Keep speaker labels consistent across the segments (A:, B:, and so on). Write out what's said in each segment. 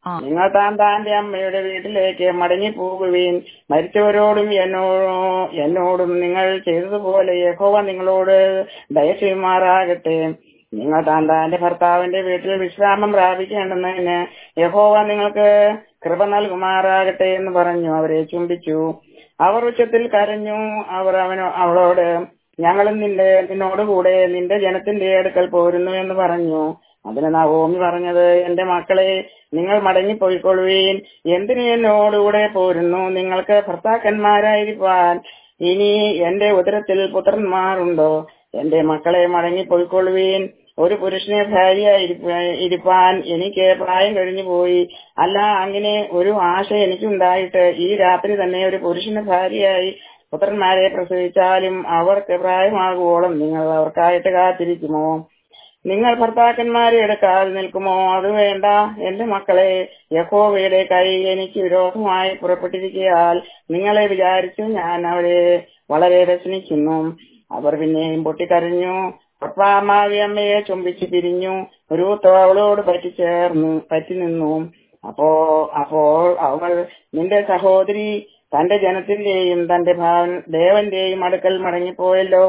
A: ആ
B: നിങ്ങൾ താൻ താന്റെ അമ്മയുടെ വീട്ടിലേക്ക് മടങ്ങി പോകുവീൻ മരിച്ചവരോടും എന്നോടോ എന്നോടും നിങ്ങൾ ചെയ്തതുപോലെ യഹോവ നിങ്ങളോട് ദയ ചെയ്യുമാറാകട്ടെ നിങ്ങൾ താൻ താന്റെ ഭർത്താവിന്റെ വീട്ടിൽ വിശ്രാമം പ്രാപിക്കേണ്ടുന്നതിന് യഹോവ നിങ്ങൾക്ക് കൃപ നൽകുമാറാകട്ടെ എന്ന് പറഞ്ഞു അവരെ ചുംബിച്ചു അവർ ഉച്ചത്തിൽ കരഞ്ഞു അവർ അവനോ അവളോട് ഞങ്ങളും നിന്റെ നിന്നോടുകൂടെ നിന്റെ ജനത്തിന്റെ അടുക്കൽ പോരുന്നു എന്ന് പറഞ്ഞു അതിന് നവോമി പറഞ്ഞത് എന്റെ മക്കളെ നിങ്ങൾ മടങ്ങിപ്പോയിക്കൊള്ളുവീൻ എന്തിന് എന്നോടുകൂടെ പോരുന്നു നിങ്ങൾക്ക് ഭർത്താക്കന്മാരായിരിക്കാൻ ഇനി എന്റെ ഉദരത്തിൽ പുത്രന്മാരുണ്ടോ എന്റെ മക്കളെ മടങ്ങിപ്പോയിക്കൊള്ളുവീൻ ഒരു പുരുഷനെ ഭാര്യയായി ഇരിപ്പാൻ എനിക്ക് പ്രായം കഴിഞ്ഞു പോയി അല്ല അങ്ങനെ ഒരു ആശ എനിക്കുണ്ടായിട്ട് ഈ രാത്രി തന്നെ ഒരു പുരുഷന് ഭാര്യയായി പുത്രന്മാരെ പ്രസവിച്ചാലും അവർക്ക് പ്രായമാകുവോളം നിങ്ങൾ അവർക്കായിട്ട് കാത്തിരിക്കുമോ നിങ്ങൾ ഭർത്താക്കന്മാരെ എടുക്കാതെ നിൽക്കുമോ അത് വേണ്ട എന്റെ മക്കളെ യഹോവയുടെ കൈ എനിക്ക് വിരോധമായി പുറപ്പെട്ടിരിക്കയാൽ നിങ്ങളെ വിചാരിച്ചു ഞാൻ അവരെ വളരെ രസനിക്കുന്നു അവർ പിന്നെയും പൊട്ടിക്കരഞ്ഞു പപ്പാമാവി അമ്മയെ ചുംബിച്ചു പിരിഞ്ഞു രൂത്ത് അവളോട് പറ്റിച്ചേർന്നു പറ്റി നിന്നു അപ്പോ അപ്പോൾ അവൾ നിന്റെ സഹോദരി തന്റെ ജനത്തിന്റെയും തന്റെ ഭാവൻ ദേവന്റെയും അടുക്കൽ മടങ്ങിപ്പോയല്ലോ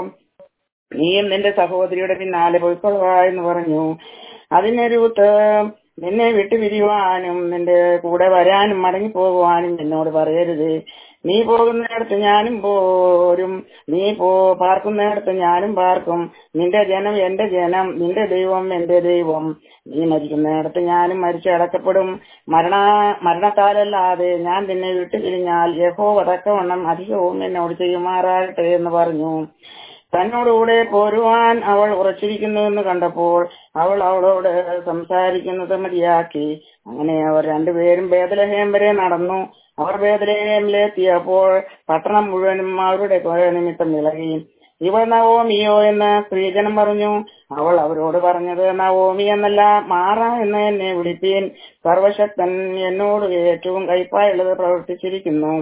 B: നീയും നിന്റെ സഹോദരിയുടെ പിന്നാലെ പോയിക്കൊള്ളുക എന്ന് പറഞ്ഞു അതിന് രൂത്ത് നിന്നെ വിട്ടുപിരിയുവാനും നിന്റെ കൂടെ വരാനും മടങ്ങി പോകുവാനും എന്നോട് പറയരുത് നീ പോകുന്നിടത്ത് ഞാനും പോരും നീ പോ പാർക്കുന്നിടത്ത് ഞാനും പാർക്കും നിന്റെ ജനം എന്റെ ജനം നിന്റെ ദൈവം എന്റെ ദൈവം നീ മരിക്കുന്നിടത്ത് ഞാനും മരിച്ചു അടക്കപ്പെടും മരണ മരണത്താലല്ലാതെ ഞാൻ നിന്നെ വിട്ടുപിരിഞ്ഞാൽ യഹോ തക്കവണ്ണം അധികവും എന്നോട് ചെയ്യുമാറാകട്ടെ എന്ന് പറഞ്ഞു തന്നോടുകൂടെ പോരുവാൻ അവൾ ഉറച്ചിരിക്കുന്നുവെന്ന് കണ്ടപ്പോൾ അവൾ അവളോട് സംസാരിക്കുന്നത് മതിയാക്കി അങ്ങനെ അവർ രണ്ടുപേരും ബേദലഹേം വരെ നടന്നു അവർ ബേദലഹേമിലെത്തിയപ്പോൾ പട്ടണം മുഴുവനും അവരുടെ കൊല നിമിത്തം ഇളകി ഇവൾ നവോമിയോ എന്ന് സ്ത്രീജനം പറഞ്ഞു അവൾ അവരോട് പറഞ്ഞത് നവോമി എന്നല്ല മാറ എന്ന് എന്നെ വിളിപ്പീൻ സർവശക്തൻ എന്നോട് ഏറ്റവും കൈപ്പായുള്ളത് പ്രവർത്തിച്ചിരിക്കുന്നു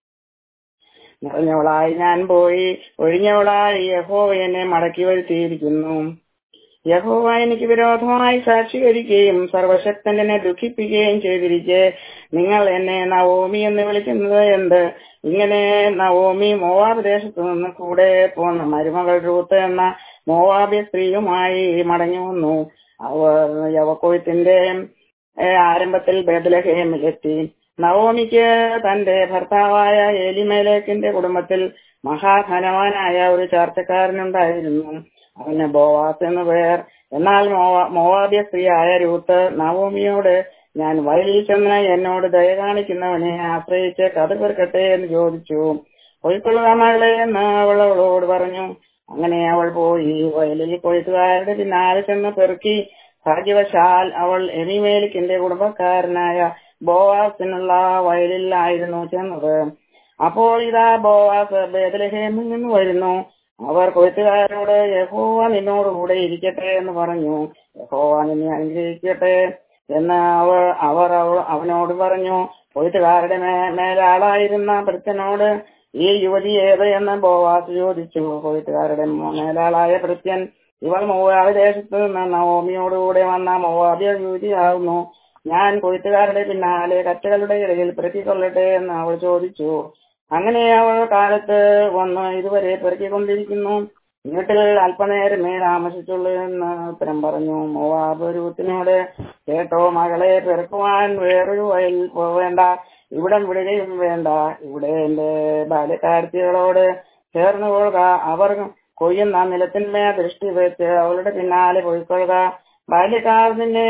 B: നിറഞ്ഞവളായി ഞാൻ പോയി ഒഴിഞ്ഞവളായി യഹോവ എന്നെ മടക്കി വരുത്തിയിരിക്കുന്നു യഹോവ എനിക്ക് വിരോധമായി സാക്ഷീകരിക്കുകയും സർവശക്തൻ എന്നെ ദുഃഖിപ്പിക്കുകയും ചെയ്തിരിക്കെ നിങ്ങൾ എന്നെ നവോമി എന്ന് വിളിക്കുന്നത് എന്ത് ഇങ്ങനെ നവോമി മോവാബ് ദേശത്തു നിന്ന് കൂടെ പോന്ന മരുമകൾ റൂത്ത് എന്ന മോവാബി സ്ത്രീയുമായി മടങ്ങി വന്നു അവർ യവക്കൊയ്ത്തിന്റെ ആരംഭത്തിൽ ബേദലഹേമിലെത്തി നവോമിക്ക് തന്റെ ഭർത്താവായ ഏലിമേലേക്കിന്റെ കുടുംബത്തിൽ മഹാധനവാനായ ഒരു ചാർച്ചക്കാരനുണ്ടായിരുന്നു അവന് ബോവാസ് എന്നു പേർ എന്നാൽ മോവാബിയ സ്ത്രീയായ രൂത്ത് നവോമിയോട് ഞാൻ വയലിൽ ചെന്ന് എന്നോട് ദയ കാണിക്കുന്നവനെ ആശ്രയിച്ച് കഥ പെറുക്കട്ടെ എന്ന് ചോദിച്ചു പോയിക്കൊള്ളുക മകളെ എന്ന് അവൾ അവളോട് പറഞ്ഞു അങ്ങനെ അവൾ പോയി വയലിൽ കൊയ്ത്തുകാരുടെ പിന്നാലെ ചെന്ന് പെറുക്കി ഭാഗ്യവശാൽ അവൾ എലിമേലിക്കിന്റെ കുടുംബക്കാരനായ ബോവാസിനുള്ള വയലിലായിരുന്നു ചെന്നത് അപ്പോൾ ഇതാ ബോവാസ് ബേദലഹേമിൽ നിന്ന് വരുന്നു അവർ കൊയ്ത്തുകാരോട് യഹോവ നിന്നോടുകൂടെ ഇരിക്കട്ടെ എന്ന് പറഞ്ഞു യഹോവ നിന്നെ അനുഗ്രഹിക്കട്ടെ എന്ന് അവർ അവർ അവനോട് പറഞ്ഞു കൊയ്ത്തുകാരുടെ മേലാളായിരുന്ന ഭൃത്യനോട് ഈ യുവതി ഏത് എന്ന് ബോവാസ് ചോദിച്ചു കൊയ്ത്തുകാരുടെ മേലാളായ ഭൃത്യൻ ഇവൾ മോവാബ് ദേശത്ത് നിന്ന് നവോമിയോടുകൂടെ വന്ന മോവാബിയ യുവതിയാകുന്നു ഞാൻ കൊയ്ത്തുകാരുടെ പിന്നാലെ കറ്റകളുടെ ഇടയിൽ പെറുക്കിക്കൊള്ളട്ടെ എന്ന് അവൾ ചോദിച്ചു അങ്ങനെ അവൾ കാലത്ത് വന്ന് ഇതുവരെ പെറുക്കിക്കൊണ്ടിരിക്കുന്നു വീട്ടിൽ അല്പനേരമേ താമസിച്ചുള്ളൂ എന്ന് ഉത്തരം പറഞ്ഞു മോവാബ് രൂത്തിനോട് കേട്ടോ മകളെ പെറുക്കുവാൻ വേറൊരു വയൽ പോവേണ്ട ഇവിടം വിടുകയും വേണ്ട ഇവിടെ എന്റെ ബാല്യക്കാരത്തികളോട് ചേർന്ന് കൊള്ളുക അവർ കൊയ്യുന്ന നിലത്തിന്മേ ദൃഷ്ടി വെച്ച് അവളുടെ പിന്നാലെ പോയിക്കൊള്ളുക ബാല്യക്കാർ നിന്നെ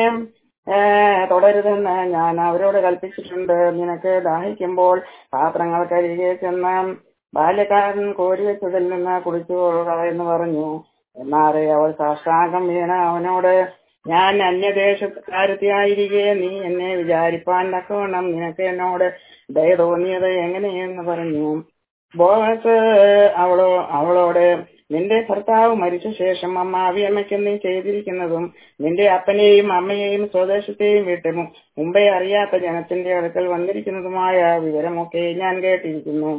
B: തുടരുതെന്ന് ഞാൻ അവരോട് കൽപ്പിച്ചിട്ടുണ്ട് നിനക്ക് ദാഹിക്കുമ്പോൾ പാത്രങ്ങൾ കരികെ ചെന്ന് ബാല്യക്കാരൻ കോരി വെച്ചതിൽ നിന്ന് കുടിച്ചു കൊള്ളുക എന്ന് പറഞ്ഞു എന്നാറെ അവൾ സാഷ്ടാംഗം വീണ അവനോട് ഞാൻ അന്യദേശക്കാരത്തിയായിരിക്കെ നീ എന്നെ വിചാരിപ്പാൻ തക്കവണ്ണം നിനക്ക് എന്നോട് ദയ തോന്നിയത് എങ്ങനെയെന്ന് പറഞ്ഞു ബോസ് അവളോ അവളോട് നിന്റെ ഭർത്താവ് മരിച്ച ശേഷം അമ്മ അവിയമ്മയ്ക്ക് നീ ചെയ്തിരിക്കുന്നതും നിന്റെ അപ്പനെയും അമ്മയെയും സ്വദേശത്തെയും വിട്ട് മുമ്പേ അറിയാത്ത ജനത്തിന്റെ അടുക്കൽ വന്നിരിക്കുന്നതുമായ വിവരമൊക്കെ ഞാൻ കേട്ടിരിക്കുന്നു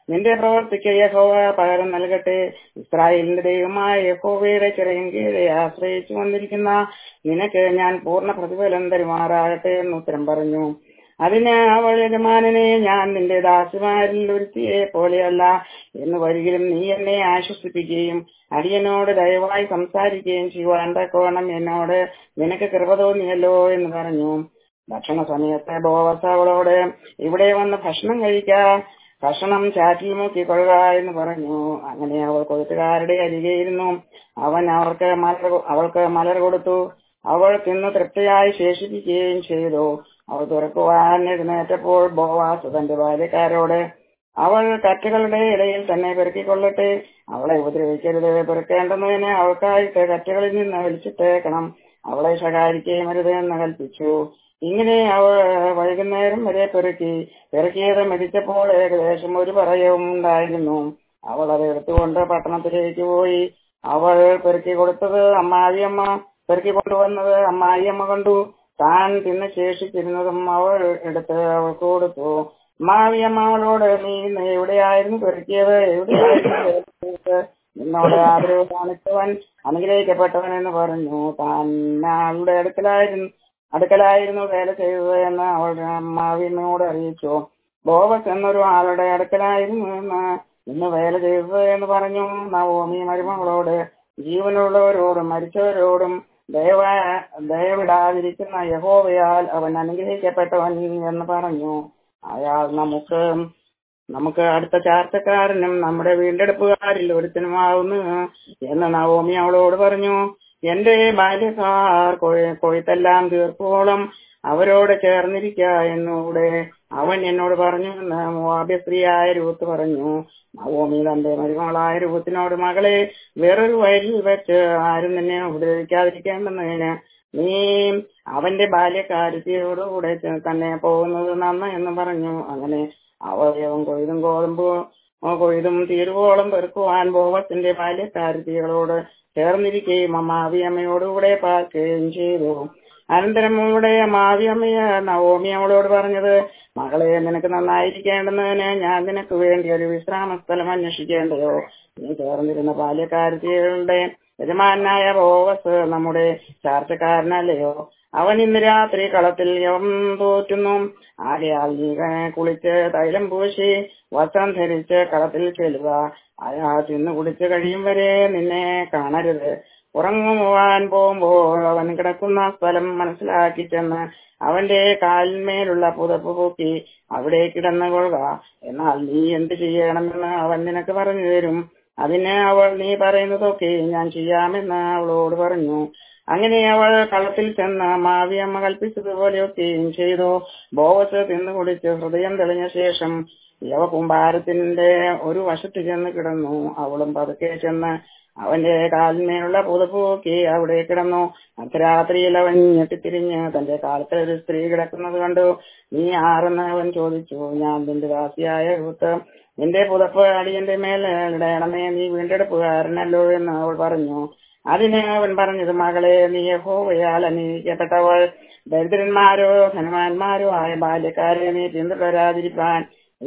B: നിന്റെ പ്രവർത്തിക്ക് യഹോവ പകരം നൽകട്ടെ ഇസ്രായേലിന്റെ ദൈവമായ യഹോവയുടെ ചിറയും കീഴെ ആശ്രയിച്ചു വന്നിരിക്കുന്ന നിനക്ക് ഞാൻ പൂർണ്ണ പ്രതിഫലം തരുമാറാകട്ടെ എന്ന് ഉത്തരം പറഞ്ഞു അതിന് അവൾ യജമാനനെ ഞാൻ നിന്റെ ദാസിമാരിൽ ഒരുത്തിയെ പോലെയല്ല എന്ന് വരികിലും നീ എന്നെ ആശ്വസിപ്പിക്കുകയും അടിയനോട് ദയവായി സംസാരിക്കുകയും ചെയ്യുവാൻ തക്കോണം എന്നോട് നിനക്ക് കൃപ തോന്നിയല്ലോ എന്ന് പറഞ്ഞു ഭക്ഷണ സമയത്ത് ബോവസ് അവളോട് ഇവിടെ വന്ന് ഭക്ഷണം കഴിക്കാം ഭക്ഷണം ചാറ്റിൽ മുക്കിക്കൊള്ളുക എന്ന് പറഞ്ഞു അങ്ങനെ അവൾ കൊഴുത്തുകാരുടെ അരികെ ഇരുന്നു അവൻ അവർക്ക് മലർ അവൾക്ക് മലർ കൊടുത്തു അവൾ തിന്ന് തൃപ്തിയായി ശേഷിപ്പിക്കുകയും ചെയ്തു അവൾ തുറക്കുവാൻ എഴുന്നേറ്റപ്പോൾ ബോവാസ് തന്റെ ബാല്യക്കാരോട് അവൾ കറ്റകളുടെ ഇടയിൽ തന്നെ പെറുക്കിക്കൊള്ളട്ടെ അവളെ ഉപദ്രവിക്കരുത് പെറുക്കേണ്ടുന്നതിന് അവൾക്കായിട്ട് കറ്റകളിൽ നിന്ന് വലിച്ചിട്ടേക്കണം അവളെ ശകാരിക്കുകയും അരുത് എന്ന് കൽപ്പിച്ചു ഇങ്ങനെ അവൾ വൈകുന്നേരം വരെ പെറുക്കി പെറുക്കിയത് മെതിച്ചപ്പോൾ ഏകദേശം ഒരു പറയവും ഉണ്ടായിരുന്നു അവൾ അത് എടുത്തുകൊണ്ട് പട്ടണത്തിലേക്ക് പോയി അവൾ പെറുക്കി കൊടുത്തത് അമ്മാവിയമ്മ പെറുക്കി കൊണ്ടുവന്നത് അമ്മായിയമ്മ കണ്ടു താൻ തിന്ന് ശേഷിച്ചിരുന്നതും അവൾ എടുത്ത് അവൾക്ക് കൊടുത്തു അമ്മാവിയമ്മ അവളോട് നീ ഇന്ന് എവിടെയായിരുന്നു പെറുക്കിയത് എവിടെയായിരുന്നു നിന്നോട് ആദരവ് കാണിച്ചവൻ അനുഗ്രഹിക്കപ്പെട്ടവൻ എന്ന് പറഞ്ഞു താൻ അവളുടെ അടുക്കലായിരുന്നു അടുക്കലായിരുന്നു വേല ചെയ്തത് എന്ന് അവളുടെ അമ്മാവിനോട് അറിയിച്ചു ബോവസ് എന്നൊരു ആളുടെ അടുക്കലായിരുന്നു എന്ന് ഇന്ന് വേല ചെയ്തത് എന്ന് പറഞ്ഞു നവോമി മരുമകളോട് ജീവനുള്ളവരോടും മരിച്ചവരോടും ദയവ ദയവിടാതിരിക്കുന്ന യഹോവയാൽ അവൻ അനുഗ്രഹിക്കപ്പെട്ടവൻ എന്ന് പറഞ്ഞു അയാൾ നമുക്ക് നമുക്ക് അടുത്ത ചാർച്ചക്കാരനും നമ്മുടെ വീണ്ടെടുപ്പുകാരിൽ ഒരുത്തനുമാവുന്നു എന്ന് നവോമി അവളോട് പറഞ്ഞു എന്റെ ബാല്യക്കാർ കൊയ്ത്തെല്ലാം തീർപ്പോളം അവരോട് ചേർന്നിരിക്ക എന്നൂടെ അവൻ എന്നോട് പറഞ്ഞു എന്ന് മോവാബ്യ സ്ത്രീയായ രൂത്ത് പറഞ്ഞു നവോമി തന്റെ മരുമകളായ രൂത്തിനോട് മകളെ വേറൊരു വയലിൽ വെച്ച് ആരും നിന്നെ ഉപദ്രവിക്കാതിരിക്കേണ്ടെന്നതിന് നീ അവന്റെ ബാല്യക്കാരത്തിയോടുകൂടെ തന്നെ പോകുന്നത് നന്ന് എന്ന് പറഞ്ഞു അങ്ങനെ അവയവം കൊയ്തും ഗോതമ്പ് കൊയ്തും തീരുവോളം പെറുക്കുവാൻ ബോവത്തിന്റെ ബാല്യക്കാരത്തികളോട് ചേർന്നിരിക്കുകയും അമ്മാവിയമ്മയോടുകൂടെ പാർക്കുകയും ചെയ്തു അനന്തരം അവളുടെ അമ്മാവിയമ്മയ നവോമി അവളോട് പറഞ്ഞത് മകളെ നിനക്ക് നന്നായിരിക്കേണ്ടുന്നതിന് ഞാൻ നിനക്ക് വേണ്ടി ഒരു വിശ്രാമ സ്ഥലം അന്വേഷിക്കേണ്ടതോ നീ ചേർന്നിരുന്ന ബാല്യക്കാരത്തികളുടെ യജമാനായ ബോവസ് നമ്മുടെ ചാർച്ചക്കാരനല്ലയോ അവൻ ഇന്ന് രാത്രി കളത്തിൽ യവം തോറ്റുന്നു ആകയാൽ നീ കുളിച്ച് തൈലം പൂശി വസ്ത്രം ധരിച്ച് കളത്തിൽ ചെല്ലുക അയാൾ തിന്നു കുടിച്ചു കഴിയും വരെ നിന്നെ കാണരുത് ഉറങ്ങുവാൻ പോകുമ്പോൾ അവൻ കിടക്കുന്ന സ്ഥലം മനസ്സിലാക്കി ചെന്ന് അവന്റെ കാലിന്മേലുള്ള പുതപ്പ് പൂക്കി അവിടെ കിടന്നുകൊള്ളുക എന്നാൽ നീ എന്ത് ചെയ്യണമെന്ന് അവൻ നിനക്ക് പറഞ്ഞു തരും അതിന് അവൾ നീ പറയുന്നതൊക്കെ ഞാൻ ചെയ്യാമെന്ന് അവളോട് പറഞ്ഞു അങ്ങനെ അവൾ കളത്തിൽ ചെന്ന് മാവിയമ്മ കൽപ്പിച്ചതുപോലെയൊക്കെയും ചെയ്തു ബോവസ് തിന്നു കുടിച്ച് ഹൃദയം തെളിഞ്ഞ ശേഷം യവ കുമ്പാരത്തിന്റെ ഒരു വശത്ത് ചെന്ന് കിടന്നു അവളും പതുക്കെ ചെന്ന് അവന്റെ കാലിന്മേലുള്ള പുതപ്പൂക്കി അവിടെ കിടന്നു അർദ്ധരാത്രിയിൽ അവൻ ഞെട്ടിത്തിരിഞ്ഞ് തന്റെ കാലത്തിൽ ഒരു സ്ത്രീ കിടക്കുന്നത് കണ്ടു നീ ആരെന്ന് അവൻ ചോദിച്ചു ഞാൻ നിന്റെ ദാസിയായ രൂത്ത് നിന്റെ പുതപ്പ് അടിയന്റെ മേൽ ഇടയണമേ നീ വീണ്ടെടുപ്പുകാരനല്ലോ എന്ന് അവൾ പറഞ്ഞു അതിന് അവൻ പറഞ്ഞത് മകളെ നീ യഹോവയാൽ അന്വേഷിക്കപ്പെട്ടവൾ ദരിദ്രന്മാരോ ധനവാന്മാരോ ആയ ബാല്യക്കാരെ നീ പിന്തുടരാതിരിക്കാൻ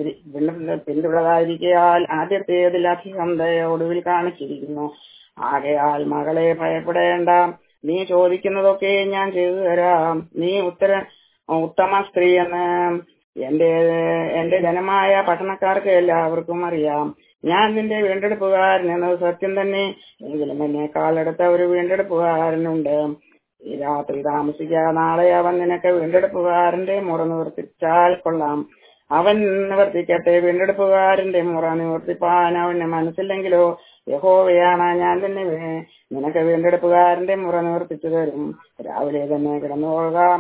B: പിന്തുടരാതിരിക്കയാൽ ആദ്യത്തേതിലധികം ദയ ഒടുവിൽ കാണിച്ചിരിക്കുന്നു ആകയാൽ മകളെ ഭയപ്പെടേണ്ട നീ ചോദിക്കുന്നതൊക്കെ ഞാൻ ചെയ്തു തരാം നീ ഉത്തര ഉത്തമ സ്ത്രീ എന്ന് എന്റെ എന്റെ ജനമായ പട്ടണക്കാർക്ക് എല്ലാവർക്കും അറിയാം ഞാൻ നിന്റെ വീണ്ടെടുപ്പുകാരൻ എന്നത് സത്യം തന്നെ എങ്കിലും എന്നെക്കാൾ അടുത്ത ഒരു വീണ്ടെടുപ്പുകാരനുണ്ട് ഈ രാത്രി താമസിക്കാതെ നാളെ അവൻ നിനക്ക് വീണ്ടെടുപ്പുകാരന്റെ മുറ നിവർത്തിച്ചാൽ കൊള്ളാം അവൻ നിവർത്തിക്കട്ടെ വീണ്ടെടുപ്പുകാരന്റെ മുറ നിവർത്തിപ്പാൻ അവന് മനസ്സില്ലെങ്കിലോ യഹോവയാണ് ഞാൻ തന്നെ നിനക്ക് വീണ്ടെടുപ്പുകാരന്റെ മുറ നിവർത്തിച്ചു തരും രാവിലെ തന്നെ കിടന്നുകൊള്ളുക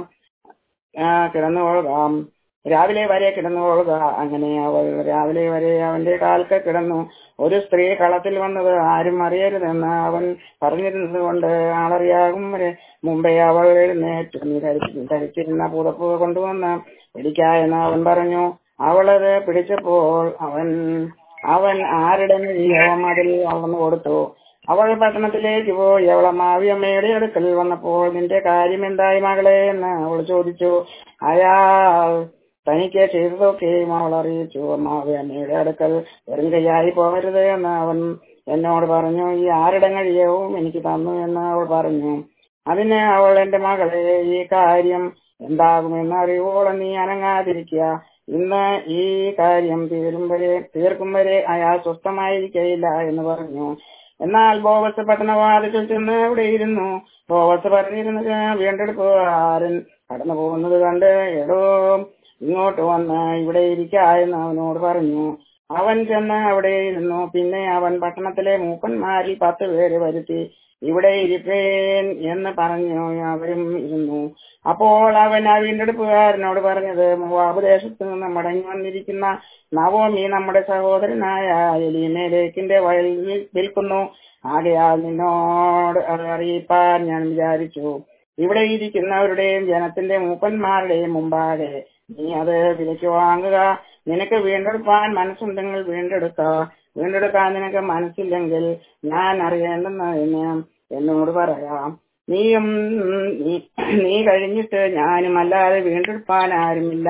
B: കിടന്നുകൊള്ളുക രാവിലെ വരെ കിടന്നുകൊള്ളുക അങ്ങനെ അവൾ രാവിലെ വരെ അവന്റെ കാൽക്ക് കിടന്നു ഒരു സ്ത്രീ കളത്തിൽ വന്നത് ആരും അറിയരുതെന്ന് അവൻ പറഞ്ഞിരുന്നത് കൊണ്ട് ആളറിയാകും വരെ മുമ്പേ അവൾ എഴുന്നേറ്റ് നീ ധരിച്ചിരുന്ന പുതപ്പ് കൊണ്ടുവന്ന് പിടിക്കായെന്ന് അവൻ പറഞ്ഞു അവളത് പിടിച്ചപ്പോൾ അവൻ അവൻ ആരുടെ നിയോഗം അതിൽ വളർന്നു കൊടുത്തു അവൾ പട്ടണത്തിലേക്ക് പോയി അവളെ മാവിയമ്മയുടെ അടുക്കൽ വന്നപ്പോൾ നിന്റെ കാര്യം എന്തായി മകളെ എന്ന് അവൾ ചോദിച്ചു അയാൾ തനിക്ക് ചെയ്തതൊക്കെയും അവൾ അറിയിച്ചു അമ്മാവെ അമ്മയുടെ അടുക്കൽ വെറും കൈയായി പോകരുത് എന്ന് അവൻ എന്നോട് പറഞ്ഞു ഈ ആരുടെ കഴിയവും എനിക്ക് തന്നു എന്ന് അവൾ പറഞ്ഞു അതിന് അവൾ എന്റെ മകളെ ഈ കാര്യം എന്താകുമെന്ന് അറിയുവോളം നീ അനങ്ങാതിരിക്കുക ഇന്ന് ഈ കാര്യം തീരും വരെ തീർക്കും വരെ അയാൾ സ്വസ്ഥമായിരിക്കയില്ല എന്ന് പറഞ്ഞു എന്നാൽ ബോവസ് പട്ടണവാതിൽ ചെന്ന് അവിടെ ഇരുന്നു ബോവസ് പറഞ്ഞിരുന്നത് വീണ്ടെടുപ്പുകാരൻ കടന്നു പോകുന്നത് കണ്ട് എടോ ഇങ്ങോട്ട് വന്ന് ഇവിടെ ഇരിക്ക എന്ന് അവനോട് പറഞ്ഞു അവൻ ചെന്ന് അവിടെ ഇരുന്നു പിന്നെ അവൻ പട്ടണത്തിലെ മൂപ്പന്മാരിൽ പത്ത് പേര് വരുത്തി ഇവിടെ ഇരിപ്പേൻ എന്ന് പറഞ്ഞു അവരും ഇരുന്നു അപ്പോൾ അവൻ ആ വീണ്ടെടുപ്പുകാരനോട് പറഞ്ഞത് മോവാബ് ദേശത്ത് നിന്ന് മടങ്ങി വന്നിരിക്കുന്ന നവോമി നമ്മുടെ സഹോദരനായ എലിമേലേക്കിന്റെ വയലിൽ വിൽക്കുന്നു ആകയാൽ നിന്നോട് അത് അറിയിപ്പാൻ ഞാൻ വിചാരിച്ചു ഇവിടെ ഇരിക്കുന്നവരുടെയും ജനത്തിന്റെ മൂപ്പന്മാരുടെയും മുമ്പാകെ നീ അത് വിലയ്ക്ക് വാങ്ങുക നിനക്ക് വീണ്ടെടുപ്പാൻ മനസ്സുണ്ടെങ്കിൽ വീണ്ടെടുക്ക വീണ്ടെടുക്കാൻ നിനക്ക് മനസ്സില്ലെങ്കിൽ ഞാൻ അറിയേണ്ടെന്നതിന് എന്നോട് പറയാം നീയും നീ നീ കഴിഞ്ഞിട്ട് ഞാനും അല്ലാതെ വീണ്ടെടുപ്പാൻ ആരുമില്ല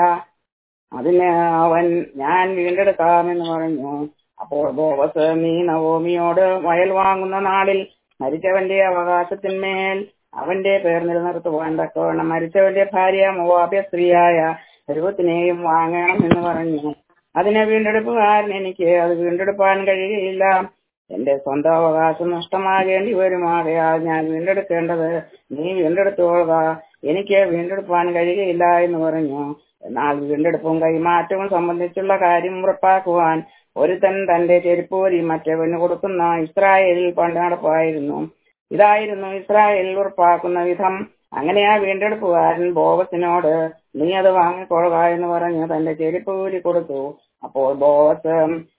B: അതിന് അവൻ ഞാൻ വീണ്ടെടുക്കാമെന്ന് പറഞ്ഞു അപ്പോൾ ബോവസ് നീ നവോമിയോട് വയൽ വാങ്ങുന്ന നാളിൽ മരിച്ചവന്റെ അവകാശത്തിന്മേൽ അവന്റെ പേർ നിലനിർത്തുവാൻ തക്കവണ്ണം മരിച്ചവന്റെ ഭാര്യ മോവാബ്യ സ്ത്രീയായ രൂപത്തിനെയും വാങ്ങണം എന്ന് പറഞ്ഞു അതിനെ വീണ്ടെടുപ്പുകാരൻ എനിക്ക് അത് വീണ്ടെടുപ്പാൻ കഴിയുകയില്ല എന്റെ സ്വന്തം അവകാശം നഷ്ടമാകേണ്ടി വരുമാകയാൽ ഞാൻ വീണ്ടെടുക്കേണ്ടത് നീ വീണ്ടെടുത്തോളുക എനിക്ക് വീണ്ടെടുപ്പാൻ കഴിയുകയില്ല എന്ന് പറഞ്ഞു എന്നാൽ വീണ്ടെടുപ്പും കൈമാറ്റവും സംബന്ധിച്ചുള്ള കാര്യം ഉറപ്പാക്കുവാൻ ഒരുത്തൻ തന്റെ ചെരുപ്പൂരി മറ്റവന് കൊടുക്കുന്ന ഇസ്രായേലിൽ പണ്ട് നടപ്പായിരുന്നു ഇതായിരുന്നു ഇസ്രായേലിൽ ഉറപ്പാക്കുന്ന വിധം അങ്ങനെ ആ വീണ്ടെടുപ്പുകാരൻ ബോവസിനോട് നീ അത് വാങ്ങിക്കൊള്ളുക എന്ന് പറഞ്ഞ് തന്റെ ചെരുപ്പൂരി കൊടുത്തു അപ്പോൾ ബോവസ്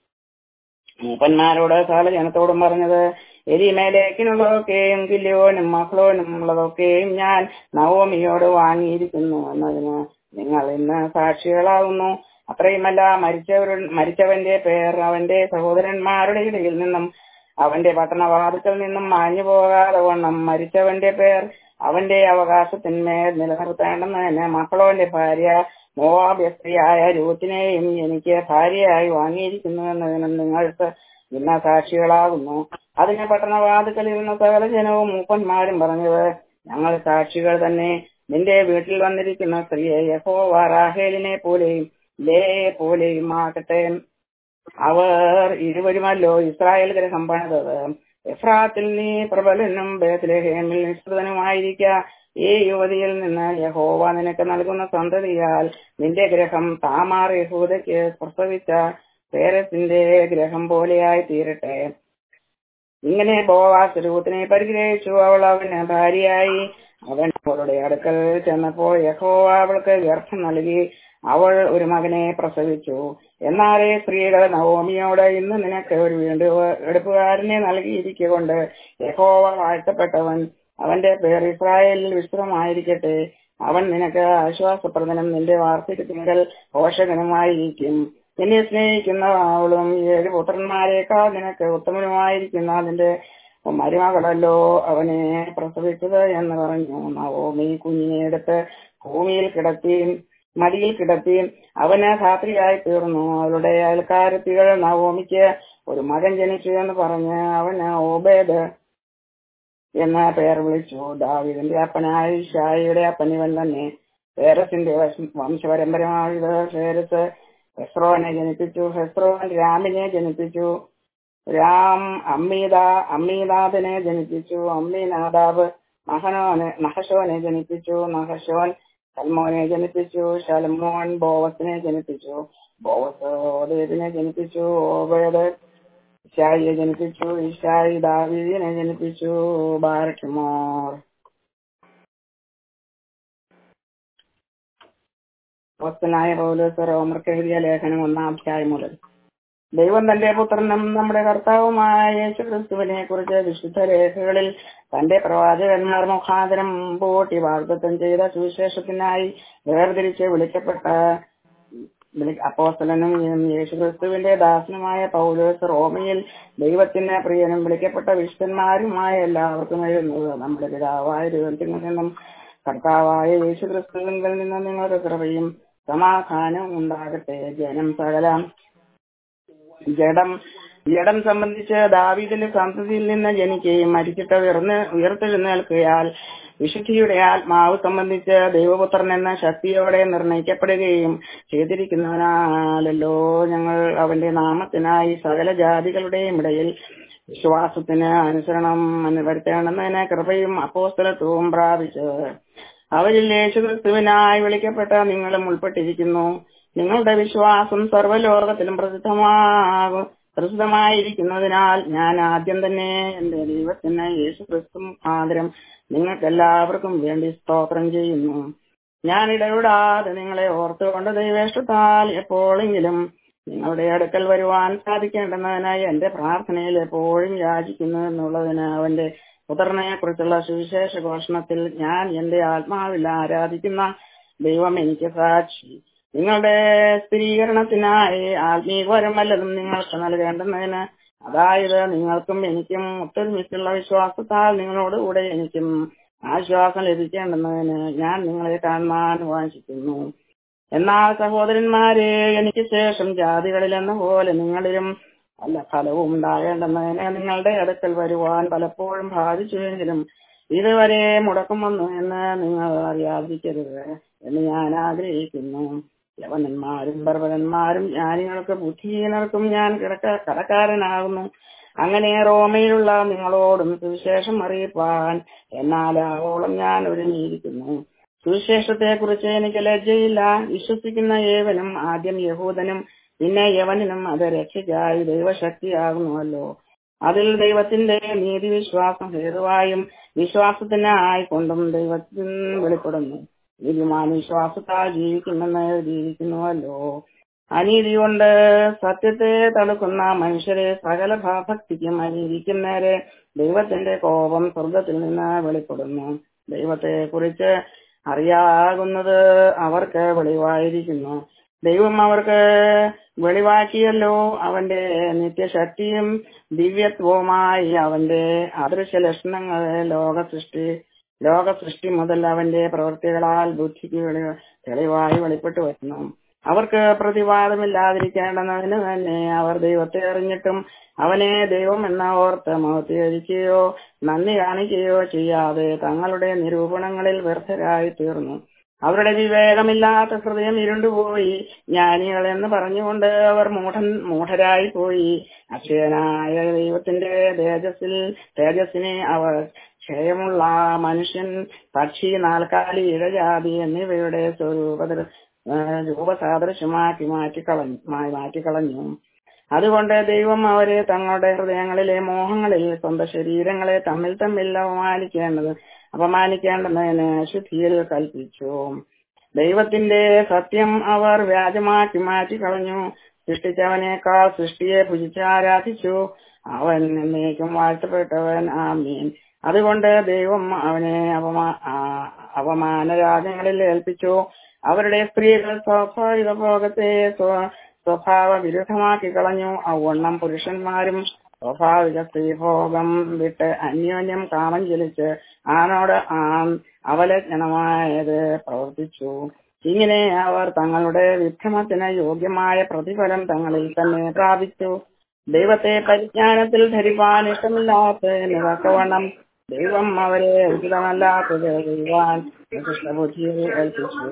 B: മൂപ്പന്മാരോട് സകല ജനത്തോടും പറഞ്ഞത് എരിമേലേക്കിനുള്ളതൊക്കെയും കില്യോനും മക്കളോനും ഉള്ളതൊക്കെയും ഞാൻ നവോമിയോട് വാങ്ങിയിരിക്കുന്നു എന്നതിന് നിങ്ങൾ ഇന്ന് സാക്ഷികളാകുന്നു അത്രയുമല്ല മരിച്ചവർ മരിച്ചവന്റെ പേർ അവന്റെ സഹോദരന്മാരുടെ ഇടയിൽ നിന്നും അവന്റെ പട്ടണവാദത്തിൽ നിന്നും മാഞ്ഞു പോകാതെ വണ്ണം മരിച്ചവന്റെ പേർ അവന്റെ അവകാശത്തിന്മേൽ നിലനിർത്തേണ്ടെന്നതിന് മക്കളോന്റെ ഭാര്യ മോവാഭ്യസ്ത്രീയായ രൂത്തിനെയും എനിക്ക് ഭാര്യയായി വാങ്ങിയിരിക്കുന്നു എന്നതിനും നിങ്ങൾക്ക് ഇന്ന സാക്ഷികളാകുന്നു അതിന് പട്ടണവാതുക്കളിൽ ഇരുന്ന സകല ജനവും മൂപ്പന്മാരും പറഞ്ഞത് ഞങ്ങൾ സാക്ഷികൾ തന്നെ നിന്റെ വീട്ടിൽ വന്നിരിക്കുന്ന സ്ത്രീയെ യഹോവ റാഹേലിനെ പോലെയും ലേ പോലെയും ആകട്ടെ അവർ ഇരുവരുമല്ലോ ഇസ്രായേൽ ഗ്രഹം പണിതത് എഫ്രാത്തിൽ നീ പ്രബലനും ബേത്ലഹേമിൽ നിശ്ചിതനുമായിരിക്ക ഈ യുവതിയിൽ നിന്ന് യഹോവ നിനക്ക് നൽകുന്ന സന്തതിയാൽ നിന്റെ ഗ്രഹം താമാർ യഹൂദയ്ക്ക് പ്രസവിച്ച പേരത്തിന്റെ ഗ്രഹം പോലെയായി തീരട്ടെ ഇങ്ങനെ ബോവാസ് രൂത്തിനെ പരിഗ്രഹിച്ചു അവൾ അവന് ഭാര്യയായി അവൻ അവളുടെ അടുക്കൽ ചെന്നപ്പോൾ യഹോവ അവൾക്ക് ഗർഭം നൽകി അവൾ ഒരു മകനെ പ്രസവിച്ചു എന്നാലേ സ്ത്രീകൾ നവോമിയോട് ഇന്ന് നിനക്ക് ഒരു വീണ്ടും എടുപ്പുകാരനെ നൽകിയിരിക്കൊണ്ട് യഹോവ വാഴ്ത്തപ്പെട്ടവൻ അവന്റെ പേർ ഇസ്രായേലിൽ വിശ്രമായിരിക്കട്ടെ അവൻ നിനക്ക് ആശ്വാസപ്രദനും നിന്റെ വാർദ്ധക്യത്തിങ്കൽ പോഷകനുമായിരിക്കും നിന്നെ സ്നേഹിക്കുന്ന അവളും ഏഴ് പുത്രന്മാരെക്കാൾ നിനക്ക് ഉത്തമനുമായിരിക്കുന്ന നിന്റെ മരുമകളല്ലോ അവനെ പ്രസവിച്ചത് എന്ന് പറഞ്ഞു നവോമി കുഞ്ഞിനെ എടുത്ത് ഭൂമിയിൽ കിടത്തി മടിയിൽ കിടത്തി അവന് ധാത്രിയായി തീർന്നു അവളുടെ അയൽക്കാരത്തികൾ നവോമിക്ക് ഒരു മകൻ ജനിച്ചു എന്ന് പറഞ്ഞ് അവന് ഓബേദ് എന്ന പേർ വിളിച്ചു ദാവിദിന്റെ അപ്പനായ ഷായിയുടെ അപ്പൻ ഇവൻ തന്നെ പേരസിന്റെ വംശപരമ്പരമായത് പേരസ് ഹെസ്രോനെ ജനിപ്പിച്ചു ഹെസ്രോൻ രാമിനെ ജനിപ്പിച്ചു രാം അമ്മീദ അമ്മീനാഥിനെ ജനിപ്പിച്ചു അമ്മീനാദാബ് മഹനോനെ നഹശോനെ ജനിപ്പിച്ചു നഹശോൻ സൽമോനെ ജനിപ്പിച്ചു ശൽമോൻ ബോവസിനെ ജനിപ്പിച്ചു ബോവസ് ഓബേദിനെ ജനിപ്പിച്ചു ഓബേദ് ഇഷായിയെ ജനിപ്പിച്ചു ഇഷായി ദാവീദിനെ ജനിപ്പിച്ചു ബാരക്കുമോർ വസ്തുനായ പൗലോസ് റോമർക്ക് എഴുതിയ ലേഖനം ഒന്നാം അധ്യായം മുതൽ ദൈവം തന്റെ പുത്രനും നമ്മുടെ കർത്താവുമായ യേശു ക്രിസ്തുവിനെ കുറിച്ച് വിശുദ്ധ രേഖകളിൽ തന്റെ പ്രവാചകന്മാർ മുഖാന്തരം പൂട്ടി വാഗ്ദത്തം ചെയ്ത സുവിശേഷത്തിനായി വേർതിരിച്ച് വിളിക്കപ്പെട്ട അപ്പോസ്തലനും യേശുക്രിസ്തുവിന്റെ ദാസനുമായ പൗലോസ് റോമയിൽ ദൈവത്തിന് പ്രിയനും വിളിക്കപ്പെട്ട വിശുദ്ധന്മാരുമായ എല്ലാവർക്കും എഴുതുന്നത് നമ്മുടെ പിതാവായ ദൈവത്തിൽ നിന്നും കർത്താവായ യേശുക്രിസ്തുവിൽ നിന്നും നിങ്ങൾക്ക് കൃപയും സമാധാനം ഉണ്ടാകട്ടെ ജനം സകലം ജഡം ജഡം സംബന്ധിച്ച് ദാവീദിന്റെ സന്തതിയിൽ നിന്ന് ജനിക്കുകയും മരിച്ചിട്ട് ഉയർന്ന് ഉയർത്തെഴുന്നേൽക്കയാൽ വിശുദ്ധിയുടെ ആത്മാവ് സംബന്ധിച്ച് ദൈവപുത്രൻ എന്ന ശക്തിയോടെ നിർണയിക്കപ്പെടുകയും ചെയ്തിരിക്കുന്നവനാലല്ലോ ഞങ്ങൾ അവന്റെ നാമത്തിനായി സകല ജാതികളുടെയും ഇടയിൽ വിശ്വാസത്തിന് അനുസരണം വരുത്തേണ്ടുന്നതിന് കൃപയും അപ്പോസ്തലത്വവും പ്രാപിച്ച് അവരിൽ യേശുക്രിസ്തുവിനായി വിളിക്കപ്പെട്ട നിങ്ങളും ഉൾപ്പെട്ടിരിക്കുന്നു നിങ്ങളുടെ വിശ്വാസം സർവ്വലോകത്തിലും പ്രസിദ്ധമാകും പ്രസിദ്ധമായിരിക്കുന്നതിനാൽ ഞാൻ ആദ്യം തന്നെ എന്റെ ദൈവത്തിന് യേശു ക്രിസ്തു ആദരം നിങ്ങൾക്കെല്ലാവർക്കും വേണ്ടി സ്തോത്രം ചെയ്യുന്നു ഞാൻ ഇടപെടാതെ നിങ്ങളെ ഓർത്തുകൊണ്ട് ദൈവേഷ്ടത്താൽ എപ്പോഴെങ്കിലും നിങ്ങളുടെ അടുക്കൽ വരുവാൻ സാധിക്കേണ്ടുന്നതിനായി എന്റെ പ്രാർത്ഥനയിൽ എപ്പോഴും യാചിക്കുന്നു എന്നുള്ളതിന് അവന്റെ പുത്രനെ കുറിച്ചുള്ള സുവിശേഷ ഘോഷണത്തിൽ ഞാൻ എന്റെ ആത്മാവിൽ ആരാധിക്കുന്ന ദൈവം എനിക്ക് സാക്ഷി നിങ്ങളുടെ സ്ഥിരീകരണത്തിനായി ആത്മീയപരം വല്ലതും നിങ്ങൾക്ക് നൽകേണ്ടുന്നതിന് അതായത് നിങ്ങൾക്കും എനിക്കും ഒത്തൊരുമിച്ചുള്ള വിശ്വാസത്താൽ നിങ്ങളോട് കൂടെ എനിക്കും ആശ്വാസം ലഭിക്കേണ്ടുന്നതിന് ഞാൻ നിങ്ങളെ കാണുവാൻ വാഞ്ചിക്കുന്നു എന്നാൽ സഹോദരന്മാരെ എനിക്ക് ശേഷം ജാതികളിലെന്ന പോലെ നിങ്ങളിലും വല്ല ഫലവും ഉണ്ടാകേണ്ടുന്നതിന് നിങ്ങളുടെ അടുക്കൽ വരുവാൻ പലപ്പോഴും ബാധിച്ചുവെങ്കിലും ഇതുവരെ മുടക്കുമെന്നു എന്ന് നിങ്ങൾ അറിയാതിരിക്കരുത് എന്ന് ഞാൻ ആഗ്രഹിക്കുന്നു യവനന്മാരും പർവ്വതന്മാരും ജ്ഞാനികൾക്ക് ബുദ്ധിഹീനർക്കും ഞാൻ കിടക്ക കടക്കാരനാകുന്നു അങ്ങനെ റോമയിലുള്ള നിങ്ങളോടും സുവിശേഷം അറിയിപ്പാൻ എന്നാൽ ആവോളം ഞാൻ ഒരുങ്ങിയിരിക്കുന്നു സുവിശേഷത്തെ കുറിച്ച് എനിക്ക് ലജ്ജയില്ല വിശ്വസിക്കുന്ന ഏവനും ആദ്യം യഹൂദനും പിന്നെ യവനും അത് രക്ഷയ്ക്കായി ദൈവശക്തിയാകുന്നുവല്ലോ അതിൽ ദൈവത്തിന്റെ നീതി വിശ്വാസം ഹേതുവായും വിശ്വാസത്തിന് ആയിക്കൊണ്ടും ദൈവത്തിൽ വെളിപ്പെടുന്നു നീതിമാൻ വിശ്വാസത്താൽ ജീവിക്കുമെന്ന് ജീവിക്കുന്നുവല്ലോ അനീതി കൊണ്ട് സത്യത്തെ തടുക്കുന്ന മനുഷ്യരെ സകല ഭക്തിക്കും അനീതിക്കും നേരെ ദൈവത്തിന്റെ കോപം സ്വർഗത്തിൽ നിന്ന് വെളിപ്പെടുന്നു ദൈവത്തെ കുറിച്ച് അറിയാകുന്നത് അവർക്ക് വെളിവായിരിക്കുന്നു ദൈവം അവർക്ക് വെളിവാക്കിയല്ലോ അവന്റെ നിത്യശക്തിയും ദിവ്യത്വവുമായി അവന്റെ അദൃശ്യ ലക്ഷണങ്ങളെ ലോക സൃഷ്ടി ലോക സൃഷ്ടി മുതൽ അവന്റെ പ്രവൃത്തികളാൽ ബുദ്ധിക്ക് വെളി തെളിവായി വെളിപ്പെട്ടു വരുന്നു അവർക്ക് പ്രതിവാദമില്ലാതിരിക്കേണ്ടുന്നതിന് തന്നെ അവർ ദൈവത്തെ അറിഞ്ഞിട്ടും അവനെ ദൈവം എന്ന ഓർത്ത് മഹത്വീകരിക്കുകയോ നന്ദി കാണിക്കുകയോ ചെയ്യാതെ തങ്ങളുടെ നിരൂപണങ്ങളിൽ വ്യർത്ഥരായി തീർന്നു അവരുടെ വിവേകമില്ലാത്ത ഹൃദയം ഇരുണ്ടുപോയി ജ്ഞാനികൾ എന്ന് പറഞ്ഞുകൊണ്ട് അവർ മൂഢൻ മൂഢരായി പോയി അക്ഷയനായ ദൈവത്തിന്റെ തേജസ്സിൽ തേജസ്സിനെ അവർ ക്ഷയമുള്ള മനുഷ്യൻ പക്ഷി നാൽക്കാലി ഇഴജാതി എന്നിവയുടെ സ്വരൂപ രൂപസാദൃശ്യമാക്കി മാറ്റിക്കളഞ്ഞു മാറ്റിക്കളഞ്ഞു അതുകൊണ്ട് ദൈവം അവരെ തങ്ങളുടെ ഹൃദയങ്ങളിലെ മോഹങ്ങളിൽ സ്വന്തം ശരീരങ്ങളെ തമ്മിൽ തമ്മിൽ അപമാനിക്കേണ്ടത് അപമാനിക്കേണ്ടതിന് ശുദ്ധിയിൽ കൽപ്പിച്ചു ദൈവത്തിന്റെ സത്യം അവർ വ്യാജമാക്കി മാറ്റിക്കളഞ്ഞു സൃഷ്ടിച്ചവനേക്കാൾ സൃഷ്ടിയെ ഭുജിച്ച് ആരാധിച്ചു അവൻ എന്നേക്കും വാഴ്ത്തപ്പെട്ടവൻ ആമീൻ അതുകൊണ്ട് ദൈവം അവനെ അപമാ അപമാന രാജ്യങ്ങളിൽ ഏൽപ്പിച്ചു അവരുടെ സ്ത്രീകൾ സ്വാഭാവിക ഭോഗത്തെ സ്വഭാവ വിരുദ്ധമാക്കി കളഞ്ഞു അവണ്ണം പുരുഷന്മാരും സ്വാഭാവിക സ്ത്രീഭോഗം വിട്ട് അന്യോന്യം കാമം ചലിച്ച് ആനോട് ആൺ അവലജ്ഞനമായത് പ്രവർത്തിച്ചു ഇങ്ങനെ അവർ തങ്ങളുടെ വിഭ്രമത്തിന് യോഗ്യമായ പ്രതിഫലം തങ്ങളിൽ തന്നെ പ്രാപിച്ചു ദൈവത്തെ പരിജ്ഞാനത്തിൽ ധരിപ്പാൻ ഇഷ്ടമില്ലാത്ത നിറക്കവണ്ണം ദൈവം അവരെ ഉചിതമല്ലാത്തത് ചെയ്യുവാൻ ബുദ്ധിയെ ഏൽപ്പിച്ചു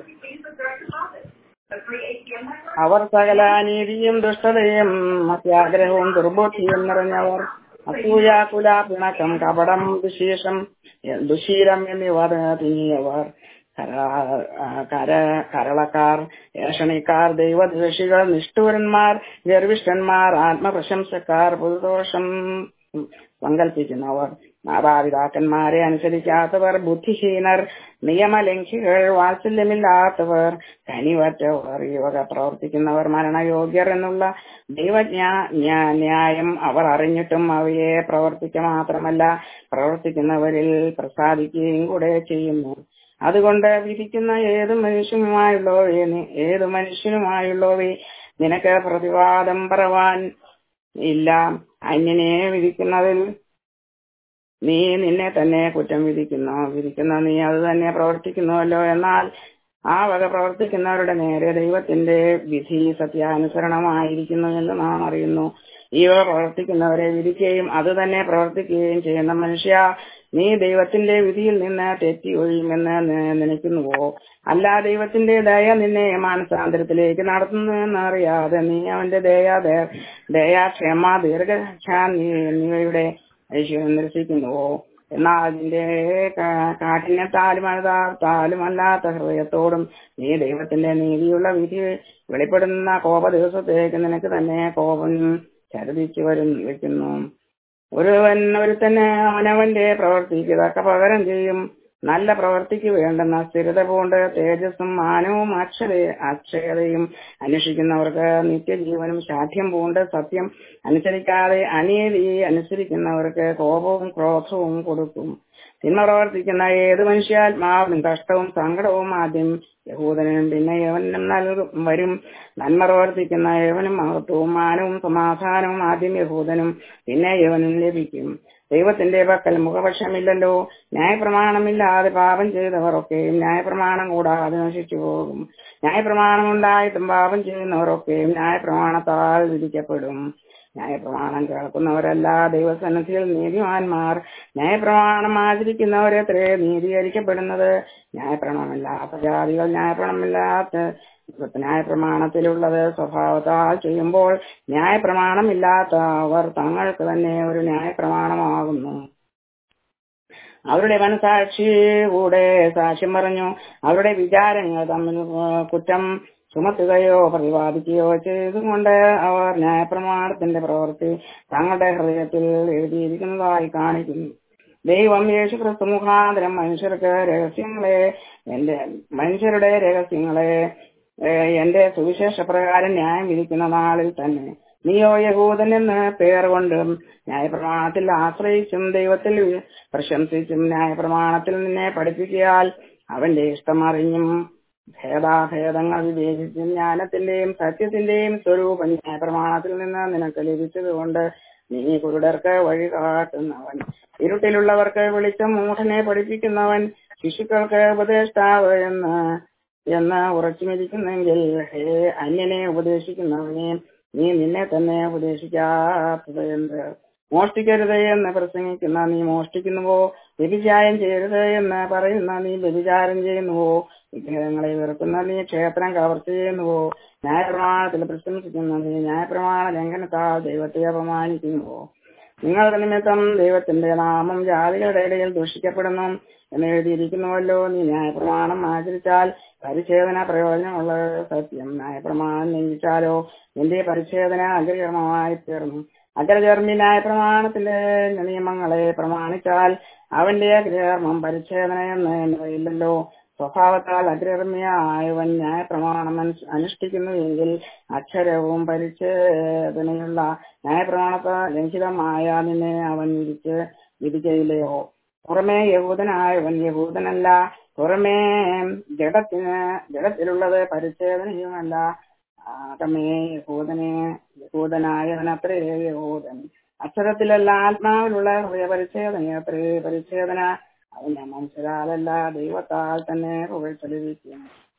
B: അവർ സകല അനീതിയും ദുഷ്ടതയും അത്യാഗ്രഹവും ദുർബുദ്ധിയും നിറഞ്ഞവർ അസൂയ കുല പിണക്കം കപടം ദുശീഷം ദുശീലം എന്നിവ തിങ്ങിയവർ കര കരളക്കാർ ഏഷണിക്കാർ ദൈവദ്വേഷികൾ നിഷ്ഠൂരന്മാർ ഗർവിഷ്ഠന്മാർ ആത്മപ്രശംസക്കാർ പുതുദോഷം സങ്കല്പിക്കുന്നവർ മാതാപിതാക്കന്മാരെ അനുസരിക്കാത്തവർ ബുദ്ധിഹീനർ നിയമലംഘികൾ വാത്സല്യമില്ലാത്തവർ കനിവറ്റവർ യുവക പ്രവർത്തിക്കുന്നവർ മരണയോഗ്യർ എന്നുള്ള ദൈവജ്ഞാന്യായം അവർ അറിഞ്ഞിട്ടും അവയെ പ്രവർത്തിക്ക മാത്രമല്ല പ്രവർത്തിക്കുന്നവരിൽ പ്രസാദിക്കുകയും കൂടെ ചെയ്യുന്നു അതുകൊണ്ട് വിധിക്കുന്ന ഏത് മനുഷ്യനുമായുള്ളവയെ ഏത് മനുഷ്യനുമായുള്ളവയെ നിനക്ക് പ്രതിവാദം പറവാൻ ഇല്ല അന്യനെ വിധിക്കുന്നതിൽ നീ നിന്നെ തന്നെ കുറ്റം വിധിക്കുന്നു വിധിക്കുന്ന നീ അത് തന്നെ പ്രവർത്തിക്കുന്നുവല്ലോ എന്നാൽ ആ വക പ്രവർത്തിക്കുന്നവരുടെ നേരെ ദൈവത്തിന്റെ വിധി സത്യാനുസരണമായിരിക്കുന്നു എന്ന് നാം അറിയുന്നു ഈ വക പ്രവർത്തിക്കുന്നവരെ വിധിക്കുകയും അത് തന്നെ പ്രവർത്തിക്കുകയും ചെയ്യുന്ന മനുഷ്യ നീ ദൈവത്തിന്റെ വിധിയിൽ നിന്ന് തെറ്റി ഒഴിയുമെന്ന് ന- നനയ്ക്കുന്നുവോ അല്ല ദൈവത്തിന്റെ ദയ നിന്നെ മാനസാന്തരത്തിലേക്ക് നടത്തുന്നതെന്ന് അറിയാതെ നീ അവന്റെ ദയ ദയ- ദയ ക്ഷമ ദീർഘക്ഷാന്തി എന്നിവയുടെ ഐശ്വര്യം നിരസിക്കുന്നുവോ എന്നാൽ അതിന്റെ കാ- കാഠിന്യത്താലും അതാത്താലും അല്ലാത്ത ഹൃദയത്തോടും നീ ദൈവത്തിന്റെ നീതിയുള്ള വിധി വെളിപ്പെടുന്ന കോപ ദിവസത്തേക്ക് നിനക്ക് തന്നെ കോപം ചരുതിച്ചു വരും വെക്കുന്നു ഒരുവൻ ഒരുത്തന് അവനവന്റെ പ്രവർത്തിക്ക് തക്ക പകരം ചെയ്യും നല്ല പ്രവർത്തിക്ക് വേണ്ടുന്ന സ്ഥിരത പൂണ്ട് തേജസ്സും മാനവും അക്ഷര അക്ഷയതയും അന്വേഷിക്കുന്നവർക്ക് നിത്യജീവനും ശാഠ്യം പൂണ്ട് സത്യം അനുസരിക്കാതെ അനീതി അനുസരിക്കുന്നവർക്ക് കോപവും ക്രോധവും കൊടുക്കും തിന്മ പ്രവർത്തിക്കുന്ന ഏത് മനുഷ്യാത്മാവിനും കഷ്ടവും സങ്കടവും ആദ്യം യഹൂദനും പിന്നെ യവനും നൽകും വരും നന്മ പ്രവർത്തിക്കുന്ന യവനും മഹത്വവും മാനവും സമാധാനവും ആദ്യം യഹൂദനും പിന്നെ യവനും ലഭിക്കും ദൈവത്തിന്റെ പക്കൽ മുഖപക്ഷമില്ലല്ലോ ന്യായപ്രമാണമില്ലാതെ പാപം ചെയ്തവരൊക്കെയും ന്യായപ്രമാണം കൂടാതെ നശിച്ചു പോകും ന്യായപ്രമാണം ഉണ്ടായിട്ടും പാപം ചെയ്യുന്നവരൊക്കെയും ന്യായപ്രമാണത്താൽ വിധിക്കപ്പെടും ന്യായപ്രമാണം കേൾക്കുന്നവരല്ല ദൈവസന്നിധിയിൽ നീതിമാന്മാർ ന്യായപ്രമാണം ആചരിക്കുന്നവരെത്രേ നീതീകരിക്കപ്പെടുന്നത് ന്യായപ്രമാണമില്ലാത്ത ജാതികൾ ന്യായപ്രമാണമില്ലാത്ത ന്യായപ്രമാണത്തിലുള്ളത് സ്വഭാവത്താൽ ചെയ്യുമ്പോൾ ന്യായപ്രമാണമില്ലാത്തവർ തങ്ങൾക്ക് തന്നെ ഒരു ന്യായപ്രമാണമാകുന്നു അവരുടെ മനസാക്ഷി കൂടെ സാക്ഷ്യം പറഞ്ഞു അവരുടെ വിചാരങ്ങൾ തമ്മിൽ കുറ്റം ചുമത്തുകയോ പ്രതിപാദിക്കുകയോ ചെയ്തുകൊണ്ട് അവർ ന്യായപ്രമാണത്തിന്റെ പ്രവൃത്തി തങ്ങളുടെ ഹൃദയത്തിൽ എഴുതിയിരിക്കുന്നതായി കാണിക്കുന്നു ദൈവം യേശു ക്രിസ്തു മുഖാന്തരം മനുഷ്യർക്ക് രഹസ്യങ്ങളെ എന്റെ മനുഷ്യരുടെ രഹസ്യങ്ങളെ ഏഹ്, എന്റെ സുവിശേഷ പ്രകാരം ന്യായം വിധിക്കുന്ന നാളിൽ തന്നെ നീയോ യഹൂദൻ എന്ന് പേർ കൊണ്ടും ന്യായപ്രമാണത്തിൽ ആശ്രയിച്ചും ദൈവത്തിൽ പ്രശംസിച്ചും ന്യായപ്രമാണത്തിൽ നിന്നെ പഠിപ്പിക്കിയാൽ അവന്റെ ഇഷ്ടം അറിഞ്ഞും ഭേദാഭേദങ്ങൾ വിവേചിച്ചും ജ്ഞാനത്തിന്റെയും സത്യത്തിന്റെയും സ്വരൂപം ന്യായപ്രമാണത്തിൽ നിന്ന് നിനക്ക് ലഭിച്ചതുകൊണ്ട് നീ കുരുടർക്ക് വഴി കാട്ടുന്നവൻ ഇരുട്ടിലുള്ളവർക്ക് വെളിച്ചം മൂഢനെ പഠിപ്പിക്കുന്നവൻ ശിശുക്കൾക്ക് ഉപദേഷ്ടാവ് എന്ന് എന്ന് ഉറച്ചുമിരിക്കുന്നെങ്കിൽ ഹേ അന്യനെ ഉപദേശിക്കുന്നവനെ നീ നിന്നെ തന്നെ ഉപദേശിക്കാത്തത് എന്ത് മോഷ്ടിക്കരുത് എന്ന് പ്രസംഗിക്കുന്ന നീ മോഷ്ടിക്കുന്നുവോ വ്യഭിചാരം ചെയ്യരുത് എന്ന് പറയുന്ന നീ വ്യഭിചാരം ചെയ്യുന്നുവോ വിഗ്രഹങ്ങളെ വെറുക്കുന്ന നീ ക്ഷേത്രം കവർച്ച ചെയ്യുന്നുവോ ന്യായപ്രമാണത്തിൽ പ്രശംസിക്കുന്ന നീ ന്യായപ്രമാണ ലംഘനത്താൽ ദൈവത്തെ അപമാനിക്കുന്നുവോ നിങ്ങൾക്ക് നിമിത്തം ദൈവത്തിന്റെ നാമം ജാതികളുടെ ഇടയിൽ ദൂഷിക്കപ്പെടുന്നു എന്ന് എഴുതിയിരിക്കുന്നുവല്ലോ നീ ന്യായപ്രമാണം ആചരിച്ചാൽ പരിച്ഛേദന പ്രയോജനമുള്ള സത്യം ന്യായപ്രമാണം ലംഘിച്ചാലോ നിന്റെ പരിച്ഛേദന അഗ്രകർമ്മമായി തീർന്നു അഗ്രചർമ്മി ന്യായപ്രമാണത്തിന്റെ നിയമങ്ങളെ പ്രമാണിച്ചാൽ അവന്റെ അഗ്രകർമ്മം പരിച്ഛേദന എന്ന് ഇല്ലല്ലോ സ്വഭാവത്താൽ അഗ്രകർമ്മിയായവൻ ന്യായപ്രമാണം അനു- അനുഷ്ഠിക്കുന്നു എങ്കിൽ അക്ഷരവും പരിച്ഛേദനയുള്ള ന്യായപ്രമാണത്താൽ ലംഘിതമായ നിന്നെ അവൻ വിധിച്ച് വിധിക്കയില്ലയോ പുറമേ യഹൂദനായവൻ യഹൂദനല്ല പുറമേ ജഡത്തിന് ജഡത്തിലുള്ളത് പരിച്ഛേദനയുമല്ല ആകമേ യഹൂദനെ യഹൂദനായവൻ അത്രേ യഹൂദൻ അക്ഷരത്തിലല്ല ആത്മാവിലുള്ള ഹൃദയ പരിച്ഛേദന അത്രേ പരിച്ഛേദന അവന്റെ മനുഷ്യരാലല്ല ദൈവത്താൽ തന്നെ പുകഴ്ച ലഭിക്കും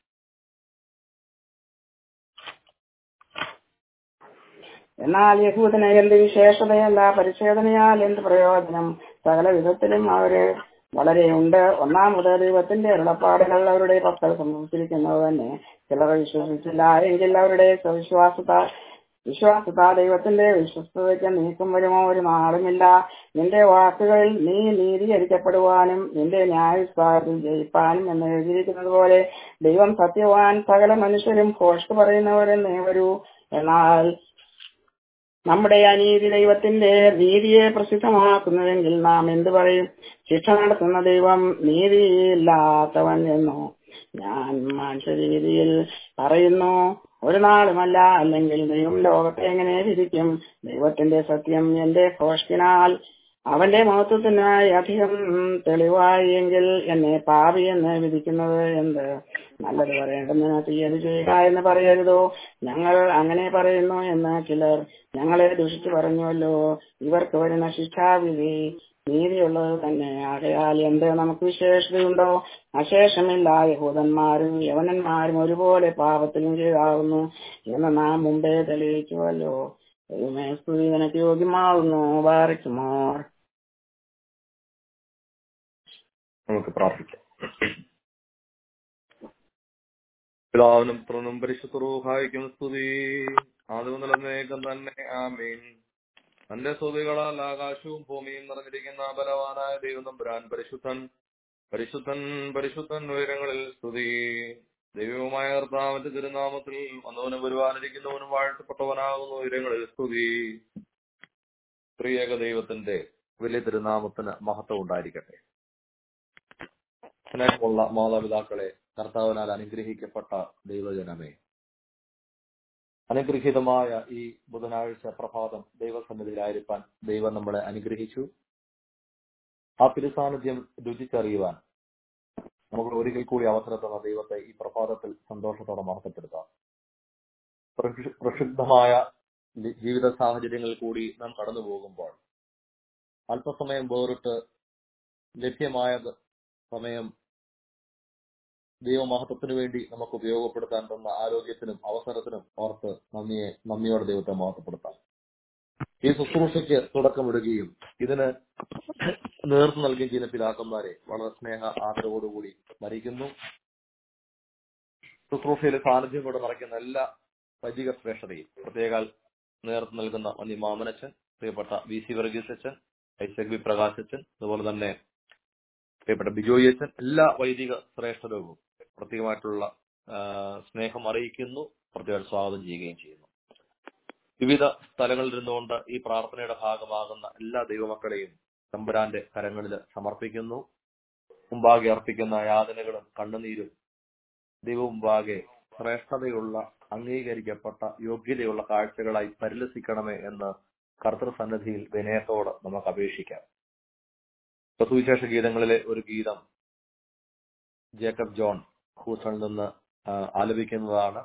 B: എന്നാൽ യഹൂദന് എന്ത് വിശേഷതയല്ല പരിച്ഛേദനയാൽ എന്ത് പ്രയോജനം സകല വിധത്തിലും അവര് വളരെയുണ്ട് ഒന്നാമത് ദൈവത്തിന്റെ ഉള്ളപ്പാടുകൾ അവരുടെ പക്കൽ സംഭവിച്ചിരിക്കുന്നത് തന്നെ ചിലർ വിശ്വസിച്ചില്ല എങ്കിൽ അവരുടെ വിശ്വാസത്താ വിശ്വാസത്താ ദൈവത്തിന്റെ വിശ്വസ്തതയ്ക്ക് നീക്കം വരുമോ ഒരു നാളുമില്ല നിന്റെ വാക്കുകളിൽ നീ നീതീകരിക്കപ്പെടുവാനും നിന്റെ ന്യായവിസ്താരത്തിൽ ജയിപ്പാനും എന്ന് എഴുതിയിരിക്കുന്നത് പോലെ ദൈവം സത്യവാൻ സകല മനുഷ്യരും ഭോഷ്ക് പറയുന്നവരെന്നേ വരൂ എന്നാൽ നമ്മുടെ അനീതി ദൈവത്തിന്റെ നീതിയെ പ്രസിദ്ധമാക്കുന്നുവെങ്കിൽ നാം എന്തു പറയും ശിക്ഷ നടത്തുന്ന ദൈവം നീതിയില്ലാത്തവൻ എന്നോ ഞാൻ മനുഷ്യരീതിയിൽ പറയുന്നു ഒരു നാളുമല്ല അല്ലെങ്കിൽ ദൈവം ലോകത്തെ എങ്ങനെ വിധിക്കും ദൈവത്തിന്റെ സത്യം എന്റെ ഭോഷ്കിനാൽ അവന്റെ മഹത്വത്തിനായി അധികം തെളിവായി എങ്കിൽ എന്നെ പാപി എന്ന് വിധിക്കുന്നത് എന്ത് നല്ലത് പറയേണ്ടതിന് തീയതി ചെയ്യുക എന്ന് പറയരുതോ ഞങ്ങൾ അങ്ങനെ പറയുന്നു എന്ന് ചിലർ ഞങ്ങളെ ദുഷിച്ചു പറഞ്ഞുവല്ലോ ഇവർക്ക് വരുന്ന ശിക്ഷാവിധി നീതിയുള്ളത് തന്നെ ആകയാൽ എന്ത് നമുക്ക് വിശേഷതയുണ്ടോ അശേഷമില്ല യഹൂദന്മാരും യവനന്മാരും ഒരുപോലെ പാപത്തിലും ചെയ്താകുന്നു എന്ന് നാം മുമ്പേ തെളിയിച്ചുവല്ലോ ദൈവമേ സ്തുതി നിനക്ക് യോഗ്യമാവുന്നു ബാറിക്കുമാർ
A: നമുക്ക് പ്രാർത്ഥിക്കാം പിതാവിനും പുത്രനും പരിശുദ്ധ റൂഹായിക്കും സ്തുതി ആദ്യം നിലനേക്കം തന്നെ ആമീൻ തന്റെ സ്തുതികളാൽ ആകാശവും ഭൂമിയും നിറഞ്ഞിരിക്കുന്ന ബലവാനായ ദൈവം തമ്പുരാൻ പരിശുദ്ധൻ പരിശുദ്ധൻ പരിശുദ്ധൻ ഉയരങ്ങളിൽ സ്തുതി ദൈവവുമായ കർത്താവിന്റെ തിരുനാമത്തിൽ വന്നവനും വരുവാനിരിക്കുന്നവനും വാഴ്ത്തപ്പെട്ടവനാകുന്ന ഉയരങ്ങളിൽ സ്തുതി പ്രിയേക ദൈവത്തിന്റെ വലിയ തിരുനാമത്തിന് മഹത്വം ഉണ്ടായിരിക്കട്ടെ സ്നേഹമുള്ള മാതാപിതാക്കളെ കർത്താവിനാൽ അനുഗ്രഹിക്കപ്പെട്ട ദൈവജനമേ അനുഗ്രഹീതമായ ഈ ബുധനാഴ്ച പ്രഭാതം ദൈവസന്നിധിയിലായിരിക്കാൻ ദൈവം നമ്മളെ അനുഗ്രഹിച്ചു ആ തിരുസാന്നിധ്യം രുചിച്ചറിയുവാൻ നമുക്ക് ഒരിക്കൽ കൂടി അവസരം തന്ന ദൈവത്തെ ഈ പ്രഭാതത്തിൽ സന്തോഷത്തോടെ മഹത്വപ്പെടുത്താം പ്രക്ഷു- പ്രക്ഷുബ്ധമായ ലി- ജീവിത സാഹചര്യങ്ങളിൽ കൂടി നാം കടന്നു പോകുമ്പോൾ അല്പസമയം വേറിട്ട് ലഭ്യമായ സമയം ദൈവമഹത്വത്തിനു വേണ്ടി നമുക്ക് ഉപയോഗപ്പെടുത്താൻ തന്ന ആരോഗ്യത്തിനും അവസരത്തിനും ഓർത്ത് നന്ദിയെ നന്ദിയോടെ ദൈവത്തെ മഹത്വപ്പെടുത്താം ഈ ശുശ്രൂഷയ്ക്ക് തുടക്കമിടുകയും ഇതിന് നേതൃത്വം നൽകുകയും ചെയ്യുന്ന പിതാക്കന്മാരെ വളരെ സ്നേഹ ആദരവോടുകൂടി സ്മരിക്കുന്നു ശുശ്രൂഷയിലെ സാന്നിധ്യം കൊണ്ട് നിറയ്ക്കുന്ന എല്ലാ വൈദിക ശ്രേഷ്ഠതയും പ്രത്യേക നേതൃത്വം നൽകുന്ന വന്നി മാമനച്ചൻ പ്രിയപ്പെട്ട വി സി വർഗീസ് അച്ഛൻ ഐസക് വി പ്രകാശ് അച്ഛൻ അതുപോലെ തന്നെ പ്രിയപ്പെട്ട ബിജോയി അച്ഛൻ എല്ലാ വൈദിക ശ്രേഷ്ഠതവും പ്രത്യേകമായിട്ടുള്ള ആ, സ്നേഹം അറിയിക്കുന്നു പ്രത്യേകം സ്വാഗതം ചെയ്യുകയും ചെയ്യുന്നു വിവിധ സ്ഥലങ്ങളിൽ ഇരുന്നുകൊണ്ട് ഈ പ്രാർത്ഥനയുടെ ഭാഗമാകുന്ന എല്ലാ ദൈവമക്കളെയും തമ്പുരാന്റെ കരങ്ങളിൽ സമർപ്പിക്കുന്നു മുമ്പാകെ അർപ്പിക്കുന്ന യാതനകളും കണ്ണുനീരും ദൈവമുമ്പാകെ ശ്രേഷ്ഠതയുള്ള അംഗീകരിക്കപ്പെട്ട യോഗ്യതയുള്ള കാഴ്ചകളായി പരിലസിക്കണമേ എന്ന് കർത്തൃസന്നിധിയിൽ വിനയത്തോട് നമുക്ക് അപേക്ഷിക്കാം ഇപ്പൊ സുവിശേഷ ഗീതങ്ങളിലെ ഒരു ഗീതം ജേക്കബ് ജോൺ ഹൂസ്റ്റണിൽ നിന്ന് ആ, ആലപിക്കുന്നതാണ്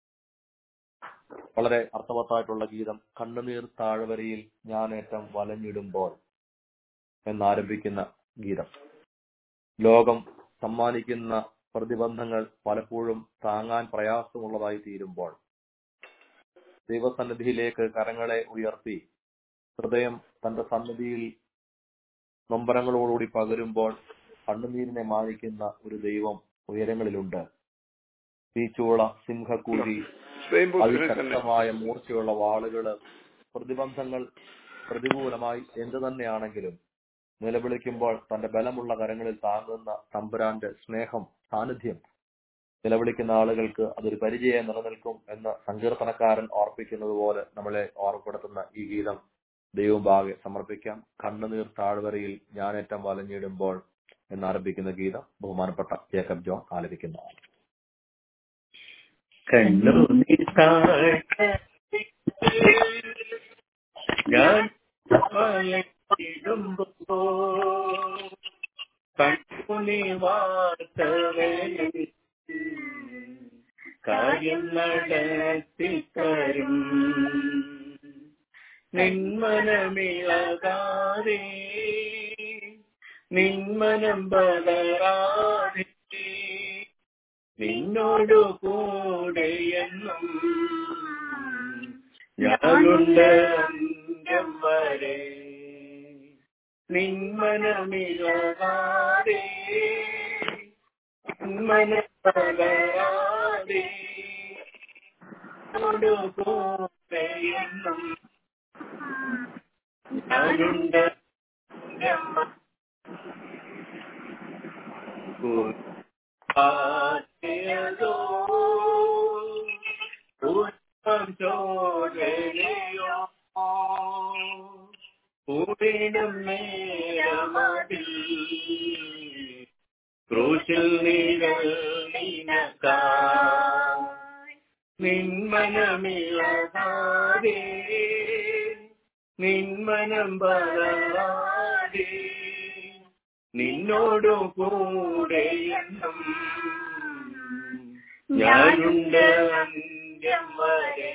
A: വളരെ അർത്ഥവത്തായിട്ടുള്ള ഗീതം കണ്ണുനീർ താഴ്വരയിൽ ഞാനേറ്റം വലഞ്ഞിടുമ്പോൾ എന്നാരംഭിക്കുന്ന ഗീതം ലോകം സമ്മാനിക്കുന്ന പ്രതിബന്ധങ്ങൾ പലപ്പോഴും താങ്ങാൻ പ്രയാസമുള്ളതായി തീരുമ്പോൾ ദൈവസന്നിധിയിലേക്ക് കരങ്ങളെ ഉയർത്തി ഹൃദയം തന്റെ സന്നിധിയിൽ നൊമ്പരങ്ങളോടുകൂടി പകരുമ്പോൾ കണ്ണുനീരിനെ മാനിക്കുന്ന ഒരു ദൈവം ഉയരങ്ങളിലുണ്ട് തീച്ചൂള സിംഹക്കൂഴി അതിശക്തമായ മൂർച്ചയുള്ള വാളുകള് പ്രതിബന്ധങ്ങൾ പ്രതികൂലമായി എന്തു തന്നെയാണെങ്കിലും നിലവിളിക്കുമ്പോൾ തന്റെ ബലമുള്ള കരങ്ങളിൽ താങ്ങുന്ന തമ്പുരാന്റെ സ്നേഹം സാന്നിധ്യം നിലവിളിക്കുന്ന ആളുകൾക്ക് അതൊരു പരിചയം നിലനിൽക്കും എന്ന് സങ്കീർത്തനക്കാരൻ ഓർപ്പിക്കുന്നത് പോലെ നമ്മളെ ഓർമ്മപ്പെടുത്തുന്ന ഈ ഗീതം ദൈവഭാഗെ സമർപ്പിക്കാം കണ്ണുനീർ താഴ്വരയിൽ ഞാനേറ്റം വലഞ്ഞിടുമ്പോൾ എന്നാരംഭിക്കുന്ന ഗീതം ബഹുമാനപ്പെട്ട ജേക്കബ് ജോൺ ആലപിക്കുന്നതാണ്
C: കണ്ണുനീർ ഞാൻ വലയിടുമ്പോ കണ്ണുനി വാർത്തവയിൽ കാര്യം നടത്തിത്തരും നിന്മനമിളകാതെ നിന്മനം പകരാതെ നിന്നോടു കൂടെ എന്നും ഞാനുണ്ട് അന്ത്യം വരെ നിന്മനമിളകാതെ നിന്മനം പകരാതെ നിന്നോടു കൂടെ എന്നും ഞാനുണ്ട് അന്ത്യം വരെ ആശയതോ പുഷ്പം ചോദനയോ പൂവിടും നേരമതിൽ ക്രൂശിൽ നീകൾ നിനക്കായി നിന്മനമിളകാതെ നിന്മനം പകരാതെ നിന്നോടു കൂടെ എന്നും ഞാനുണ്ട് അന്ത്യം വരെ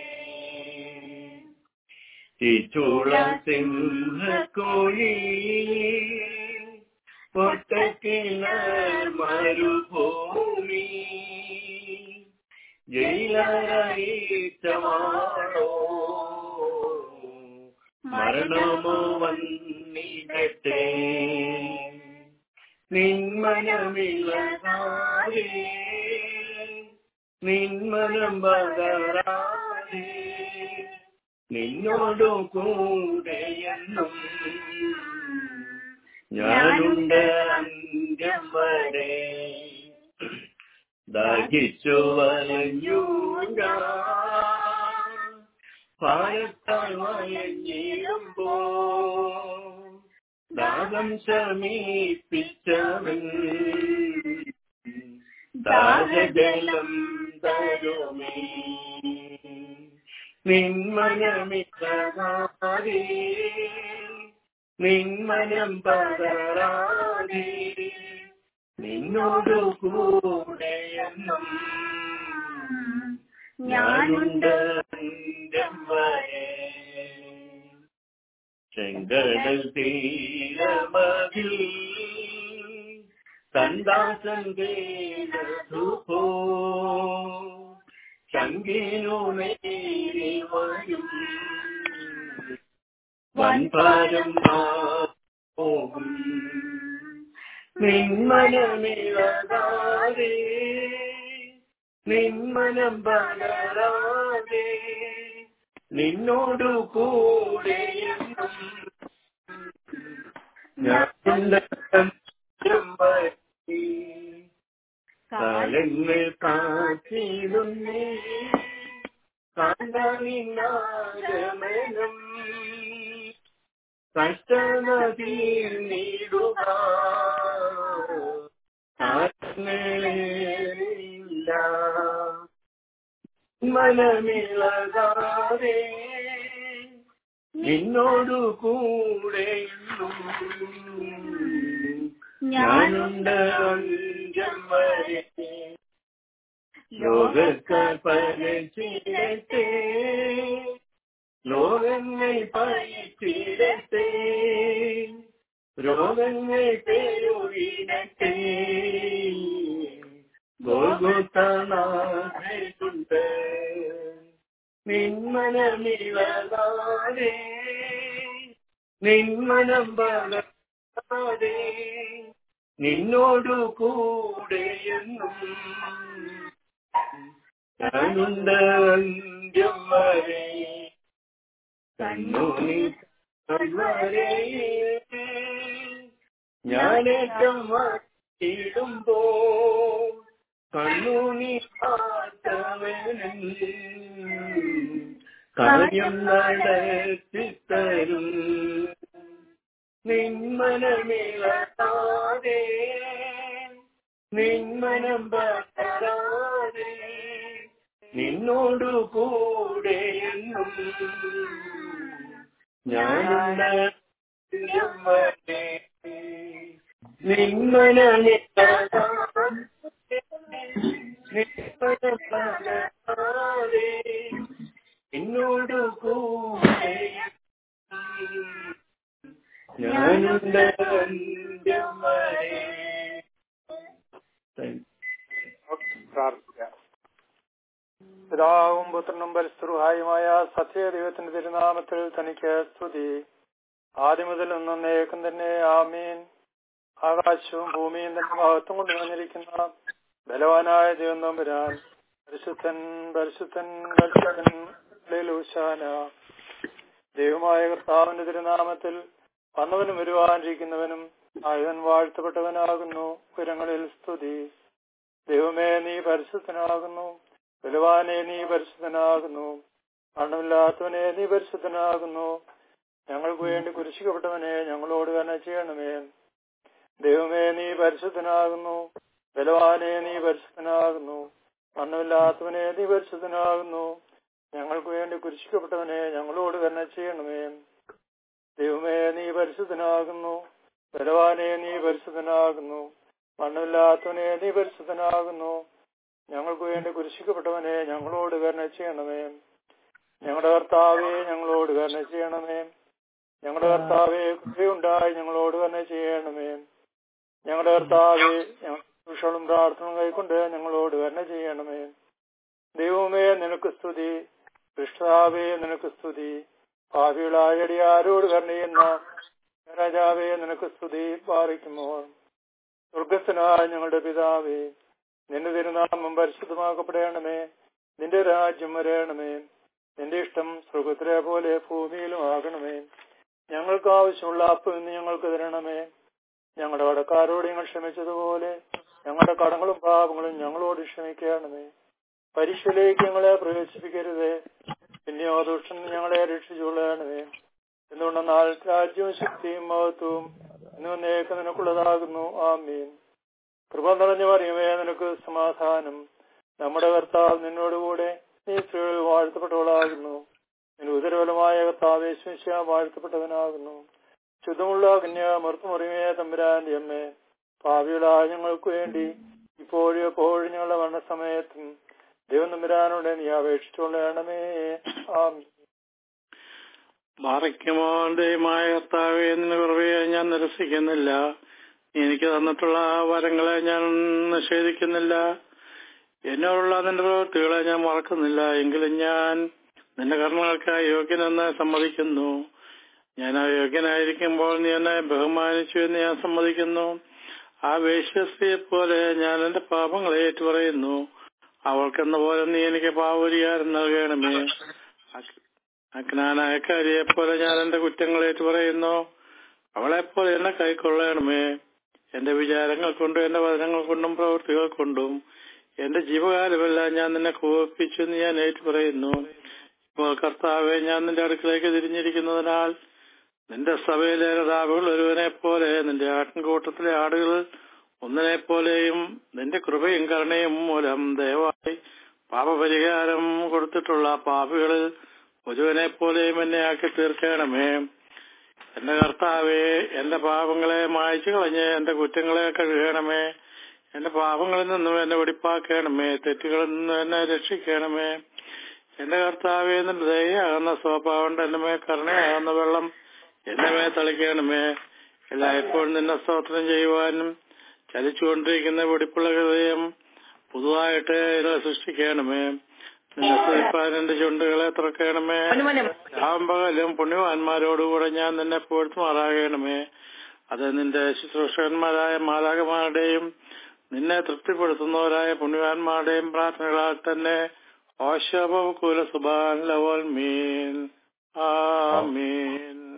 C: ഈ ചൂള സിംഹക്കോഴി കിണർ മരുഭൂമി ജയിലറയിച്ചമാണോ മരണമോ വന്നിടട്ടെ നിന്മനമില്ലാതെ നിന്മനം പകരാതെ നിന്നോടു കൂടെ എന്നും ഞാനുണ്ട് അന്ത്യം വരെ ദാഹിച്ചു വലഞ്ഞു ഞാൻ പാലത്താൽ വലഞ്ഞിടുമ്പോ ദാഹം ശമീപ്പിച്ചവൻ ദാഹജലം തരുമേ നിന്മനമില്ലാതെ നിന്മനം പകരാതെ നിന്നോടു കൂടെ എന്നും ഞാനുണ്ട് അന്ത്യം വരെ ചെങ്കടൽ തീരമതിൽ സന്ദാസൻ തേടു ശങ്കിനു നേരി വരും വൻപാരം പോകും നിന്മനമിളകാതെ നിന്മനം പകരാതെ നിന്നോടു കൂടെ എന്നും ഞാനുണ്ട് അന്ത്യം വരെ. കാലങ്ങൾ കാത്തിരുന്നേ കണ്ടനിന്നാഗമനം കഷ്ടനദിയിൽ നീടുക ആത്മേയില്ല മനമിളകാതെ നിന്നോടു കൂടെ ഞാനുണ്ട് അന്ത്യം വരെ ലോകക്കാർ പരച്ചിടത്തെ ലോകങ്ങൾ പഴിച്ചിടത്തെ രോഗങ്ങൾ പേരുവിടട്ടെ ഗോകുത്തനാഥുണ്ട് നിന്മനമിളകാതെ നിന്മനം പകരാതെ നിന്നോടു കൂടെ എന്നും ഞാനുണ്ട് അന്ത്യം വരെ കണ്ണൂനി വരെ ഞാനേറ്റം ഇടുമ്പോ കണ്ണൂനി കാത്തവനും കാര്യം നടത്തിത്തരും നിന്മനമിളാതെ നിന്മനം പകരാതെ നിന്നോടു കൂടെ എന്നും ഞാനുണ്ട് വരെ നിന്മനമിളാതെ നിന്നോടു കൂടെ ഞാനുണ്ട് അന്ത്യം വരെ Thank you.
D: പ്രാർത്ഥിക്കാം പിതാവും പുത്രനും പരിസ്ഥിതിഹായുമായ സത്യദൈവത്തിന്റെ തിരുനാമത്തിൽ തനിക്ക് സ്തുതി ആദ്യം മുതൽ ഒന്നേക്കും തന്നെ ആമീൻ ആകാശവും ഭൂമിയും തന്നെ മഹത്വം കൊണ്ട് നിറഞ്ഞിരിക്കുന്ന ബലവാനായ ദൈവം തമ്പുരാൻ പരിശുദ്ധൻ പരിശുദ്ധൻ പരിശുദ്ധൻ ലൂശാന ദൈവമായ കർത്താവിന്റെ തിരുനാമത്തിൽ വന്നവനും വരുവാനിരിക്കുന്നവനും ആയുധൻ വാഴ്ത്തപ്പെട്ടവനാകുന്നു ഉയരങ്ങളിൽ സ്തുതി ദൈവമേ നീ പരിശുദ്ധനാകുന്നു ബലവാനെ നീ പരിശുദ്ധനാകുന്നു മരണമില്ലാത്തവനെ നീ പരിശുദ്ധനാകുന്നു ഞങ്ങൾക്ക് വേണ്ടി കുരിശിക്കപ്പെട്ടവനെ ഞങ്ങളോട് തന്നെ ചെയ്യണമേ ദൈവമേ നീ പരിശുദ്ധനാകുന്നു ബലവാനെ നീ പരിശുദ്ധനാകുന്നു മരണമില്ലാത്തവനെ നീ പരിശുദ്ധനാകുന്നു ഞങ്ങൾക്ക് വേണ്ടി കുരിശിക്കപ്പെട്ടവനെ ഞങ്ങളോട് തന്നെ ചെയ്യണമേ ദൈവമേ നീ പരിശുദ്ധനാകുന്നു ബലവാനെ നീ പരിശുദ്ധനാകുന്നു മണ്ണമില്ലാത്തവനെ നീ പരിശുദ്ധനാകുന്നു ഞങ്ങൾക്ക് വേണ്ടി കുരിശിക്കപ്പെട്ടവനെ ഞങ്ങളോട് കരുണ ചെയ്യണമേ ഞങ്ങളുടെ കർത്താവെ ഞങ്ങളോട് കരുണ ചെയ്യണമേ ഞങ്ങളുടെ കർത്താവെ കൃപയുണ്ടായി ഞങ്ങളോട് കരുണ ചെയ്യണമേ ഞങ്ങളുടെ കർത്താവെ ഞങ്ങളും പ്രാർത്ഥന കൈക്കൊണ്ട് ഞങ്ങളോട് വരണ ചെയ്യണമേ ദൈവമേ നിനക്ക് സ്തുതി കൃഷ്ണാവേ നിനക്ക് സ്തുതി ഭാവികളായടി ആരോട് കരുണയുന്ന രാജാവേ നിനക്ക് സ്തുതി പാറിക്കുമോ സ്വർഗസ്ഥനായ ഞങ്ങളുടെ പിതാവേ നിന്റെ തിരുനാമം പരിശുദ്ധമാക്കപ്പെടണമേ നിന്റെ രാജ്യം വരയണമേ നിന്റെ ഇഷ്ടം സ്വർഗത്തിലെ പോലെ ഭൂമിയിലും ആകണമേ ഞങ്ങൾക്ക് ആവശ്യമുള്ള അപ്പം ഇന്ന് ഞങ്ങൾക്ക് തരണമേ ഞങ്ങളുടെ കടക്കാരോട് ഞങ്ങൾ ക്ഷമിച്ചതുപോലെ ഞങ്ങളുടെ കടങ്ങളും പാപങ്ങളും ഞങ്ങളോട് ക്ഷമിക്കണമേ പരീക്ഷയിലേക്ക് ഞങ്ങളെ പ്രവേശിപ്പിക്കരുതേ പിന്നെയോ ദുഷ്ടൻ ഞങ്ങളെ രക്ഷിച്ചുകൊള്ളണമേ എന്തുകൊണ്ടെന്നാൽ രാജ്യവും ശക്തിയും മഹത്വവും എന്നേക്ക് നിനക്കുള്ളതാകുന്നു ആമീൻ കൃപ നിറഞ്ഞു പറയുമേ നിനക്ക് സമാധാനം നമ്മുടെ കർത്താവ് നിന്നോടുകൂടെ നീ സ്ത്രീകളിൽ വാഴ്ത്തപ്പെട്ടവളാകുന്നു നിന്റെ ഉദരഫലമായ കർത്താവ് ശിശ വാഴ്ത്തപ്പെട്ടവനാകുന്നു ശുദ്ധമുള്ള കന്യാ മറുപ്പുമറിമേ തമ്പുരാന്റെ അമ്മേ ഭാവികളായ ഞങ്ങൾക്ക് വേണ്ടി ഇപ്പോഴും എപ്പോഴും ഞങ്ങളുടെ മരണസമയത്തും ദൈവം തമ്പുരാനോട് നീ അപേക്ഷിച്ചുകൊള്ളണമേ ആമീൻ
E: മാറിക്കുമോന്റെയുമായ കർത്താവെ നിന്റെ കുറവയെ ഞാൻ നിരസിക്കുന്നില്ല നീ എനിക്ക് തന്നിട്ടുള്ള ആ വരങ്ങളെ ഞാൻ നിഷേധിക്കുന്നില്ല എന്നോടുള്ള നിന്റെ പ്രവൃത്തികളെ ഞാൻ മറക്കുന്നില്ല എങ്കിലും ഞാൻ നിന്റെ കർമ്മങ്ങൾക്ക് അയോഗ്യനെന്ന് സമ്മതിക്കുന്നു ഞാൻ അയോഗ്യനായിരിക്കുമ്പോൾ നീ എന്നെ ബഹുമാനിച്ചു എന്ന് ഞാൻ സമ്മതിക്കുന്നു ആ വേശ്യസ്ത്രീയെ പോലെ ഞാൻ എന്റെ പാപങ്ങളെ ഏറ്റുപറയുന്നു അവൾക്കെന്ന പോലെ നീ എനിക്ക് പാവരികാരം നൽകണമേ അജ്ഞാനായക്കാരിയെ പോലെ ഞാൻ എന്റെ കുറ്റങ്ങൾ ഏറ്റുപറയുന്നു അവളെപ്പോലെ എന്നെ കൈക്കൊള്ളണമേ എന്റെ വിചാരങ്ങൾ കൊണ്ടും എന്റെ വചനങ്ങൾ കൊണ്ടും പ്രവൃത്തികൾ കൊണ്ടും എന്റെ ജീവകാലമെല്ലാം ഞാൻ നിന്നെ കോപിപ്പിച്ചു എന്ന് ഞാൻ ഏറ്റുപറയുന്നു ഇപ്പോൾ കർത്താവെ ഞാൻ നിന്റെ അടുക്കിലേക്ക് തിരിഞ്ഞിരിക്കുന്നതിനാൽ നിന്റെ സഭയിലെ നേതാവുകൾ ഒരുവനെ പോലെ നിന്റെ ആട്ടിൻകൂട്ടത്തിലെ ആടുകൾ ഒന്നിനെ പോലെയും നിന്റെ കൃപയും കരുണയും മൂലം ദയവായി പാപപരിഹാരം കൊടുത്തിട്ടുള്ള പാപികളിൽ ഒരുവനെ പോലെയും എന്നെ ആക്കി തീർക്കണമേ എന്റെ കർത്താവെ എന്റെ പാപങ്ങളെ മായ്ച്ചു കളഞ്ഞ് എന്റെ കുറ്റങ്ങളെ കഴുകണമേ എന്റെ പാപങ്ങളിൽ നിന്നും എന്നെ വെടിപ്പാക്കണമേ തെറ്റുകളിൽ നിന്നും എന്നെ രക്ഷിക്കണമേ എന്റെ കർത്താവെ നിന്റെ ദയാകുന്ന സ്വഭാവം എന്റെ മേ കരുണയാകുന്ന വെള്ളം എന്റെ മേ തളിക്കണമേ എല്ലായ്പ്പോഴും നിന്നെ സ്തോത്രം ചെയ്യുവാനും ചലിച്ചുകൊണ്ടിരിക്കുന്ന വെടിപ്പുള്ള ഹൃദയം പുതുതായിട്ട് ഇതിനെ സൃഷ്ടിക്കണമേ നിന്നെ സ്തുതിപ്പാൻ എന്റെ ചുണ്ടുകളെ തുറക്കണമേ രാമ്പകലും പുണ്യവാന്മാരോടുകൂടെ ഞാൻ നിന്നെ പോഴ്ത്തുമാറാകണമേ അത് നിന്റെ ശുശ്രൂഷകന്മാരായ മാതാകന്മാരുടെയും നിന്നെ തൃപ്തിപ്പെടുത്തുന്നവരായ പുണ്യവാന്മാരുടെയും പ്രാർത്ഥനകളാൽ തന്നെ ഓശബകുല സുബാൻ ലവൽ മീൻ ആമീൻ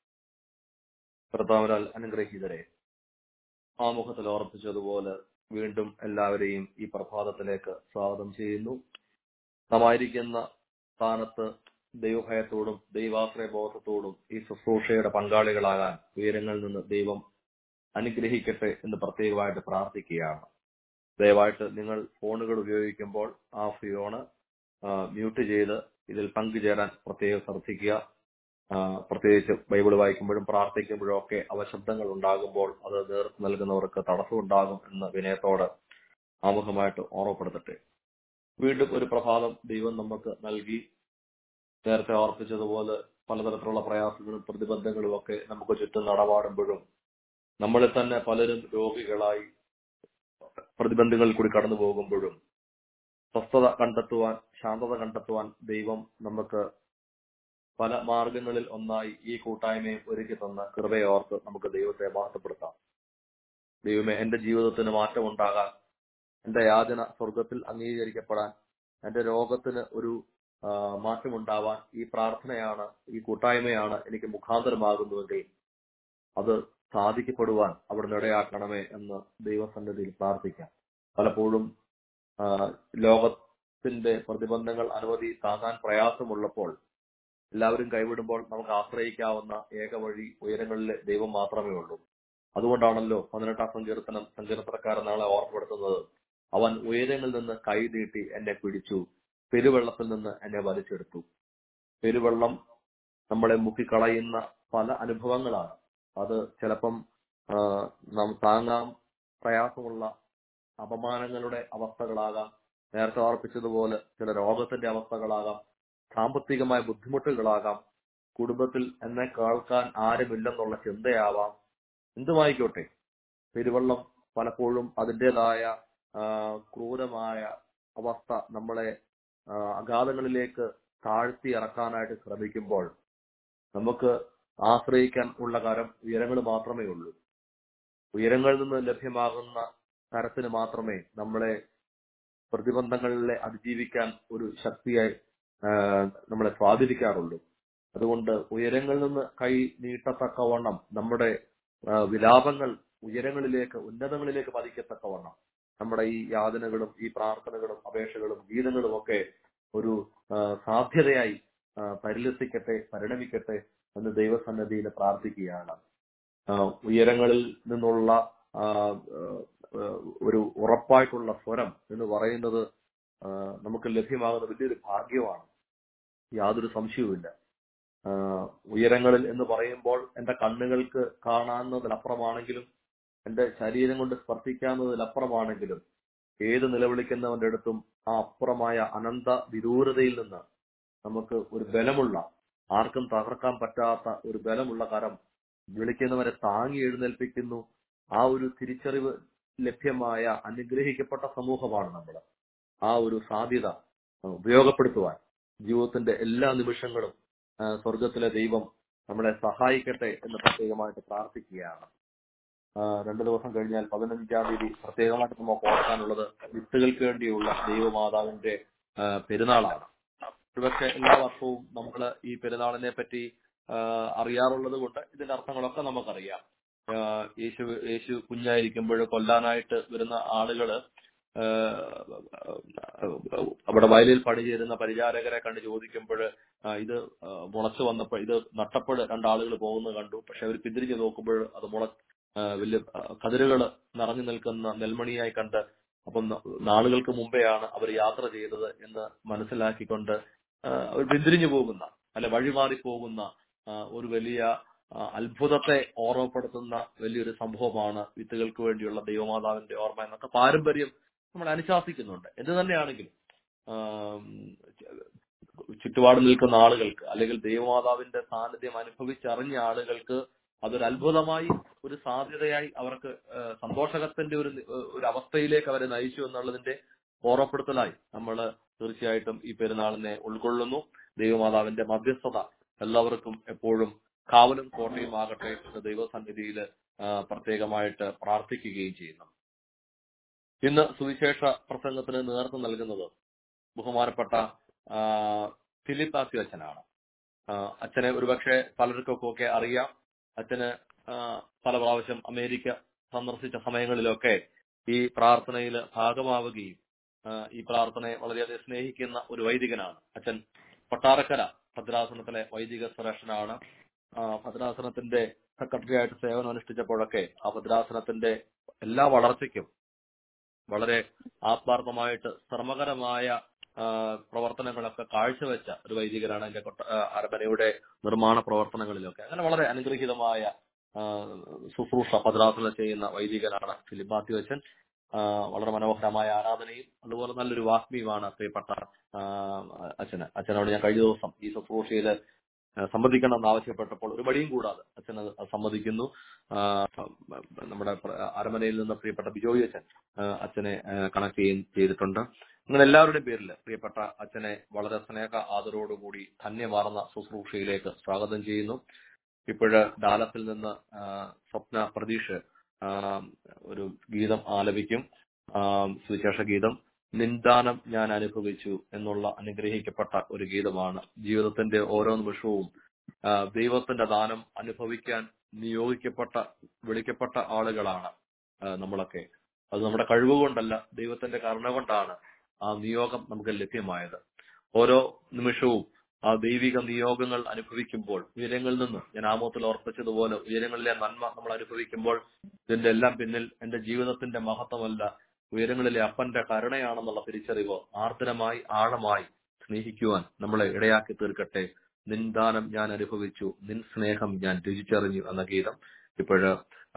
A: കർത്താവിനാൽ അനുഗ്രഹീതരെ ആമുഖത്തിൽ ഓർപ്പിച്ചതുപോലെ വീണ്ടും എല്ലാവരെയും ഈ പ്രഭാതത്തിലേക്ക് സ്വാഗതം ചെയ്യുന്നു നാമായിരിക്കുന്ന സ്ഥാനത്ത് ദൈവഭയത്തോടും ദൈവാശ്രയ ബോധത്തോടും ഈ ശുശ്രൂഷയുടെ പങ്കാളികളാകാൻ ഉയരങ്ങളിൽ നിന്ന് ദൈവം അനുഗ്രഹിക്കട്ടെ എന്ന് പ്രത്യേകമായിട്ട് പ്രാർത്ഥിക്കുകയാണ് ദയവായിട്ട് നിങ്ങൾ ഫോണുകൾ ഉപയോഗിക്കുമ്പോൾ ആ ഫോണ് മ്യൂട്ട് ചെയ്ത് ഇതിൽ പങ്കുചേരാൻ പ്രത്യേകം ശ്രദ്ധിക്കുക ആ, പ്രത്യേകിച്ച് ബൈബിൾ വായിക്കുമ്പോഴും പ്രാർത്ഥിക്കുമ്പോഴും ഒക്കെ അവശബ്ദങ്ങൾ ഉണ്ടാകുമ്പോൾ അത് നേതൃത്വം നൽകുന്നവർക്ക് തടസ്സമുണ്ടാകും എന്ന് വിനയത്തോട് ആമുഖമായിട്ട് ഓർമ്മപ്പെടുത്തട്ടെ വീണ്ടും ഒരു പ്രഭാതം ദൈവം നമുക്ക് നൽകി നേരത്തെ ഓർപ്പിച്ചതുപോലെ പലതരത്തിലുള്ള പ്രയാസങ്ങളും പ്രതിബന്ധങ്ങളും ഒക്കെ നമുക്ക് ചുറ്റും നടപാടുമ്പോഴും നമ്മളിൽ തന്നെ പലരും രോഗികളായി പ്രതിബന്ധങ്ങളിൽ കൂടി കടന്നു പോകുമ്പോഴും സ്വസ്ഥത കണ്ടെത്തുവാൻ ശാന്തത കണ്ടെത്തുവാൻ ദൈവം നമുക്ക് പല മാർഗങ്ങളിൽ ഒന്നായി ഈ കൂട്ടായ്മയും ഒരുക്കി തന്ന കൃപയെ ഓർത്ത് നമുക്ക് ദൈവത്തെ മഹത്വപ്പെടുത്താം ദൈവമേ എന്റെ ജീവിതത്തിന് മാറ്റമുണ്ടാകാൻ എന്റെ യാതന സ്വർഗത്തിൽ അംഗീകരിക്കപ്പെടാൻ എന്റെ രോഗത്തിന് ഒരു ആ, മാറ്റമുണ്ടാവാൻ ഈ പ്രാർത്ഥനയാണ് ഈ കൂട്ടായ്മയാണ് എനിക്ക് മുഖാന്തരമാകുന്നുവെങ്കിൽ അത് സാധിക്കപ്പെടുവാൻ അവിടുന്ന് ഇടയാക്കണമേ എന്ന് ദൈവസന്നിധിയിൽ പ്രാർത്ഥിക്കാം പലപ്പോഴും ആ, ലോകത്തിന്റെ പ്രതിബന്ധങ്ങൾ അനവധി താങ്ങാൻ പ്രയാസമുള്ളപ്പോൾ എല്ലാവരും കൈവിടുമ്പോൾ നമുക്ക് ആശ്രയിക്കാവുന്ന ഏക വഴി ഉയരങ്ങളിലെ ദൈവം മാത്രമേ ഉള്ളൂ അതുകൊണ്ടാണല്ലോ പതിനെട്ടാം സങ്കീർത്തനം സങ്കീർത്തനക്കാരൻ നാളെ ഓർമ്മപ്പെടുത്തുന്നത് അവൻ ഉയരങ്ങളിൽ നിന്ന് കൈ നീട്ടി എന്നെ പിടിച്ചു പെരുവെള്ളത്തിൽ നിന്ന് എന്നെ വലിച്ചെടുത്തു പെരുവെള്ളം നമ്മളെ മുക്കിക്കളയുന്ന പല അനുഭവങ്ങളാണ് അത് ചിലപ്പം ആ, നാം താങ്ങാൻ പ്രയാസമുള്ള അപമാനങ്ങളുടെ അവസ്ഥകളാകാം നേരത്തെ ഓർപ്പിച്ചതുപോലെ ചില രോഗത്തിന്റെ അവസ്ഥകളാകാം സാമ്പത്തികമായ ബുദ്ധിമുട്ടുകളാകാം കുടുംബത്തിൽ എന്നെ കേൾക്കാൻ ആരുമില്ലെന്നുള്ള ചിന്തയാവാം എന്തുമായിക്കോട്ടെ പെരുവെള്ളം പലപ്പോഴും അതിൻ്റെതായ ക്രൂരമായ അവസ്ഥ നമ്മളെ ആ, അഗാധങ്ങളിലേക്ക് താഴ്ത്തി ഇറക്കാനായിട്ട് ശ്രമിക്കുമ്പോൾ നമുക്ക് ആശ്രയിക്കാൻ ഉള്ള കരം ഉയരങ്ങൾ മാത്രമേ ഉള്ളൂ ഉയരങ്ങളിൽ നിന്ന് ലഭ്യമാകുന്ന കരത്തിന് മാത്രമേ നമ്മളെ പ്രതിബന്ധങ്ങളിലെ അതിജീവിക്കാൻ ഒരു ശക്തിയായി ആ, നമ്മളെ സ്വാധീനിക്കാറുള്ളൂ അതുകൊണ്ട് ഉയരങ്ങളിൽ നിന്ന് കൈ നീട്ടത്തക്കവണ്ണം നമ്മുടെ ആ, വിലാപങ്ങൾ ഉയരങ്ങളിലേക്ക് ഉന്നതങ്ങളിലേക്ക് പതിക്കത്തക്കവണ്ണം നമ്മുടെ ഈ യാതനകളും ഈ പ്രാർത്ഥനകളും അപേക്ഷകളും ഗീതങ്ങളും ഒക്കെ ഒരു ആ, സാധ്യതയായി ആ, പരിലസിക്കട്ടെ പരിണമിക്കട്ടെ എന്ന് ദൈവസന്നദ്ധിയിൽ പ്രാർത്ഥിക്കുകയാണ് ആ, ഉയരങ്ങളിൽ നിന്നുള്ള ആ, ആ, ഒരു ഉറപ്പായിട്ടുള്ള സ്വരം എന്ന് പറയുന്നത് ആ, നമുക്ക് ലഭ്യമാകുന്ന വലിയൊരു ഭാഗ്യമാണ് യാതൊരു സംശയവുമില്ല ആ, ഉയരങ്ങളിൽ എന്ന് പറയുമ്പോൾ എന്റെ കണ്ണുകൾക്ക് കാണാവുന്നതിലപ്പുറമാണെങ്കിലും എന്റെ ശരീരം കൊണ്ട് സ്പർശിക്കാവുന്നതിലപ്പുറമാണെങ്കിലും ഏത് നിലവിളിക്കുന്നവന്റെ അടുത്തും ആ അപ്പുറമായ അനന്ത വിദൂരതയിൽ നിന്ന് നമുക്ക് ഒരു ബലമുള്ള ആർക്കും തകർക്കാൻ പറ്റാത്ത ഒരു ബലമുള്ള കരം വിളിക്കുന്നവരെ താങ്ങി എഴുന്നേൽപ്പിക്കുന്നു ആ ഒരു തിരിച്ചറിവ് ലഭ്യമായ അനുഗ്രഹിക്കപ്പെട്ട സമൂഹമാണ് നമ്മൾ ആ ഒരു സാധ്യത ആ, ഉപയോഗപ്പെടുത്തുവാൻ ജീവിതത്തിന്റെ എല്ലാ നിമിഷങ്ങളും ആ, സ്വർഗത്തിലെ ദൈവം നമ്മളെ സഹായിക്കട്ടെ എന്ന് പ്രത്യേകമായിട്ട് പ്രാർത്ഥിക്കുകയാണ് ആ, രണ്ടു ദിവസം കഴിഞ്ഞാൽ പതിനഞ്ചാം തീയതി പ്രത്യേകമായിട്ട് നമുക്ക് ഓർക്കാനുള്ളത് വിത്തുകൾക്ക് വേണ്ടിയുള്ള ദൈവമാതാവിന്റെ ആ, പെരുന്നാളാണ് ഒരുപക്ഷെ എല്ലാ വർഷവും നമ്മൾ ഈ പെരുന്നാളിനെ പറ്റി ആ, അറിയാറുള്ളത് കൊണ്ട് ഇതിന്റെ അർത്ഥങ്ങളൊക്കെ നമുക്കറിയാം ആ, യേശു യേശു കുഞ്ഞായിരിക്കുമ്പോൾ കൊല്ലാനായിട്ട് വരുന്ന ആളുകള് ആ, അവിടെ വയലിൽ പണിചേരുന്ന പരിചാരകരെ കണ്ട് ചോദിക്കുമ്പോൾ ഇത് ആ, മുളച്ചു വന്നപ്പോൾ ഇത് നട്ടപ്പോൾ രണ്ടാളുകൾ പോകുന്നത് കണ്ടു പക്ഷെ അവർ പിന്തിരിഞ്ഞ് നോക്കുമ്പോൾ അത് മുള ആ, വലിയ കതിരുകൾ നിറഞ്ഞു നിൽക്കുന്ന നെൽമണിയായി കണ്ട് അപ്പം ന- നാളുകൾക്ക് മുമ്പെയാണ് അവർ യാത്ര ചെയ്തത് എന്ന് മനസ്സിലാക്കിക്കൊണ്ട് ആ, അവർ പിന്തിരിഞ്ഞു പോകുന്ന അല്ലെ വഴിമാറി പോകുന്ന ആ, ഒരു വലിയ ആ, അത്ഭുതത്തെ ഓർമ്മപ്പെടുത്തുന്ന വലിയൊരു സംഭവമാണ് വിത്തുകൾക്ക് വേണ്ടിയുള്ള ദൈവമാതാവിന്റെ ഓർമ്മ എന്നൊക്കെ പാരമ്പര്യം നമ്മൾ അനുശാസിക്കുന്നുണ്ട് എന്ത് തന്നെയാണെങ്കിലും ആം, ചുറ്റുപാട് നിൽക്കുന്ന ആളുകൾക്ക് അല്ലെങ്കിൽ ദൈവമാതാവിന്റെ സാന്നിധ്യം അനുഭവിച്ചറിഞ്ഞ ആളുകൾക്ക് അതൊരു അത്ഭുതമായി ഒരു സാധ്യതയായി അവർക്ക് ആ, സന്തോഷകത്തിന്റെ ഒരു നി- ഒരു അവസ്ഥയിലേക്ക് അവരെ നയിച്ചു എന്നുള്ളതിന്റെ ഓർമ്മപ്പെടുത്തലായി നമ്മൾ തീർച്ചയായിട്ടും ഈ പെരുന്നാളിനെ ഉൾക്കൊള്ളുന്നു ദൈവമാതാവിന്റെ മധ്യസ്ഥത എല്ലാവർക്കും എപ്പോഴും കാവലും കോട്ടയും ആകട്ടെ എന്ന് ദൈവസന്നിധിയിൽ പ്രത്യേകമായിട്ട് പ്രാർത്ഥിക്കുകയും ചെയ്യുന്നു ഇന്ന് സുവിശേഷ പ്രസംഗത്തിന് നേതൃത്വം നൽകുന്നത് ബഹുമാനപ്പെട്ട ആ, ഫിലിപ്പ് ആസി അച്ഛനാണ് ആ, അച്ഛനെ ഒരുപക്ഷെ പലർക്കൊക്കെ ഒക്കെ അറിയാം അച്ഛന് ആ, പല പ്രാവശ്യം അമേരിക്ക സന്ദർശിച്ച സമയങ്ങളിലൊക്കെ ഈ പ്രാർത്ഥനയിൽ ഭാഗമാവുകയും ആ, ഈ പ്രാർത്ഥനയെ വളരെയധികം സ്നേഹിക്കുന്ന ഒരു വൈദികനാണ് അച്ഛൻ കൊട്ടാരക്കര ഭദ്രാസനത്തിലെ വൈദിക ശ്രേഷ്ഠനാണ് ആ, ഭദ്രാസനത്തിന്റെ സെക്രട്ടറി ആയിട്ട് സേവനം അനുഷ്ഠിച്ചപ്പോഴൊക്കെ ആ ഭദ്രാസനത്തിന്റെ എല്ലാ വളർച്ചയ്ക്കും വളരെ ആത്മാർത്ഥമായിട്ട് ശ്രമകരമായ ആ, പ്രവർത്തനങ്ങളൊക്കെ കാഴ്ചവെച്ച ഒരു വൈദികരാണ് എന്റെ കൊട്ട ആ, അരമനയുടെ നിർമ്മാണ പ്രവർത്തനങ്ങളിലൊക്കെ അങ്ങനെ വളരെ അനുഗ്രഹീതമായ ആ, ശുശ്രൂഷ ഭദ്രാസനം ചെയ്യുന്ന വൈദികനാണ് ഫിലിപ്പ് മാത്യു അച്ഛൻ ആ, വളരെ മനോഹരമായ ആരാധനയും അതുപോലെ നല്ലൊരു വാഗ്മിയുമാണ് പ്രിയപ്പെട്ട ആ, അച്ഛന് അച്ഛനോട് ഞാൻ കഴിഞ്ഞ ദിവസം ഈ ശുശ്രൂഷയിൽ സമ്മതിക്കണം എന്ന് ആവശ്യപ്പെട്ടപ്പോൾ ഒരു മടിയും കൂടാതെ അച്ഛൻ അത് സമ്മതിക്കുന്നു ആ, നമ്മുടെ പ്ര- അരമനയിൽ നിന്ന് പ്രിയപ്പെട്ട ബിജോയി അച്ഛൻ ആ, അച്ഛനെ കണക്ട് ചെയ്യുകയും ചെയ്തിട്ടുണ്ട് അങ്ങനെ എല്ലാവരുടെയും പേരിൽ പ്രിയപ്പെട്ട അച്ഛനെ വളരെ സ്നേഹ ആദരവോടുകൂടി ധന്യമാർന്ന ശുശ്രൂഷയിലേക്ക് സ്വാഗതം ചെയ്യുന്നു ഇപ്പോഴ് ഡാലസിൽ നിന്ന് ആ, സ്വപ്ന പ്രതീഷ് ആ, ഒരു ഗീതം ആലപിക്കും ആ, സുവിശേഷ ഗീതം നിന്ദാനം ഞാൻ അനുഭവിച്ചു എന്നുള്ള അനുഗ്രഹിക്കപ്പെട്ട ഒരു ഗീതമാണ് ജീവിതത്തിന്റെ ഓരോ നിമിഷവും ആ, ദൈവത്തിന്റെ ദാനം അനുഭവിക്കാൻ നിയോഗിക്കപ്പെട്ട വിളിക്കപ്പെട്ട ആളുകളാണ് ആ, നമ്മളൊക്കെ അത് നമ്മുടെ കഴിവുകൊണ്ടല്ല ദൈവത്തിന്റെ കരുണ കൊണ്ടാണ് ആ നിയോഗം നമുക്ക് ലഭ്യമായത് ഓരോ നിമിഷവും ആ ദൈവിക നിയോഗങ്ങൾ അനുഭവിക്കുമ്പോൾ ഉയരങ്ങളിൽ നിന്ന് ഞാൻ ആമോത്തിൽ ഓർപ്പിച്ചതുപോലെ ഉയരങ്ങളിലെ നന്മ നമ്മൾ അനുഭവിക്കുമ്പോൾ ഇതിന്റെ എല്ലാം പിന്നിൽ എന്റെ ജീവിതത്തിന്റെ മഹത്വമല്ല ഉയരങ്ങളിലെ അപ്പന്റെ കരുണയാണെന്നുള്ള തിരിച്ചറിവ് ആർദ്രമായി ആഴമായി സ്നേഹിക്കുവാൻ നമ്മളെ ഇടയാക്കി തീർക്കട്ടെ നിന്ദാനം ഞാൻ അനുഭവിച്ചു നിൻ സ്നേഹം ഞാൻ രുചിച്ചറിഞ്ഞു എന്ന ഗീതം ഇപ്പോഴ്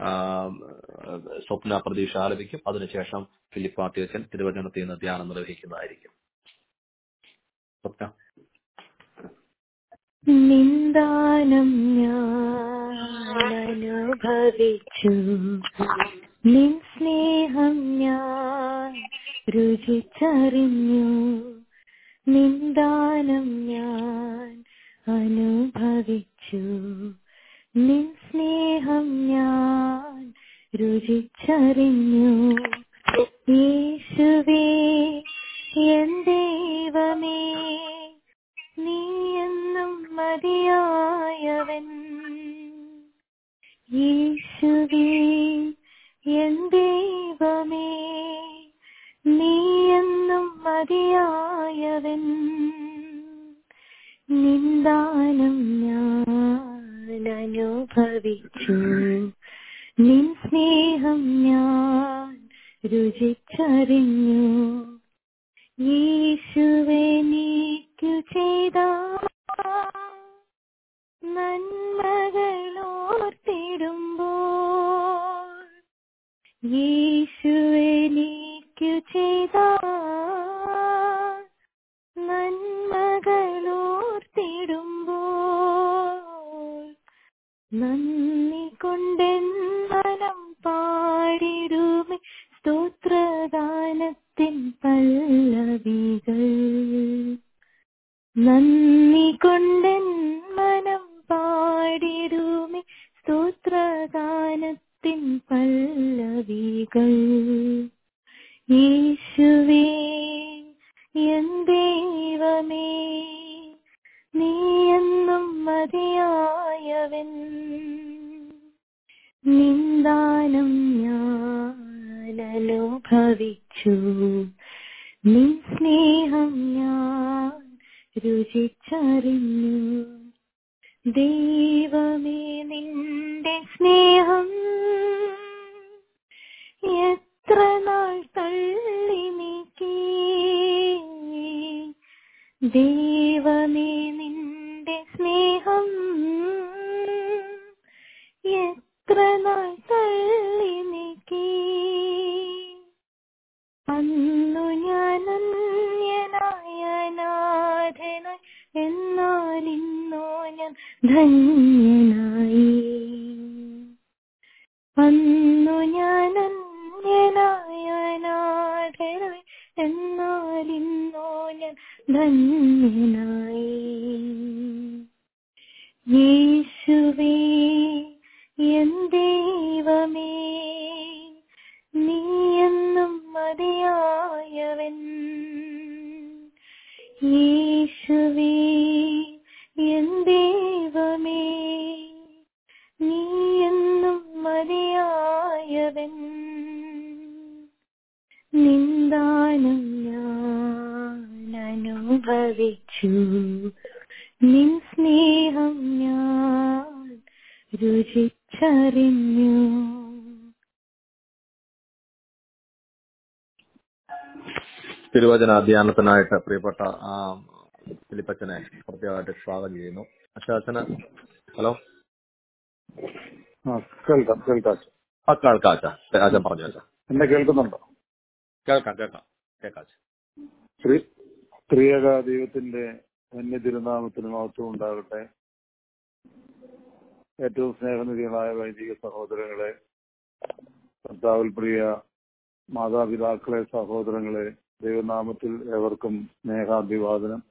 A: സ്വപ്ന പ്രതീക്ഷ ആലപിക്കും അതിനുശേഷം ഫിലിപ്പ് ആത്യച്ചൻ തിരുവചനത്തിൽ നിന്ന് ധ്യാനം നിർവഹിക്കുന്നതായിരിക്കും സ്വപ്ന
F: നിന്ദാനം ഞാൻ അനുഭവിച്ചു നിൻ സ്നേഹം ഞാൻ രുചിച്ചറിഞ്ഞു നിന്ദാനം ഞാൻ അനുഭവിച്ചു നിൻ സ്നേഹം ഞാൻ രുചിച്ചറിഞ്ഞു യേശുവേ എൻ ദൈവമേ നീ എന്നും മതിയായവൻ യേശുവേ എൻ ദൈവമേ നീ എന്നും മതിയായവൻ നിന്ദാനം ഞാൻ അനുഭവിച്ചു നിൻ സ്നേഹം ഞാൻ രുചിച്ചറിഞ്ഞു യേശുവെ നീക്കു ചെയ്ത നന്മകളോർത്തിടുമ്പോൾ യേശുവെ നീക്കു ചെയ്ത നന്മകളോർത്തിടുമ്പോൾ നന്ദി കൊണ്ടെൻ മനം പാടിടുമേ സ്തോത്രദാനത്തിൻ പല്ലവികൾ നന്ദി കൊണ്ടെൻ മനം പാടിടുമേ സ്തോത്രദാനത്തിൻ പല്ലവികൾ യേശുവേ എൻ ദൈവമേ നീ എന്നും മതിയായവൻ നിന്ദാനം ഞാൻ അനുഭവിച്ചു നിൻ സ്നേഹം ഞാൻ രുചിച്ചറിഞ്ഞു ദൈവമേ നിന്റെ സ്നേഹം എത്ര നാൾ തള്ളി നീക്കി ദൈവമേ നിന്റെ സ്നേഹം എത്ര നാൾ തള്ളി നീക്കി അന്നു ഞാൻ അന്യനായ നാഥനായി എന്നാൽ ഇന്നോ ഞാൻ ധന്യനായി അന്നു ഞാൻ അന്യനായ നാഥനായി എന്നാൽ ഇന്നോ ഞാൻ ധന്യനായി യേശുവേ എൻ ദൈവമേ നീ എന്നും മതിയായവൻ യേശുവേ എൻ ദൈവമേ നീ എന്നും മതിയായവൻ നിന്ദാനം ഞാൻ അനുഭവിച്ചു നിൻ സ്നേഹം ഞാൻ രുചിച്ചറിഞ്ഞു
A: തിരുവചന ധ്യാനത്തിനായിട്ട് പ്രിയപ്പെട്ട ആ ഫിലിപ്പച്ചനെ പ്രത്യേകമായിട്ട് സ്വാഗതം ചെയ്യുന്നു അച്ഛന് ഹലോ
G: ആ കേൾക്കാം കേൾക്കാം
A: ആ കേൾക്കാം അച്ഛാ അച്ഛൻ പറഞ്ഞു അച്ഛാ
G: എന്നെ കേൾക്കുന്നുണ്ടോ
A: കേൾക്കാം കേൾക്കാം കേൾക്കാം അച്ഛാ
G: ശ്രീ ത്രിയേക ദൈവത്തിന്റെ ധന്യ തിരുനാമത്തിന് മഹത്വം ഉണ്ടാകട്ടെ ഏറ്റവും സ്നേഹനിധികളായ വൈദിക സഹോദരങ്ങളെ കർത്താവിൽ പ്രിയ മാതാപിതാക്കളെ സഹോദരങ്ങളെ ദൈവനാമത്തിൽ ഏവർക്കും സ്നേഹാഭിവാദനം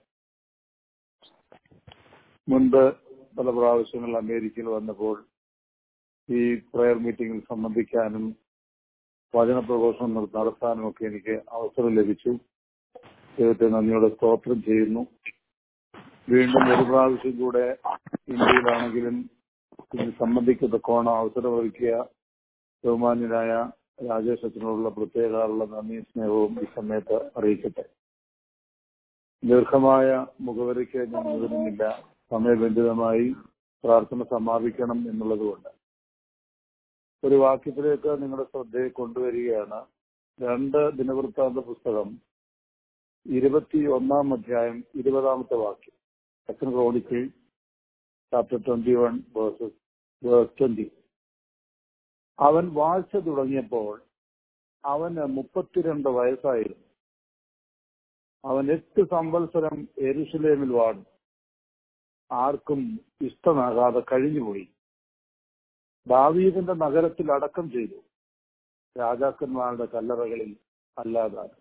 G: മുൻപ് പല പ്രാവശ്യങ്ങൾ അമേരിക്കയിൽ വന്നപ്പോൾ ഈ പ്രയർ മീറ്റിംഗിൽ സംബന്ധിക്കാനും വചന പ്രഘോഷണം നട- നടത്താനും ഒക്കെ എനിക്ക് അവസരം ലഭിച്ചു ദൈവത്തെ നന്ദിയോടെ സ്തോത്രം ചെയ്യുന്നു വീണ്ടും ഒരു പ്രാവശ്യം കൂടെ ഇന്ത്യയിലാണെങ്കിലും ഇതിൽ സംബന്ധിക്കത്തക്കോണം അവസരം ഒരുക്കിയ ബഹുമാന്യനായ രാജേഷ് അച്ഛനോടുള്ള പ്രത്യേകമുള്ള നന്ദി സ്നേഹവും ഈ സമയത്ത് അറിയിക്കട്ടെ ദീർഘമായ മുഖവരിക്ക് ഞാൻ മുതിരുന്നില്ല സമയബന്ധിതമായി പ്രാർത്ഥന സമാപിക്കണം എന്നുള്ളതുകൊണ്ട് ഒരു വാക്യത്തിലേക്ക് നിങ്ങളുടെ ശ്രദ്ധയെ കൊണ്ടുവരികയാണ് രണ്ട് ദിനവൃത്താന്ത പുസ്തകം ഇരുപത്തി ഒന്നാം അധ്യായം ഇരുപതാമത്തെ വാക്യം second chronicle chapter twenty one verses twenty അവൻ വാഴ്ച തുടങ്ങിയപ്പോൾ അവന് മുപ്പത്തിരണ്ട് വയസ്സായിരുന്നു അവൻ എട്ട് സംവത്സരം എരുസലേമിൽ വാണു ആർക്കും ഇഷ്ടമാകാതെ കഴിഞ്ഞുപോയി ദാവീദിന്റെ നഗരത്തിൽ അടക്കം ചെയ്തു രാജാക്കന്മാരുടെ കല്ലറകളിൽ അല്ലാതാണ്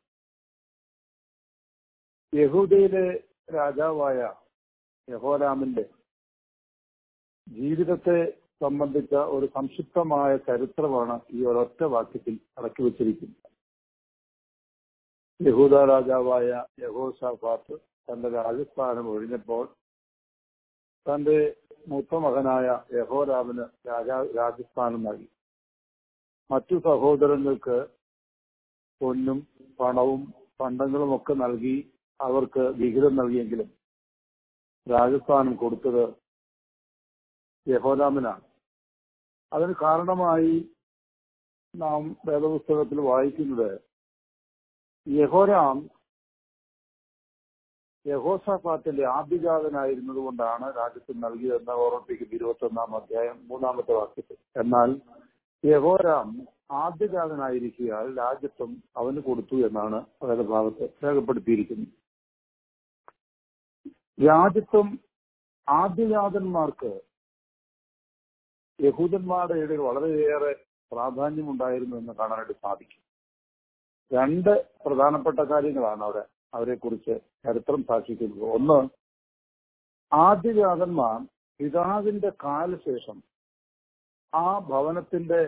G: യഹൂദയിലെ രാജാവായ യഹോരാമിന്റെ ജീവിതത്തെ സംബന്ധിച്ച ഒരു സംക്ഷിപ്തമായ ചരിത്രമാണ് ഈ ഒരൊറ്റ വാക്യത്തിൽ അടക്കി വച്ചിരിക്കുന്നത് യഹൂദ രാജാവായ യഹോഷാഫാത്ത് തന്റെ രാജസ്ഥാനം ഒഴിഞ്ഞപ്പോൾ തന്റെ മൂത്ത മകനായ യഹോരാമിന് രാജാ രാജസ്ഥാനം നൽകി മറ്റു സഹോദരങ്ങൾക്ക് പൊന്നും പണവും പണ്ടങ്ങളും ഒക്കെ നൽകി അവർക്ക് വിഹിതം നൽകിയെങ്കിലും രാജസ്ഥാനം കൊടുത്തത് യഹോരാമിനാണ് അതിന് കാരണമായി നാം വേദപുസ്തകത്തിൽ വായിക്കുന്നത് യഹോരാം യഹോസാഫാത്തിന്റെ ആദ്യജാതനായിരുന്നത് കൊണ്ടാണ് രാജ്യത്തിന് നൽകിയതെന്ന് ഓർമ്മിപ്പിക്കുന്ന ഇരുപത്തി ഒന്നാം അധ്യായം മൂന്നാമത്തെ വാക്യത്തിൽ എന്നാൽ യഹോരാം ആദ്യജാതനായിരിക്കാൻ രാജ്യത്വം അവന് കൊടുത്തു എന്നാണ് വേദഭാഗത്ത് രേഖപ്പെടുത്തിയിരിക്കുന്നത് രാജ്യത്വം ആദ്യജാതന്മാർക്ക് യഹൂദന്മാരുടെ ഇടയിൽ വളരെയേറെ പ്രാധാന്യമുണ്ടായിരുന്നു എന്ന് കാണാനായിട്ട് സാധിക്കും രണ്ട് പ്രധാനപ്പെട്ട കാര്യങ്ങളാണ് അവിടെ അവരെ കുറിച്ച് ചരിത്രം സാക്ഷിക്കുന്നത് ഒന്ന് ആദ്യജാതന്മാർ പിതാവിന്റെ കാലശേഷം ആ ഭവനത്തിന്റെ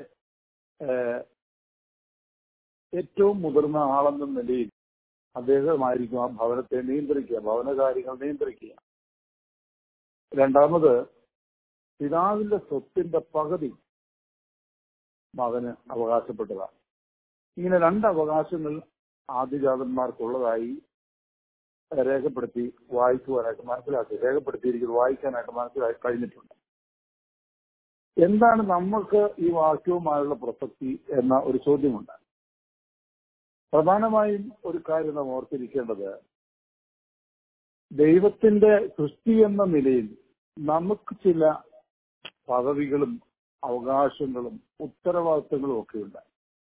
G: ഏറ്റവും മുതിർന്ന ആളെന്ന നിലയിൽ അദ്ദേഹമായിരിക്കും ആ ഭവനത്തെ നിയന്ത്രിക്കുക ഭവനകാര്യങ്ങൾ നിയന്ത്രിക്കുക രണ്ടാമത് പിതാവിന്റെ സ്വത്തിന്റെ പകുതി മകന് അവകാശപ്പെട്ടതാണ് ഇങ്ങനെ രണ്ട് അവകാശങ്ങൾ ആദ്യജാതന്മാർക്കുള്ളതായി രേഖപ്പെടുത്തി വായിക്കുവാനായിട്ട് മനസ്സിലാക്കി രേഖപ്പെടുത്തിയിരിക്കുന്നത് വായിക്കാനായിട്ട് മനസ്സിലാക്കി കഴിഞ്ഞിട്ടുണ്ട് എന്താണ് നമ്മൾക്ക് ഈ വാക്യവുമായുള്ള പ്രസക്തി എന്ന ഒരു ചോദ്യമുണ്ട് പ്രധാനമായും ഒരു കാര്യം നാം ഓർത്തിരിക്കേണ്ടത് ദൈവത്തിന്റെ സൃഷ്ടി എന്ന നിലയിൽ നമുക്ക് ചില പദവികളും അവകാശങ്ങളും ഉത്തരവാദിത്തങ്ങളും ഒക്കെ ഉണ്ട്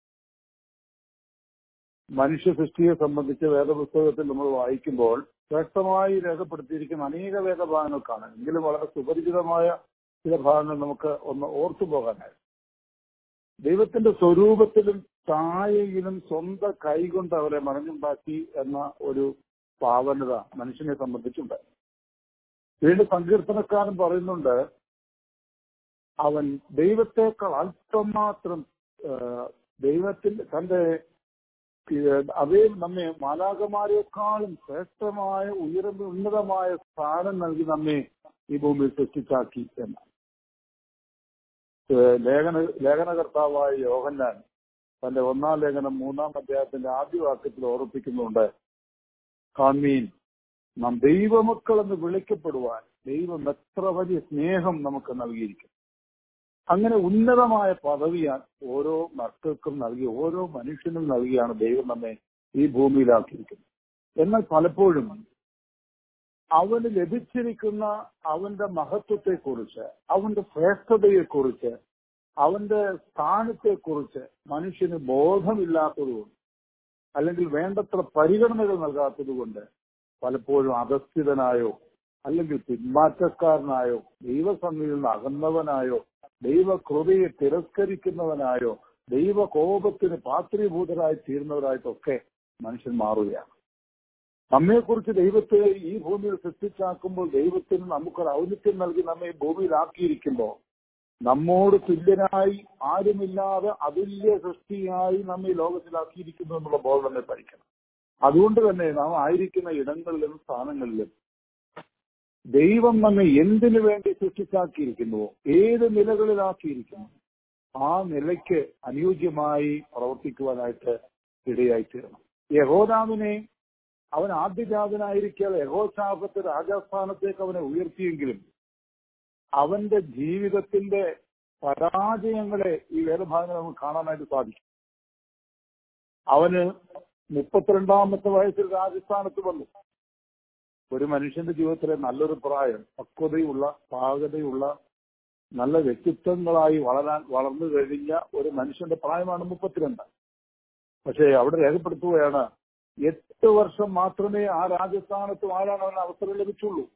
G: മനുഷ്യ സൃഷ്ടിയെ സംബന്ധിച്ച് വേദപുസ്തകത്തിൽ നമ്മൾ വായിക്കുമ്പോൾ വ്യക്തമായി രേഖപ്പെടുത്തിയിരിക്കുന്ന അനേക വേദഭാഗങ്ങൾ കാണാം എങ്കിലും വളരെ സുപരിചിതമായ ചില ഭാഗങ്ങൾ നമുക്ക് ഒന്ന് ഓർത്തു പോകാനായി ദൈവത്തിന്റെ സ്വരൂപത്തിലും ഛായയിലും സ്വന്തം കൈകൊണ്ട് അവരെ മറഞ്ഞുണ്ടാക്കി എന്ന ഒരു പാവനത മനുഷ്യനെ സംബന്ധിച്ചുണ്ട് വീണ്ടും സങ്കീർത്തനക്കാരൻ പറയുന്നുണ്ട് അവൻ ദൈവത്തെക്കാൾ അല്പം മാത്രം ദൈവത്തിൽ തന്റെ അവയും നമ്മെ മാലാകമാരെക്കാളും ശ്രേഷ്ഠമായ ഉയർന്ന ഉന്നതമായ സ്ഥാനം നൽകി നമ്മെ ഈ ഭൂമിയിൽ സൃഷ്ടിച്ചാക്കി എന്ന് ലേഖന ലേഖനകർത്താവായ യോഹന്നാൻ തന്റെ ഒന്നാം ലേഖനം മൂന്നാം അധ്യായത്തിന്റെ ആദ്യ വാക്യത്തിൽ ഓർപ്പിക്കുന്നുണ്ട് കാൺമീൻ നാം ദൈവമക്കൾ എന്ന് വിളിക്കപ്പെടുവാൻ ദൈവം എത്ര വലിയ സ്നേഹം നമുക്ക് നൽകിയിരിക്കും അങ്ങനെ ഉന്നതമായ പദവിയാൻ ഓരോ മക്കൾക്കും നൽകി ഓരോ മനുഷ്യനും നൽകിയാണ് ദൈവം നമ്മെ ഈ ഭൂമിയിലാക്കിയിരിക്കുന്നത് എന്നാൽ പലപ്പോഴും അവന് ലഭിച്ചിരിക്കുന്ന അവന്റെ മഹത്വത്തെക്കുറിച്ച് അവന്റെ ശ്രേഷ്ഠതയെക്കുറിച്ച് അവന്റെ സ്ഥാനത്തെക്കുറിച്ച് മനുഷ്യന് ബോധമില്ലാത്തതുകൊണ്ട് അല്ലെങ്കിൽ വേണ്ടത്ര പരിഗണനകൾ നൽകാത്തതുകൊണ്ട് പലപ്പോഴും അധസ്ഥിതനായോ അല്ലെങ്കിൽ പിന്മാറ്റക്കാരനായോ ദൈവസന്നിധിയിൽ നിന്ന് അകന്നവനായോ ദൈവകൃപയെ തിരസ്കരിക്കുന്നവനായോ ദൈവകോപത്തിന് പാത്രീഭൂതരായി തീരുന്നവരായിട്ടൊക്കെ മനുഷ്യൻ മാറുകയാണ് നമ്മെക്കുറിച്ച് ദൈവത്തെ ഈ ഭൂമിയിൽ സൃഷ്ടിച്ചാക്കുമ്പോൾ ദൈവത്തിന് നമുക്കൊരു ഔന്നിത്യം നൽകി നമ്മെ ഭൂമിയിലാക്കിയിരിക്കുമ്പോൾ നമ്മോട് തുല്യനായി ആരുമില്ലാതെ അതുല്യ സൃഷ്ടിയായി നമ്മെ ലോകത്തിലാക്കിയിരിക്കുന്നു എന്നുള്ള ബോധം നമ്മെ പഠിക്കണം അതുകൊണ്ട് തന്നെ നാം ആയിരിക്കുന്ന ഇടങ്ങളിലും സ്ഥാനങ്ങളിലും ദൈവം നമ്മെ എന്തിനു വേണ്ടി സൃഷ്ടിച്ചാക്കിയിരിക്കുന്നുവോ ഏത് നിലകളിലാക്കിയിരിക്കുന്നു ആ നിലയ്ക്ക് അനുയോജ്യമായി പ്രവർത്തിക്കുവാനായിട്ട് ഇടയായി തീരണം യഹോദാമിനെ അവൻ ആദ്യജാതനായിരിക്കാതെ യഹോശാപത്തെ രാജസ്ഥാനത്തേക്ക് അവനെ ഉയർത്തിയെങ്കിലും അവന്റെ ജീവിതത്തിന്റെ പരാജയങ്ങളെ ഈ വേദഭാഗങ്ങൾ നമുക്ക് കാണാനായിട്ട് സാധിക്കും അവന് മുപ്പത്തിരണ്ടാമത്തെ വയസ്സിൽ രാജസ്ഥാനത്ത് വന്നു ഒരു മനുഷ്യന്റെ ജീവിതത്തിലെ നല്ലൊരു പ്രായം പക്വതയുള്ള പാകതയുള്ള നല്ല വ്യക്തിത്വങ്ങളായി വളരാൻ വളർന്നു കഴിഞ്ഞ ഒരു മനുഷ്യന്റെ പ്രായമാണ് മുപ്പത്തിരണ്ട് പക്ഷേ അവിടെ രേഖപ്പെടുത്തുകയാണ് എട്ട് വർഷം മാത്രമേ ആ രാജസ്ഥാനത്ത് വാഴാൻ അവന് അവസരം ലഭിച്ചുള്ളൂ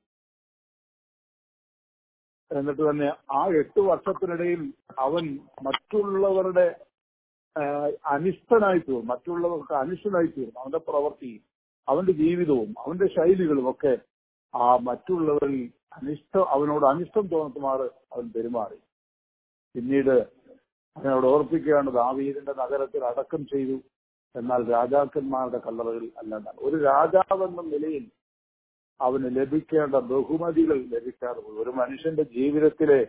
G: എന്നിട്ട് തന്നെ ആ എട്ട് വർഷത്തിനിടയിൽ അവൻ മറ്റുള്ളവരുടെ ആഹ് അനിഷ്ടനായി തീർന്നു മറ്റുള്ളവർക്ക് അനിഷ്ടനായി തീർന്നു അവന്റെ പ്രവൃത്തിയും അവന്റെ ജീവിതവും അവന്റെ ശൈലികളും ഒക്കെ ആ മറ്റുള്ളവരിൽ അനിഷ്ടം അവനോട് അനിഷ്ടം തോന്നുമാറ് അവൻ പെരുമാറി പിന്നീട് അവനോട് ഓർപ്പിക്കുകയാണ് ദാവീദിന്റെ നഗരത്തിൽ അടക്കം ചെയ്തു എന്നാൽ രാജാക്കന്മാരുടെ കല്ലറകളിൽ അല്ലാണ്ടാണ് ഒരു രാജാവെന്ന നിലയിൽ അവന് ലഭിക്കേണ്ട ബഹുമതികൾ ലഭിക്കാതെ പോയി ഒരു മനുഷ്യന്റെ ജീവിതത്തിലെ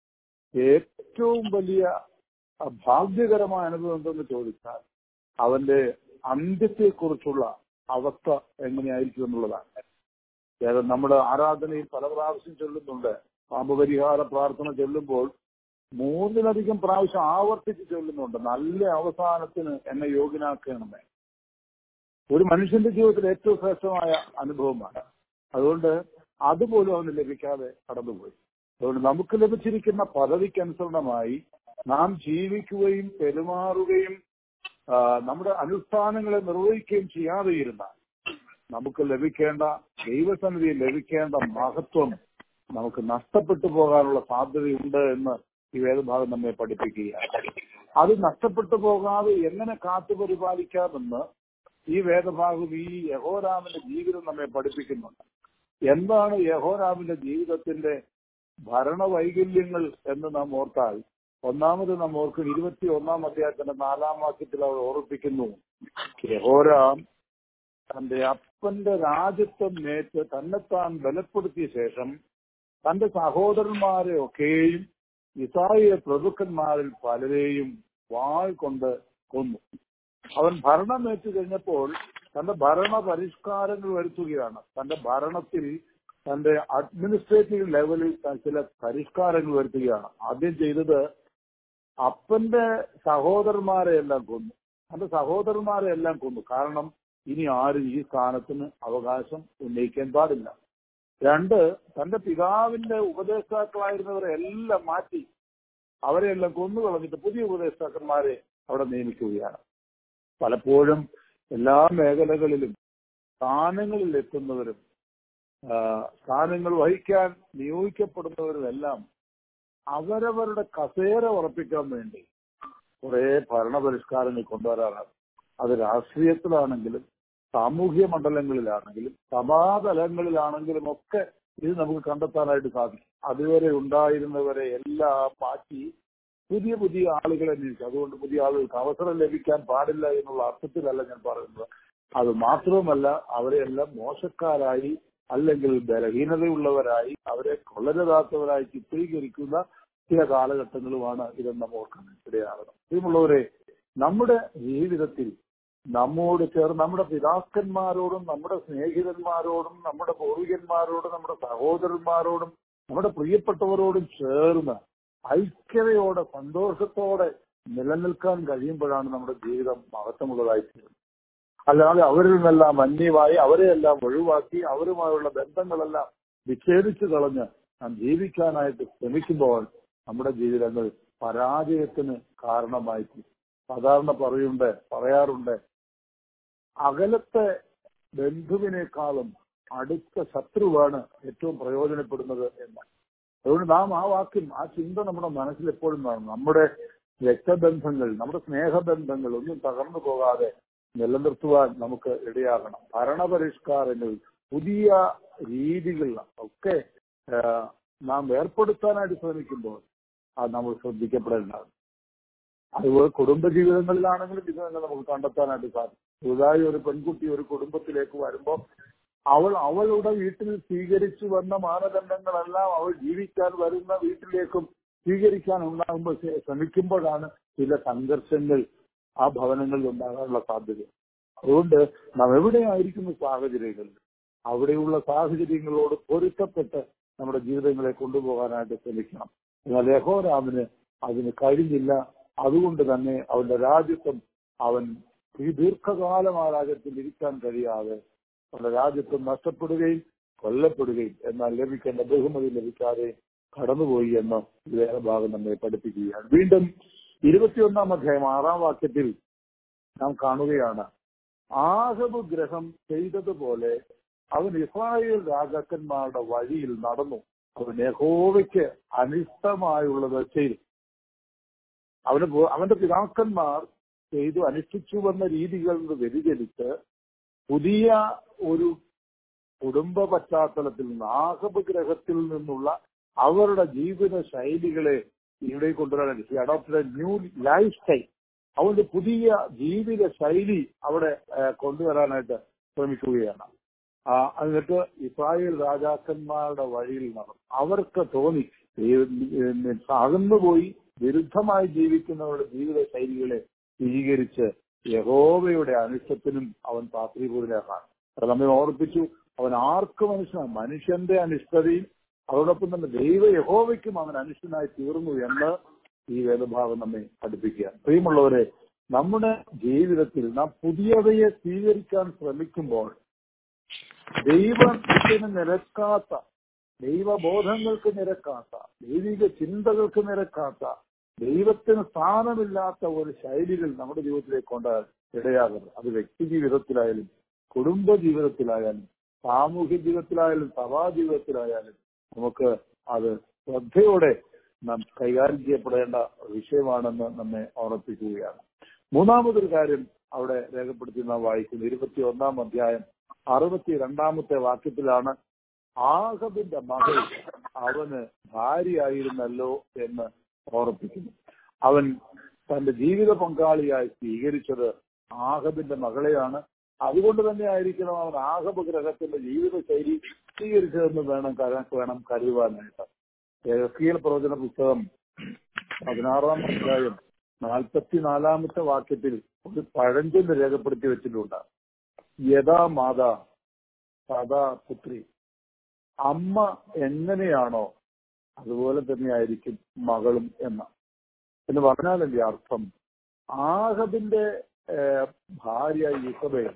G: ഏറ്റവും വലിയ അഹ് ഭാഗ്യകരമായ അനുഭവം എന്തെന്ന് ചോദിച്ചാൽ അവന്റെ അന്ത്യത്തെക്കുറിച്ചുള്ള അവസ്ഥ എങ്ങനെയായിരിക്കും എന്നുള്ളതാണ് ഏത് നമ്മുടെ ആരാധനയിൽ പല പ്രാവശ്യം ചൊല്ലുന്നുണ്ട് പാപപരിഹാര പ്രാർത്ഥന ചൊല്ലുമ്പോൾ മൂന്നിലധികം പ്രാവശ്യം ആവർത്തിച്ച് ചൊല്ലുന്നുണ്ട് നല്ല അവസാനത്തിന് എന്നെ യോഗ്യനാക്കണമേ ഒരു മനുഷ്യന്റെ ജീവിതത്തിൽ ഏറ്റവും ശ്രേഷ്ഠമായ അനുഭവമാണ് അതുകൊണ്ട് അതുപോലും അവന് ലഭിക്കാതെ കടന്നുപോയി അതുകൊണ്ട് നമുക്ക് ലഭിച്ചിരിക്കുന്ന പദവിക്കനുസരണമായി നാം ജീവിക്കുകയും പെരുമാറുകയും ആ, നമ്മുടെ അനുഷ്ഠാനങ്ങളെ നിർവഹിക്കുകയും ചെയ്യാതെ ഇരുന്നാൽ നമുക്ക് ലഭിക്കേണ്ട ദൈവസന്നിധിയിൽ ലഭിക്കേണ്ട മഹത്വം നമുക്ക് നഷ്ടപ്പെട്ടു പോകാനുള്ള സാധ്യതയുണ്ട് എന്ന് ഈ വേദഭാഗം നമ്മെ പഠിപ്പിക്കുകയാണ് അത് നഷ്ടപ്പെട്ടു പോകാതെ എങ്ങനെ കാത്തു പരിപാലിക്കാമെന്ന് ഈ വേദഭാഗം ഈ യഹോരാമിന്റെ ജീവിതം നമ്മെ പഠിപ്പിക്കുന്നുണ്ട് എന്താണ് യഹോരാമിന്റെ ജീവിതത്തിന്റെ ഭരണവൈകല്യങ്ങൾ എന്ന് നാം ഓർത്താൽ ഒന്നാമത് നാം ഓർക്കും ഇരുപത്തി ഒന്നാം അധ്യായത്തിന്റെ നാലാം വാക്യത്തിൽ അവർ ഓർപ്പിക്കുന്നു യഹോരാം തന്റെ അപ്പന്റെ രാജ്യത്വം നേറ്റ് തന്നെത്താൻ ബലപ്പെടുത്തിയ ശേഷം തന്റെ സഹോദരന്മാരെ ഒക്കെയും ഇസായിയ പ്രഭുക്കന്മാരിൽ പലരെയും വാൾ കൊണ്ട് കൊന്നു അവൻ ഭരണം ഏറ്റു കഴിഞ്ഞപ്പോൾ തന്റെ ഭരണ പരിഷ്കാരങ്ങൾ വരുത്തുകയാണ് തന്റെ ഭരണത്തിൽ തന്റെ അഡ്മിനിസ്ട്രേറ്റീവ് ലെവലിൽ താൻ ചില പരിഷ്കാരങ്ങൾ വരുത്തുകയാണ് ആദ്യം ചെയ്തത് അപ്പന്റെ സഹോദരന്മാരെ എല്ലാം കൊന്നു തന്റെ സഹോദരന്മാരെ എല്ലാം കൊന്നു കാരണം ഇനി ആരും ഈ സ്ഥാനത്തിന് അവകാശം ഉന്നയിക്കാൻ പാടില്ല രണ്ട് തന്റെ പിതാവിന്റെ ഉപദേഷ്ടാക്കളായിരുന്നവരെ എല്ലാം മാറ്റി അവരെയെല്ലാം കൊന്നു കളഞ്ഞിട്ട് പുതിയ ഉപദേഷ്ടാക്കന്മാരെ അവിടെ നിയമിക്കുകയാണ് പലപ്പോഴും എല്ലാ മേഖലകളിലും സ്ഥാനങ്ങളിൽ എത്തുന്നവരും ആ, സ്ഥാനങ്ങൾ വഹിക്കാൻ നിയോഗിക്കപ്പെടുന്നവരും എല്ലാം അവരവരുടെ കസേര ഉറപ്പിക്കാൻ വേണ്ടി കുറെ ഭരണപരിഷ്കാരങ്ങൾ കൊണ്ടുവരാറാണ് അത് രാഷ്ട്രീയത്തിലാണെങ്കിലും സാമൂഹ്യ മണ്ഡലങ്ങളിലാണെങ്കിലും സഭാതലങ്ങളിലാണെങ്കിലും ഒക്കെ ഇത് നമുക്ക് കണ്ടെത്താനായിട്ട് സാധിക്കും അതുവരെ ഉണ്ടായിരുന്നവരെ എല്ലാം മാറ്റി പുതിയ പുതിയ ആളുകളെ നിയമിച്ചു അതുകൊണ്ട് പുതിയ ആളുകൾക്ക് അവസരം ലഭിക്കാൻ പാടില്ല എന്നുള്ള അർത്ഥത്തിലല്ല ഞാൻ പറയുന്നത് അത് മാത്രവുമല്ല അവരെല്ലാം മോശക്കാരായി അല്ലെങ്കിൽ ബലഹീനതയുള്ളവരായി അവരെ കൊള്ളരുതാത്തവരായി ചിത്രീകരിക്കുന്ന ചില കാലഘട്ടങ്ങളുമാണ് ഇതെന്ന് നമ്മൾ ഓർക്കാൻ ഇടയാകണം പ്രിയമുള്ളവരെ നമ്മുടെ ജീവിതത്തിൽ നമ്മോട് ചേർന്ന് നമ്മുടെ പിതാക്കന്മാരോടും നമ്മുടെ സ്നേഹിതന്മാരോടും നമ്മുടെ പൂർവികന്മാരോടും നമ്മുടെ സഹോദരന്മാരോടും നമ്മുടെ പ്രിയപ്പെട്ടവരോടും ചേർന്ന് ഐക്യതയോടെ സന്തോഷത്തോടെ നിലനിൽക്കാൻ കഴിയുമ്പോഴാണ് നമ്മുടെ ജീവിതം മഹത്വമുള്ളതായി തീരുന്നത് അല്ലാതെ അവരിൽ നിന്നെല്ലാം അന്യമായി അവരെയെല്ലാം ഒഴിവാക്കി അവരുമായുള്ള ബന്ധങ്ങളെല്ലാം വിച്ഛേദിച്ചു കളഞ്ഞ് നാം ജീവിക്കാനായിട്ട് ശ്രമിക്കുമ്പോൾ നമ്മുടെ ജീവിതങ്ങൾ പരാജയത്തിന് കാരണമായി തീരും. സാധാരണ പറയുണ്ട് പറയാറുണ്ട് അകലത്തെ ബന്ധുവിനേക്കാളും അടുത്ത ശത്രുവാണ് ഏറ്റവും പ്രയോജനപ്പെടുന്നത് എന്ന് അതുകൊണ്ട് നാം ആ വാക്യം ആ ചിന്ത നമ്മുടെ മനസ്സിൽ എപ്പോഴും കാണും നമ്മുടെ രക്തബന്ധങ്ങൾ നമ്മുടെ സ്നേഹബന്ധങ്ങൾ ഒന്നും തകർന്നു പോകാതെ നിലനിർത്തുവാൻ നമുക്ക് ഇടയാകണം ഭരണപരിഷ്കാരങ്ങൾ പുതിയ രീതികൾ ഒക്കെ ആ, നാം ഏർപ്പെടുത്താനായിട്ട് ശ്രമിക്കുമ്പോൾ അത് നമ്മൾ ശ്രദ്ധിക്കപ്പെടേണ്ടതാണ് അതുപോലെ കുടുംബജീവിതങ്ങളിലാണെങ്കിലും ഇത് തന്നെ നമുക്ക് കണ്ടെത്താനായിട്ട് സാധിക്കും പുതുതായി ഒരു പെൺകുട്ടി ഒരു കുടുംബത്തിലേക്ക് വരുമ്പോൾ അവൾ അവളുടെ വീട്ടിൽ സ്വീകരിച്ചു വന്ന മാനദണ്ഡങ്ങളെല്ലാം അവൾ ജീവിക്കാൻ വരുന്ന വീട്ടിലേക്കും സ്വീകരിക്കാൻ ഉണ്ടാകുമ്പോൾ ശ- ശ്രമിക്കുമ്പോഴാണ് ചില സംഘർഷങ്ങൾ ആ ഭവനങ്ങളിൽ ഉണ്ടാകാനുള്ള സാധ്യത അതുകൊണ്ട് നാം എവിടെയായിരിക്കുന്ന സാഹചര്യങ്ങളിൽ അവിടെയുള്ള സാഹചര്യങ്ങളോട് പൊരുത്തപ്പെട്ട് നമ്മുടെ ജീവിതങ്ങളെ കൊണ്ടുപോകാനായിട്ട് ശ്രമിക്കണം എന്നാൽ യഹോരാമിന് അതിന് കഴിഞ്ഞില്ല അതുകൊണ്ട് തന്നെ അവന്റെ രാജ്യത്വം അവൻ ഈ ദീർഘകാലം ആ രാജ്യത്തിൽ ഇരിക്കാൻ കഴിയാതെ അവന്റെ രാജ്യത്വം നഷ്ടപ്പെടുകയും കൊല്ലപ്പെടുകയും എന്നാൽ ലഭിക്കേണ്ട ബഹുമതി ലഭിക്കാതെ കടന്നുപോയി എന്ന് ഈ വേദഭാഗം നമ്മെ പഠിപ്പിക്കുകയാണ് വീണ്ടും ഇരുപത്തിയൊന്നാം അധ്യായം ആറാം വാക്യത്തിൽ നാം കാണുകയാണ് ആഹബ് ഗ്രഹം ചെയ്തതുപോലെ അവൻ ഇസ്രായേൽ രാജാക്കന്മാരുടെ വഴിയിൽ നടന്നു അവൻ യഹോവയ്ക്ക് അനിഷ്ടമായുള്ളത് ചെയ്തു അവന് പോ- അവന്റെ പിതാക്കന്മാർ ചെയ്തു അനുഷ്ഠിച്ചു വന്ന രീതികളിൽ നിന്ന് വ്യതിചലിച്ച് പുതിയ ഒരു കുടുംബ പശ്ചാത്തലത്തിൽ നിന്ന് ആഹബ് ഗ്രഹത്തിൽ നിന്നുള്ള അവരുടെ ജീവിത ശൈലികളെ ഇവിടെ കൊണ്ടുവരാൻ അഡോപ്റ്റഡ് ന്യൂ ലൈഫ് സ്റ്റൈൽ അവരുടെ പുതിയ ജീവിത ശൈലി അവിടെ ആ, കൊണ്ടുവരാനായിട്ട് ശ്രമിക്കുകയാണ് ആ, എന്നിട്ട് ഇസ്രായേൽ രാജാക്കന്മാരുടെ വഴിയിൽ നടന്നു അവർക്ക് തോന്നി ഈ- അകന്നുപോയി വിരുദ്ധമായി ജീവിക്കുന്നവരുടെ ജീവിത ശൈലികളെ സ്വീകരിച്ച് യഹോവയുടെ അനിഷ്ടത്തിനും അവൻ പാത്രീപൂരനാണ് അത് നമ്മെ ഓർപ്പിച്ചു അവൻ ആർക്ക് മനുഷ്യനാണ് മനുഷ്യന്റെ അനിഷ്ടതയും അതോടൊപ്പം തന്നെ ദൈവ യഹോവയ്ക്കും അവൻ അനിഷ്ടനായി തീർന്നു എന്ന് ഈ വേദഭാഗം നമ്മെ പഠിപ്പിക്കുക പ്രിയമുള്ളവരെ നമ്മുടെ ജീവിതത്തിൽ നാം പുതിയവയെ സ്വീകരിക്കാൻ ശ്രമിക്കുമ്പോൾ ദൈവത്തിന് നിരക്കാത്ത ദൈവബോധങ്ങൾക്ക് നിരക്കാത്ത ദൈവിക ചിന്തകൾക്ക് നിരക്കാത്ത ദൈവത്തിന് സ്ഥാനമില്ലാത്ത ഒരു ശൈലികൾ നമ്മുടെ ജീവിതത്തിലേക്ക് കൊണ്ടുവരാൻ ഇടയാകുന്നത് അത് വ്യക്തി ജീവിതത്തിലായാലും കുടുംബ ജീവിതത്തിലായാലും സാമൂഹ്യ ജീവിതത്തിലായാലും സഭാ ജീവിതത്തിലായാലും നമുക്ക് അത് ശ്രദ്ധയോടെ നാം കൈകാര്യം ചെയ്യപ്പെടേണ്ട വിഷയമാണെന്ന് നമ്മെ ഓർമ്മിപ്പിക്കുകയാണ് മൂന്നാമതൊരു കാര്യം അവിടെ രേഖപ്പെടുത്തി നാം വായിക്കുന്നു ഇരുപത്തി ഒന്നാം അധ്യായം അറുപത്തി രണ്ടാമത്തെ വാക്യത്തിലാണ് ആഹബിന്റെ മകൾ അവന് ഭാര്യയായിരുന്നല്ലോ എന്ന് ഓർപ്പിക്കുന്നു അവൻ തന്റെ ജീവിത പങ്കാളിയായി സ്വീകരിച്ചത് ആഹബിന്റെ മകളെയാണ് അതുകൊണ്ട് തന്നെ ആയിരിക്കണം അവൻ ആഹബ് ഗ്രഹത്തിന്റെ ജീവിത ശൈലി സ്വീകരിച്ചതെന്ന് വേണം കര- വേണം കരുതുവാനായിട്ട് എഹ്സ്കീൽ പ്രവചന പുസ്തകം പതിനാറാം അധ്യായം നാൽപ്പത്തിനാലാമത്തെ വാക്യത്തിൽ ഒരു പഴഞ്ചൊല്ല് രേഖപ്പെടുത്തി വെച്ചിട്ടുണ്ട് യഥാ മാതാ സദാ പുത്രി അമ്മ എങ്ങനെയാണോ അതുപോലെ തന്നെയായിരിക്കും മകളും എന്ന എന്ന് പറഞ്ഞാൽ എന്റെ അർത്ഥം ആഹബിന്റെ ഏഹ്, ഭാര്യ യുസബേൽ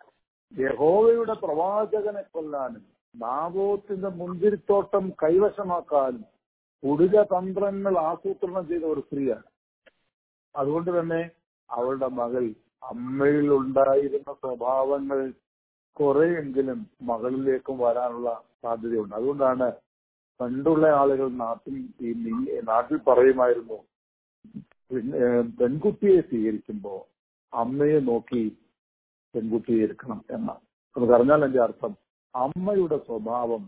G: യഹോവയുടെ പ്രവാചകനെ കൊല്ലാനും നാബോത്തിന്റെ മുന്തിരിത്തോട്ടം കൈവശമാക്കാനും കുടില തന്ത്രങ്ങൾ ആസൂത്രണം ചെയ്ത ഒരു സ്ത്രീയാണ് അതുകൊണ്ട് തന്നെ അവളുടെ മകൾ അമ്മയിൽ ഉണ്ടായിരുന്ന സ്വഭാവങ്ങൾ കുറെയെങ്കിലും മകളിലേക്കും വരാനുള്ള സാധ്യതയുണ്ട് അതുകൊണ്ടാണ് പണ്ടുള്ള ആളുകൾ നാട്ടിൽ ഈ നി- നാട്ടിൽ പറയുമായിരുന്നു പിന്നെ, ഏഹ്, പെൺകുട്ടിയെ സ്വീകരിക്കുമ്പോ അമ്മയെ നോക്കി പെൺകുട്ടിയെ എടുക്കണം എന്ന അത് പറഞ്ഞാൽ എന്റെ അർത്ഥം അമ്മയുടെ സ്വഭാവം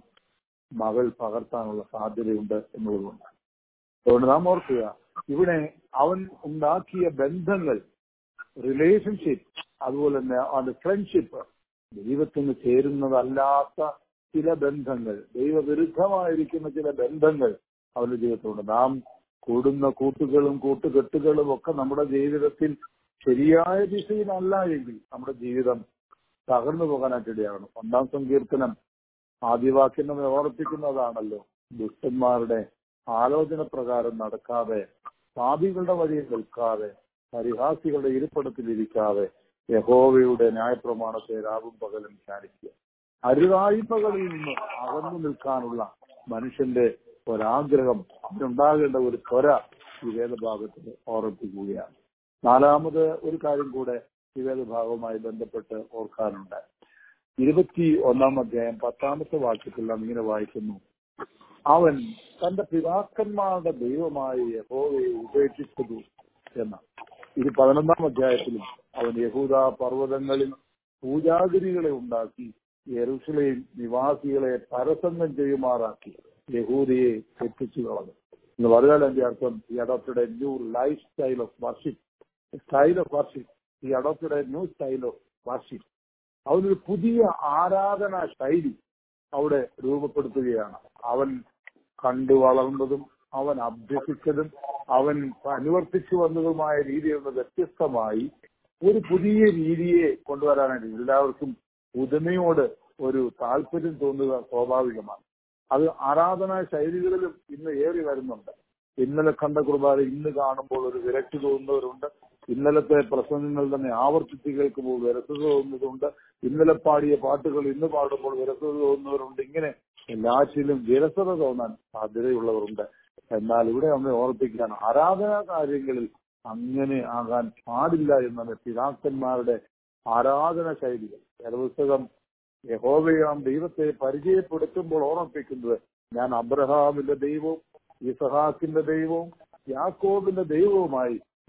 G: മകൾ പകർത്താനുള്ള സാധ്യതയുണ്ട് എന്നുള്ളതുകൊണ്ട് അതുകൊണ്ട് നാം ഓർക്കുക ഇവിടെ അവൻ ഉണ്ടാക്കിയ ബന്ധങ്ങൾ റിലേഷൻഷിപ്പ് അതുപോലെ തന്നെ അവന്റെ ഫ്രണ്ട്ഷിപ്പ് ദൈവത്തിന് ചേരുന്നതല്ലാത്ത ചില ബന്ധങ്ങൾ ദൈവവിരുദ്ധമായിരിക്കുന്ന ചില ബന്ധങ്ങൾ അവന്റെ ജീവിതത്തിലുണ്ട് നാം കൂടുന്ന കൂട്ടുകളും കൂട്ടുകെട്ടുകളും ഒക്കെ നമ്മുടെ ജീവിതത്തിൽ ശരിയായ ദിശയിലല്ല എങ്കിൽ നമ്മുടെ ജീവിതം തകർന്നു പോകാനായിട്ട് ഇടയാകണം ഒന്നാം സങ്കീർത്തനം ആദ്യവാക്യം നമ്മെ ഓർപ്പിക്കുന്നതാണല്ലോ ദുഷ്ടന്മാരുടെ ആലോചന പ്രകാരം നടക്കാതെ പാപികളുടെ വഴിയിൽ നിൽക്കാതെ പരിഹാസികളുടെ ഇരിപ്പിടത്തിലിരിക്കാതെ യഹോവയുടെ ന്യായപ്രമാണത്തെ രാവും പകലും ധ്യാനിക്കുക അരുതായ്മകളിൽ നിന്ന് അകന്നു നിൽക്കാനുള്ള മനുഷ്യന്റെ ഒരാഗ്രഹം അവനുണ്ടാകേണ്ട ഒരു ത്വര ഈ വേദഭാഗത്തിൽ ഓർമ്മിപ്പിക്കുകയാണ് നാലാമത് ഒരു കാര്യം കൂടെ ഈ വേദഭാഗവുമായി ബന്ധപ്പെട്ട് ഓർക്കാനുണ്ട് ഇരുപത്തി ഒന്നാം അധ്യായം പത്താമത്തെ വാക്യത്തിൽ നാം ഇങ്ങനെ വായിക്കുന്നു അവൻ തന്റെ പിതാക്കന്മാരുടെ ദൈവമായ യഹോവയെ ഉപേക്ഷിച്ചതു എന്ന ഇത് പതിനൊന്നാം അധ്യായത്തിലും അവൻ യഹൂദ പർവ്വതങ്ങളിൽ പൂജാഗിരികളെ ഉണ്ടാക്കി യെറുസലേം നിവാസികളെ പരസംഗം ചെയ്യുമാറാക്കി യഹൂദയെ തെറ്റിച്ചു കളഞ്ഞു എന്ന് പറഞ്ഞാൽ എന്റെ അർത്ഥം ഈ adopted a new life style of worship style of worship ഈ adopted a new style of worship അവനൊരു പുതിയ ആരാധനാ ശൈലി അവിടെ രൂപപ്പെടുത്തുകയാണ് അവൻ കണ്ടു വളർന്നതും അവൻ അഭ്യസിച്ചതും അവൻ അനുവർത്തിച്ചു വന്നതുമായ രീതിയിൽ നിന്ന് വ്യത്യസ്തമായി ഒരു പുതിയ രീതിയെ കൊണ്ടുവരാനായിട്ട് എല്ലാവർക്കും പുതുമയോട് ഒരു താല്പര്യം തോന്നുക സ്വാഭാവികമാണ് അത് ആരാധനാ ശൈലികളിലും ഇന്ന് ഏറി വരുന്നുണ്ട് ഇന്നലെ കണ്ട കുർബാന ഇന്ന് കാണുമ്പോൾ ഒരു വിരക്തി തോന്നുന്നവരുണ്ട് ഇന്നലത്തെ പ്രസംഗങ്ങൾ തന്നെ ആവർത്തിച്ച് കേൾക്കുമ്പോൾ വിരസത തോന്നുന്നതുണ്ട് ഇന്നലെ പാടിയ പാട്ടുകൾ ഇന്ന് പാടുമ്പോൾ വിരസത തോന്നുന്നവരുണ്ട് ഇങ്ങനെ എല്ലാറ്റിലും വിരസത തോന്നാൻ സാധ്യതയുള്ളവരുണ്ട് എന്നാൽ ഇവിടെ നമ്മെ ഓർപ്പിക്കുകയാണ് ആരാധനാ കാര്യങ്ങളിൽ അങ്ങനെ ആകാൻ പാടില്ല എന്നത് പിതാക്കന്മാരുടെ ആരാധന ശൈലികൾ വേദപുസ്തകം യഹോവയാം ദൈവത്തെ പരിചയപ്പെടുത്തുമ്പോൾ ഓർമ്മിപ്പിക്കുന്നത് ഞാൻ അബ്രഹാമിന്റെ ദൈവവും ഇസഹാക്കിന്റെ ദൈവവും യാക്കോബിന്റെ ദൈവവുമായി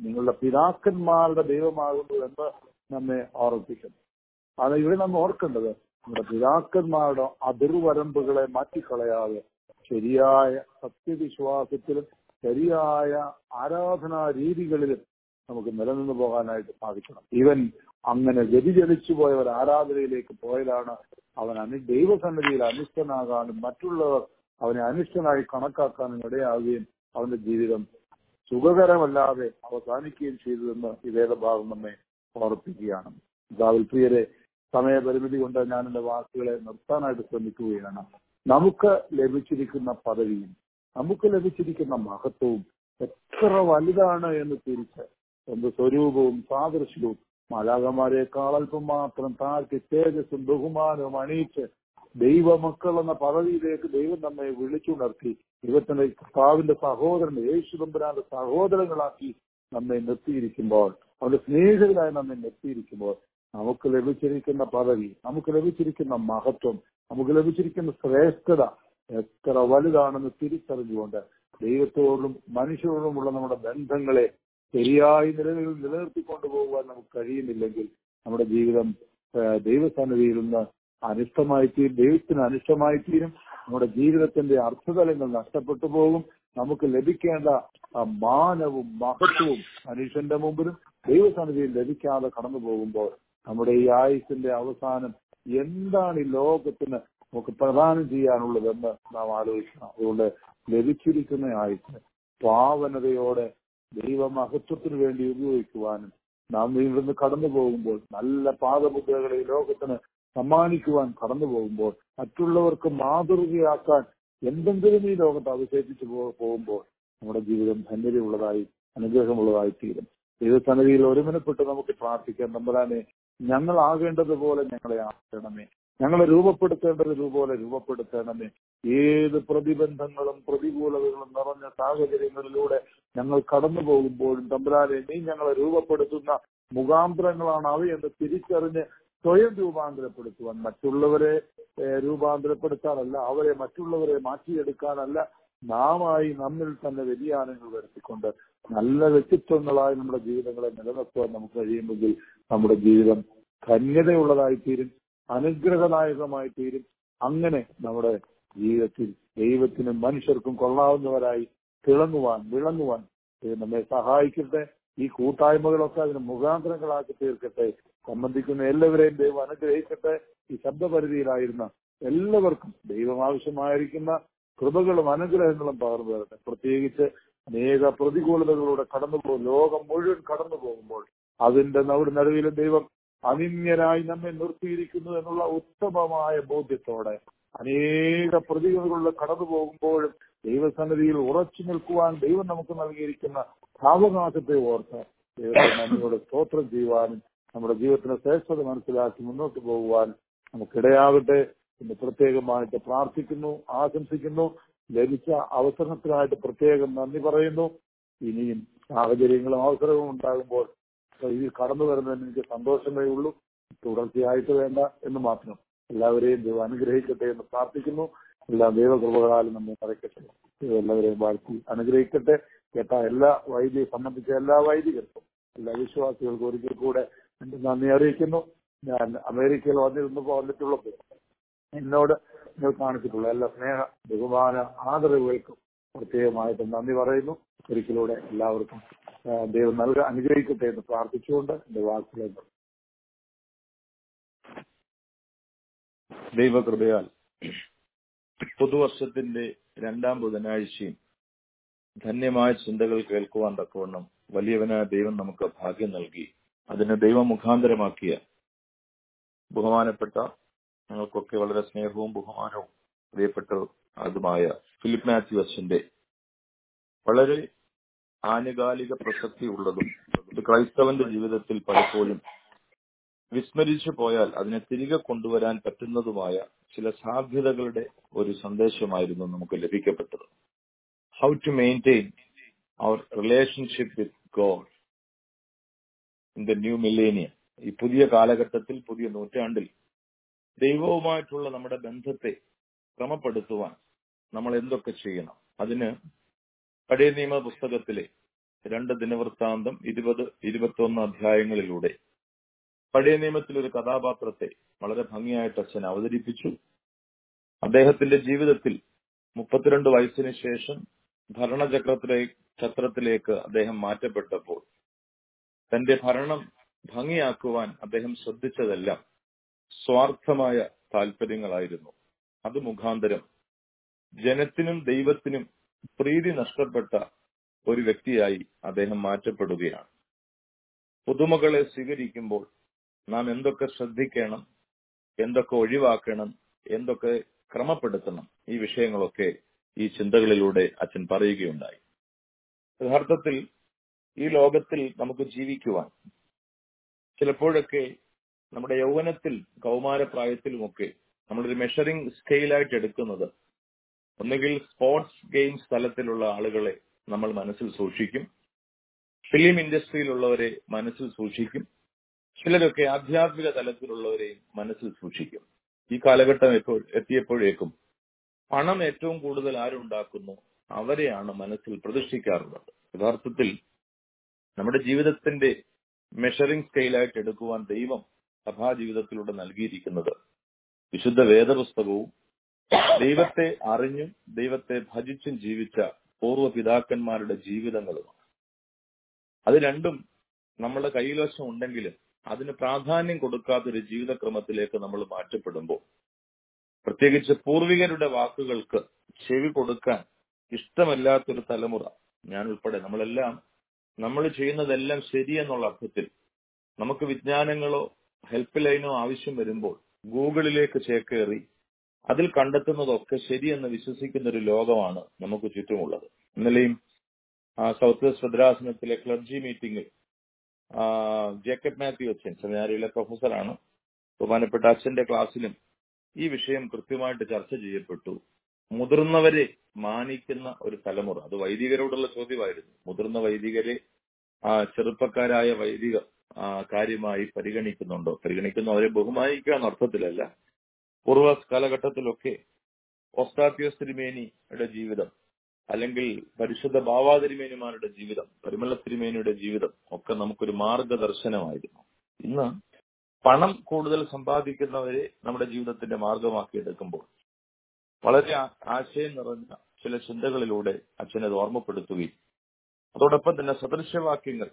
G: നിങ്ങളുടെ പിതാക്കന്മാരുടെ ദൈവമാകുന്നു എന്ന് നമ്മെ ഓർമ്മിപ്പിക്കുന്നു അത് ഇവിടെ നമ്മൾ ഓർക്കേണ്ടത് നമ്മുടെ പിതാക്കന്മാരുടെ അതിർവരമ്പുകളെ മാറ്റിക്കളയാതെ ശരിയായ സത്യവിശ്വാസത്തിലും ശരിയായ ആരാധനാ രീതികളിലും നമുക്ക് നിലനിന്ന് പോകാനായിട്ട് സാധിക്കണം ഇവൻ അങ്ങനെ വ്യതിചലിച്ചു പോയ ഒരു ആരാധനയിലേക്ക് പോയതാണ് അവൻ അനു ദൈവസന്നിധിയിൽ അനിഷ്ടനാകാനും മറ്റുള്ളവർ അവനെ അനിഷ്ടനായി കണക്കാക്കാനും ഇടയാവുകയും അവന്റെ ജീവിതം സുഖകരമല്ലാതെ അവസാനിക്കുകയും ചെയ്തതെന്ന് ഈ വേദഭാഗം നമ്മെ ഓർപ്പിക്കുകയാണ് ദാവിൽ പ്രിയരെ സമയപരിമിതി കൊണ്ട് ഞാൻ എന്റെ വാക്കുകളെ നിർത്താനായിട്ട് ശ്രമിക്കുകയാണ് നമുക്ക് ലഭിച്ചിരിക്കുന്ന പദവിയും നമുക്ക് ലഭിച്ചിരിക്കുന്ന മഹത്വവും എത്ര വലുതാണ് എന്ന് തിരിച്ച് എന്ത് സ്വരൂപവും സാദൃശ്യവും മലാകമാരെക്കാൾ അല്പം മാത്രം താഴ്ത്തി തേജസ്സും ബഹുമാനവും അണിയിച്ച് ദൈവമക്കൾ എന്ന പദവിയിലേക്ക് ദൈവം നമ്മെ വിളിച്ചുണർത്തി ദൈവത്തിന്റെ കർത്താവിന്റെ സഹോദരൻ യേശു തമ്പുരാന്റെ സഹോദരങ്ങളാക്കി നമ്മെ നിർത്തിയിരിക്കുമ്പോൾ അവന്റെ സ്നേഹിതരായി നമ്മെ നിർത്തിയിരിക്കുമ്പോൾ നമുക്ക് ലഭിച്ചിരിക്കുന്ന പദവി നമുക്ക് ലഭിച്ചിരിക്കുന്ന മഹത്വം നമുക്ക് ലഭിച്ചിരിക്കുന്ന ശ്രേഷ്ഠത എത്ര വലുതാണെന്ന് തിരിച്ചറിഞ്ഞുകൊണ്ട് ദൈവത്തോടും മനുഷ്യരോടുമുള്ള നമ്മുടെ ബന്ധങ്ങളെ ശരിയായി നിലനിൽ നിലനിർത്തിക്കൊണ്ടു പോകുവാൻ നമുക്ക് കഴിയുന്നില്ലെങ്കിൽ നമ്മുടെ ജീവിതം ഏഹ്, ദൈവസന്നിധിയിൽ നിന്ന് അനിഷ്ടമായി തീരും ദൈവത്തിന് അനിഷ്ടമായി തീരും നമ്മുടെ ജീവിതത്തിന്റെ അർത്ഥതലങ്ങൾ നഷ്ടപ്പെട്ടു പോകും നമുക്ക് ലഭിക്കേണ്ട ആ മാനവും മഹത്വവും മനുഷ്യന്റെ മുമ്പിലും ദൈവസന്നിധിയിൽ ലഭിക്കാതെ കടന്നു പോകുമ്പോൾ നമ്മുടെ ഈ ആയുസിന്റെ അവസാനം എന്താണ് ഈ ലോകത്തിന് നമുക്ക് പ്രദാനം ചെയ്യാനുള്ളതെന്ന് നാം ആലോചിക്കണം അതുകൊണ്ട് ലഭിച്ചിരിക്കുന്ന ആയുസ് പാവനതയോടെ ദൈവമഹത്വത്തിന് വേണ്ടി ഉപയോഗിക്കുവാനും നാം ഇവിടുന്ന് കടന്നു പോകുമ്പോൾ നല്ല പാദമുദ്രകളെ ഈ ലോകത്തിന് സമ്മാനിക്കുവാൻ കടന്നു പോകുമ്പോൾ മറ്റുള്ളവർക്ക് മാതൃകയാക്കാൻ എന്തെങ്കിലും ഈ ലോകത്ത് അവശേഷിച്ചു പോ- പോകുമ്പോൾ നമ്മുടെ ജീവിതം ധന്യതയുള്ളതായി അനുഗ്രഹമുള്ളതായി തീരും ദൈവസന്നിധിയിൽ ഒരുമനപ്പെട്ട് നമുക്ക് പ്രാർത്ഥിക്കാം നമ്പരാനെ ഞങ്ങളാകേണ്ടതുപോലെ ഞങ്ങളെ ആക്കണമേ ഞങ്ങളെ രൂപപ്പെടുത്തേണ്ടത് പോലെ രൂപപ്പെടുത്തണമേ ഏത് പ്രതിബന്ധങ്ങളും പ്രതികൂലതകളും നിറഞ്ഞ സാഹചര്യങ്ങളിലൂടെ ഞങ്ങൾ കടന്നു പോകുമ്പോഴും തമ്പുരാനെ നീ ഞങ്ങളെ രൂപപ്പെടുത്തുന്ന മുഖാന്തരങ്ങളാണ് അവയെന്ന് തിരിച്ചറിഞ്ഞ് സ്വയം രൂപാന്തരപ്പെടുത്തുവാൻ മറ്റുള്ളവരെ ഏഹ്, രൂപാന്തരപ്പെടുത്താനല്ല അവരെ മറ്റുള്ളവരെ മാറ്റിയെടുക്കാനല്ല നാമായി നമ്മിൽ തന്നെ വ്യതിയാനങ്ങൾ വരുത്തിക്കൊണ്ട് നല്ല വ്യക്തിത്വങ്ങളായി നമ്മുടെ ജീവിതങ്ങളെ നിലനിർത്തുവാൻ നമുക്ക് കഴിയുമെങ്കിൽ നമ്മുടെ ജീവിതം ധന്യതയുള്ളതായി തീരും അനുഗ്രഹദായകമായി തീരും അങ്ങനെ നമ്മുടെ ജീവിതത്തിൽ ദൈവത്തിനും മനുഷ്യർക്കും കൊള്ളാവുന്നവരായി തിളങ്ങുവാൻ വിളങ്ങുവാൻ ദൈവം നമ്മെ സഹായിക്കട്ടെ ഈ കൂട്ടായ്മകളൊക്കെ അതിന് മുഖാന്തരങ്ങളാക്കി തീർക്കട്ടെ സംബന്ധിക്കുന്ന എല്ലാവരെയും ദൈവം അനുഗ്രഹിക്കട്ടെ ഈ ശബ്ദപരിധിയിലായിരുന്ന എല്ലാവർക്കും ദൈവം ആവശ്യമായിരിക്കുന്ന കൃപകളും അനുഗ്രഹങ്ങളും പകർന്നു തരട്ടെ പ്രത്യേകിച്ച് അനേക പ്രതികൂലതകളിലൂടെ കടന്നു പോകും ലോകം മുഴുവൻ കടന്നു പോകുമ്പോൾ അതിന്റെ നവിടെ നടുവിലും ദൈവം അനിന്യരായി നമ്മെ നിർത്തിയിരിക്കുന്നു എന്നുള്ള ഉത്തമമായ ബോധ്യത്തോടെ അനേക പ്രതികളിലൂടെ കടന്നു പോകുമ്പോഴും ദൈവസന്നിധിയിൽ ഉറച്ചു നിൽക്കുവാൻ ദൈവം നമുക്ക് നൽകിയിരിക്കുന്ന സാവകാശത്തെ ഓർത്ത് ദൈവത്തെ നന്ദിയോടെ സ്തോത്രം ചെയ്യുവാനും നമ്മുടെ ജീവിതത്തിന്റെ ശ്രേഷ്ഠത മനസ്സിലാക്കി മുന്നോട്ട് പോകുവാൻ നമുക്കിടയാകട്ടെ എന്ന് പ്രത്യേകമായിട്ട് പ്രാർത്ഥിക്കുന്നു ആശംസിക്കുന്നു ലഭിച്ച അവസരത്തിനായിട്ട് പ്രത്യേകം നന്ദി പറയുന്നു ഇനിയും സാഹചര്യങ്ങളും അവസരവും ഉണ്ടാകുമ്പോൾ ഇതിൽ കടന്നു വരുന്നതിന് എനിക്ക് സന്തോഷമേ ഉള്ളൂ തുടർച്ചയായിട്ട് വേണ്ട എന്ന് മാത്രം എല്ലാവരെയും ദൈവം അനുഗ്രഹിക്കട്ടെ എന്ന് പ്രാർത്ഥിക്കുന്നു എല്ലാ ദൈവകൃപകളാലും നമ്മെ നിറയ്ക്കട്ടെ ദൈവം എല്ലാവരെയും വാഴ്ത്തി അനുഗ്രഹിക്കട്ടെ കേട്ട എല്ലാ വൈദിക സംബന്ധിച്ച എല്ലാ വൈദികർക്കും എല്ലാ വിശ്വാസികൾക്കും ഒരിക്കൽ കൂടെ എന്റെ നന്ദി അറിയിക്കുന്നു ഞാൻ അമേരിക്കയിൽ വന്നിരുന്നപ്പോൾ വന്നിട്ടുള്ളപ്പോൾ എന്നോട് നിങ്ങൾ കാണിച്ചിട്ടുള്ള എല്ലാ സ്നേഹ ബഹുമാന ആദരവുകൾക്കും പ്രത്യേകമായിട്ട് നന്ദി പറയുന്നു ഒരിക്കലൂടെ എല്ലാവർക്കും ആ, ദൈവം നൽക അനുഗ്രഹിക്കട്ടെ എന്ന് പ്രാർത്ഥിച്ചുകൊണ്ട് എന്റെ വാക്കുകൾ നിർത്തുന്നു.
A: ദൈവകൃപയാൽ പുതുവർഷത്തിന്റെ രണ്ടാം ബുധനാഴ്ചയും ധന്യമായ ചിന്തകൾ കേൾക്കുവാൻ തക്കവണ്ണം വലിയവനായ ദൈവം നമുക്ക് ഭാഗ്യം നൽകി അതിന് ദൈവം മുഖാന്തരമാക്കിയ ബഹുമാനപ്പെട്ട ഞങ്ങൾക്കൊക്കെ വളരെ സ്നേഹവും ബഹുമാനവും പ്രിയപ്പെട്ട അതുമായ ഫിലിപ്പ് മാത്യു അച്ഛന്റെ വളരെ ആനുകാലിക പ്രസക്തി ഉള്ളതും ഒരു ക്രൈസ്തവന്റെ ജീവിതത്തിൽ പലപ്പോഴും വിസ്മരിച്ചു പോയാൽ അതിനെ തിരികെ കൊണ്ടുവരാൻ പറ്റുന്നതുമായ ചില സാധ്യതകളുടെ ഒരു സന്ദേശമായിരുന്നു നമുക്ക് ലഭിക്കപ്പെട്ടത് how to maintain our relationship with God in the new millennium ഈ പുതിയ കാലഘട്ടത്തിൽ പുതിയ നൂറ്റാണ്ടിൽ ദൈവവുമായിട്ടുള്ള നമ്മുടെ ബന്ധത്തെ ക്രമപ്പെടുത്തുവാൻ നമ്മൾ എന്തൊക്കെ ചെയ്യണം അതിന് പഴയ നിയമ പുസ്തകത്തിലെ
H: രണ്ട് ദിനവൃത്താന്തം ഇരുപത് ഇരുപത്തൊന്ന് അധ്യായങ്ങളിലൂടെ പഴയ നിയമത്തിൽ ഒരു കഥാപാത്രത്തെ വളരെ ഭംഗിയായിട്ട് അച്ഛൻ അവതരിപ്പിച്ചു അദ്ദേഹത്തിന്റെ ജീവിതത്തിൽ മുപ്പത്തിരണ്ട് വയസ്സിന് ശേഷം ഭരണചക്രത്തിലെ ചക്രത്തിലേക്ക് അദ്ദേഹം മാറ്റപ്പെട്ടപ്പോൾ തന്റെ ഭരണം ഭംഗിയാക്കുവാൻ അദ്ദേഹം ശ്രദ്ധിച്ചതെല്ലാം സ്വാർത്ഥമായ താല്പര്യങ്ങളായിരുന്നു അത് മുഖാന്തരം ജനത്തിനും ദൈവത്തിനും പ്രീതി നഷ്ടപ്പെട്ട ഒരു വ്യക്തിയായി അദ്ദേഹം മാറ്റപ്പെടുകയാണ് പുതുമകളെ സ്വീകരിക്കുമ്പോൾ നാം എന്തൊക്കെ ശ്രദ്ധിക്കണം എന്തൊക്കെ ഒഴിവാക്കണം എന്തൊക്കെ ക്രമപ്പെടുത്തണം ഈ വിഷയങ്ങളൊക്കെ ഈ ചിന്തകളിലൂടെ അച്ഛൻ പറയുകയുണ്ടായി യഥാർത്ഥത്തിൽ ഈ ലോകത്തിൽ നമുക്ക് ജീവിക്കുവാൻ ചിലപ്പോഴൊക്കെ നമ്മുടെ യൗവനത്തിൽ കൗമാരപ്രായത്തിലുമൊക്കെ നമ്മളൊരു മെഷറിംഗ് സ്കെയിലായിട്ട് എടുക്കുന്നത് ഒന്നുകിൽ സ്പോർട്സ് ഗെയിംസ് തലത്തിലുള്ള ആളുകളെ നമ്മൾ മനസ്സിൽ സൂക്ഷിക്കും ഫിലിം ഇൻഡസ്ട്രിയിലുള്ളവരെ മനസ്സിൽ സൂക്ഷിക്കും ചിലരൊക്കെ ആധ്യാത്മിക തലത്തിലുള്ളവരെയും മനസ്സിൽ സൂക്ഷിക്കും ഈ കാലഘട്ടം എപ്പോൾ എത്തിയപ്പോഴേക്കും പണം ഏറ്റവും കൂടുതൽ ആരുണ്ടാക്കുന്നു അവരെയാണ് മനസ്സിൽ പ്രതിഷ്ഠിക്കാറുള്ളത് യഥാർത്ഥത്തിൽ നമ്മുടെ ജീവിതത്തിന്റെ മെഷറിംഗ് സ്കെയിലായിട്ട് എടുക്കുവാൻ ദൈവം സഭാജീവിതത്തിലൂടെ നൽകിയിരിക്കുന്നത് വിശുദ്ധ വേദപുസ്തകവും ദൈവത്തെ അറിഞ്ഞും ദൈവത്തെ ഭജിച്ചും ജീവിച്ച പൂർവ്വ പിതാക്കന്മാരുടെ ജീവിതങ്ങളുമാണ് അത് രണ്ടും നമ്മുടെ കൈവശം ഉണ്ടെങ്കിലും അതിന് പ്രാധാന്യം കൊടുക്കാത്തൊരു ജീവിതക്രമത്തിലേക്ക് നമ്മൾ മാറ്റപ്പെടുമ്പോൾ പ്രത്യേകിച്ച് പൂർവികരുടെ വാക്കുകൾക്ക് ചെവി കൊടുക്കാൻ ഇഷ്ടമല്ലാത്തൊരു തലമുറ ഞാൻ ഉൾപ്പെടെ നമ്മളെല്ലാം നമ്മൾ ചെയ്യുന്നതെല്ലാം ശരിയെന്നുള്ള അർത്ഥത്തിൽ നമുക്ക് വിജ്ഞാനങ്ങളോ ഹെൽപ്പ് ലൈനോ ആവശ്യം വരുമ്പോൾ ഗൂഗിളിലേക്ക് ചേക്കേറി അതിൽ കണ്ടെത്തുന്നതൊക്കെ ശരിയെന്ന് വിശ്വസിക്കുന്ന ഒരു ലോകമാണ് നമുക്ക് ചുറ്റുമുള്ളത് ഇന്നലെയും സൗത്ത് വെസ്റ്റ് ഭദ്രാസനത്തിലെ ക്ലർജി മീറ്റിംഗിൽ ജേക്കബ് മാത്യു അച്ഛൻ സെമിനാരിയിലെ പ്രൊഫസറാണ് ബഹുമാനപ്പെട്ട അച്ഛന്റെ ക്ലാസ്സിലും ഈ വിഷയം കൃത്യമായിട്ട് ചർച്ച ചെയ്യപ്പെട്ടു മുതിർന്നവരെ മാനിക്കുന്ന ഒരു തലമുറ അത് വൈദികരോടുള്ള ചോദ്യമായിരുന്നു മുതിർന്ന വൈദികരെ ആ ചെറുപ്പക്കാരായ വൈദികർ ആ കാര്യമായി പരിഗണിക്കുന്നുണ്ടോ പരിഗണിക്കുന്നു അവരെ ബഹുമാനിക്കുക എന്ന അർത്ഥത്തിലല്ല പൂർവ്വ കാലഘട്ടത്തിലൊക്കെ ഓസ്താത്യോസ് തിരുമേനിയുടെ ജീവിതം അല്ലെങ്കിൽ പരിശുദ്ധ ബാവാ തിരുമേനിമാരുടെ ജീവിതം പരിമള തിരുമേനിയുടെ ജീവിതം ഒക്കെ നമുക്കൊരു മാർഗദർശനമായിരുന്നു ഇന്ന് പണം കൂടുതൽ സമ്പാദിക്കുന്നവരെ നമ്മുടെ ജീവിതത്തിന്റെ മാർഗമാക്കി എടുക്കുമ്പോൾ വളരെ ആശയം നിറഞ്ഞ ചില ചിന്തകളിലൂടെ അച്ഛനത് ഓർമ്മപ്പെടുത്തുകയും അതോടൊപ്പം തന്നെ സദൃശവാക്യങ്ങൾ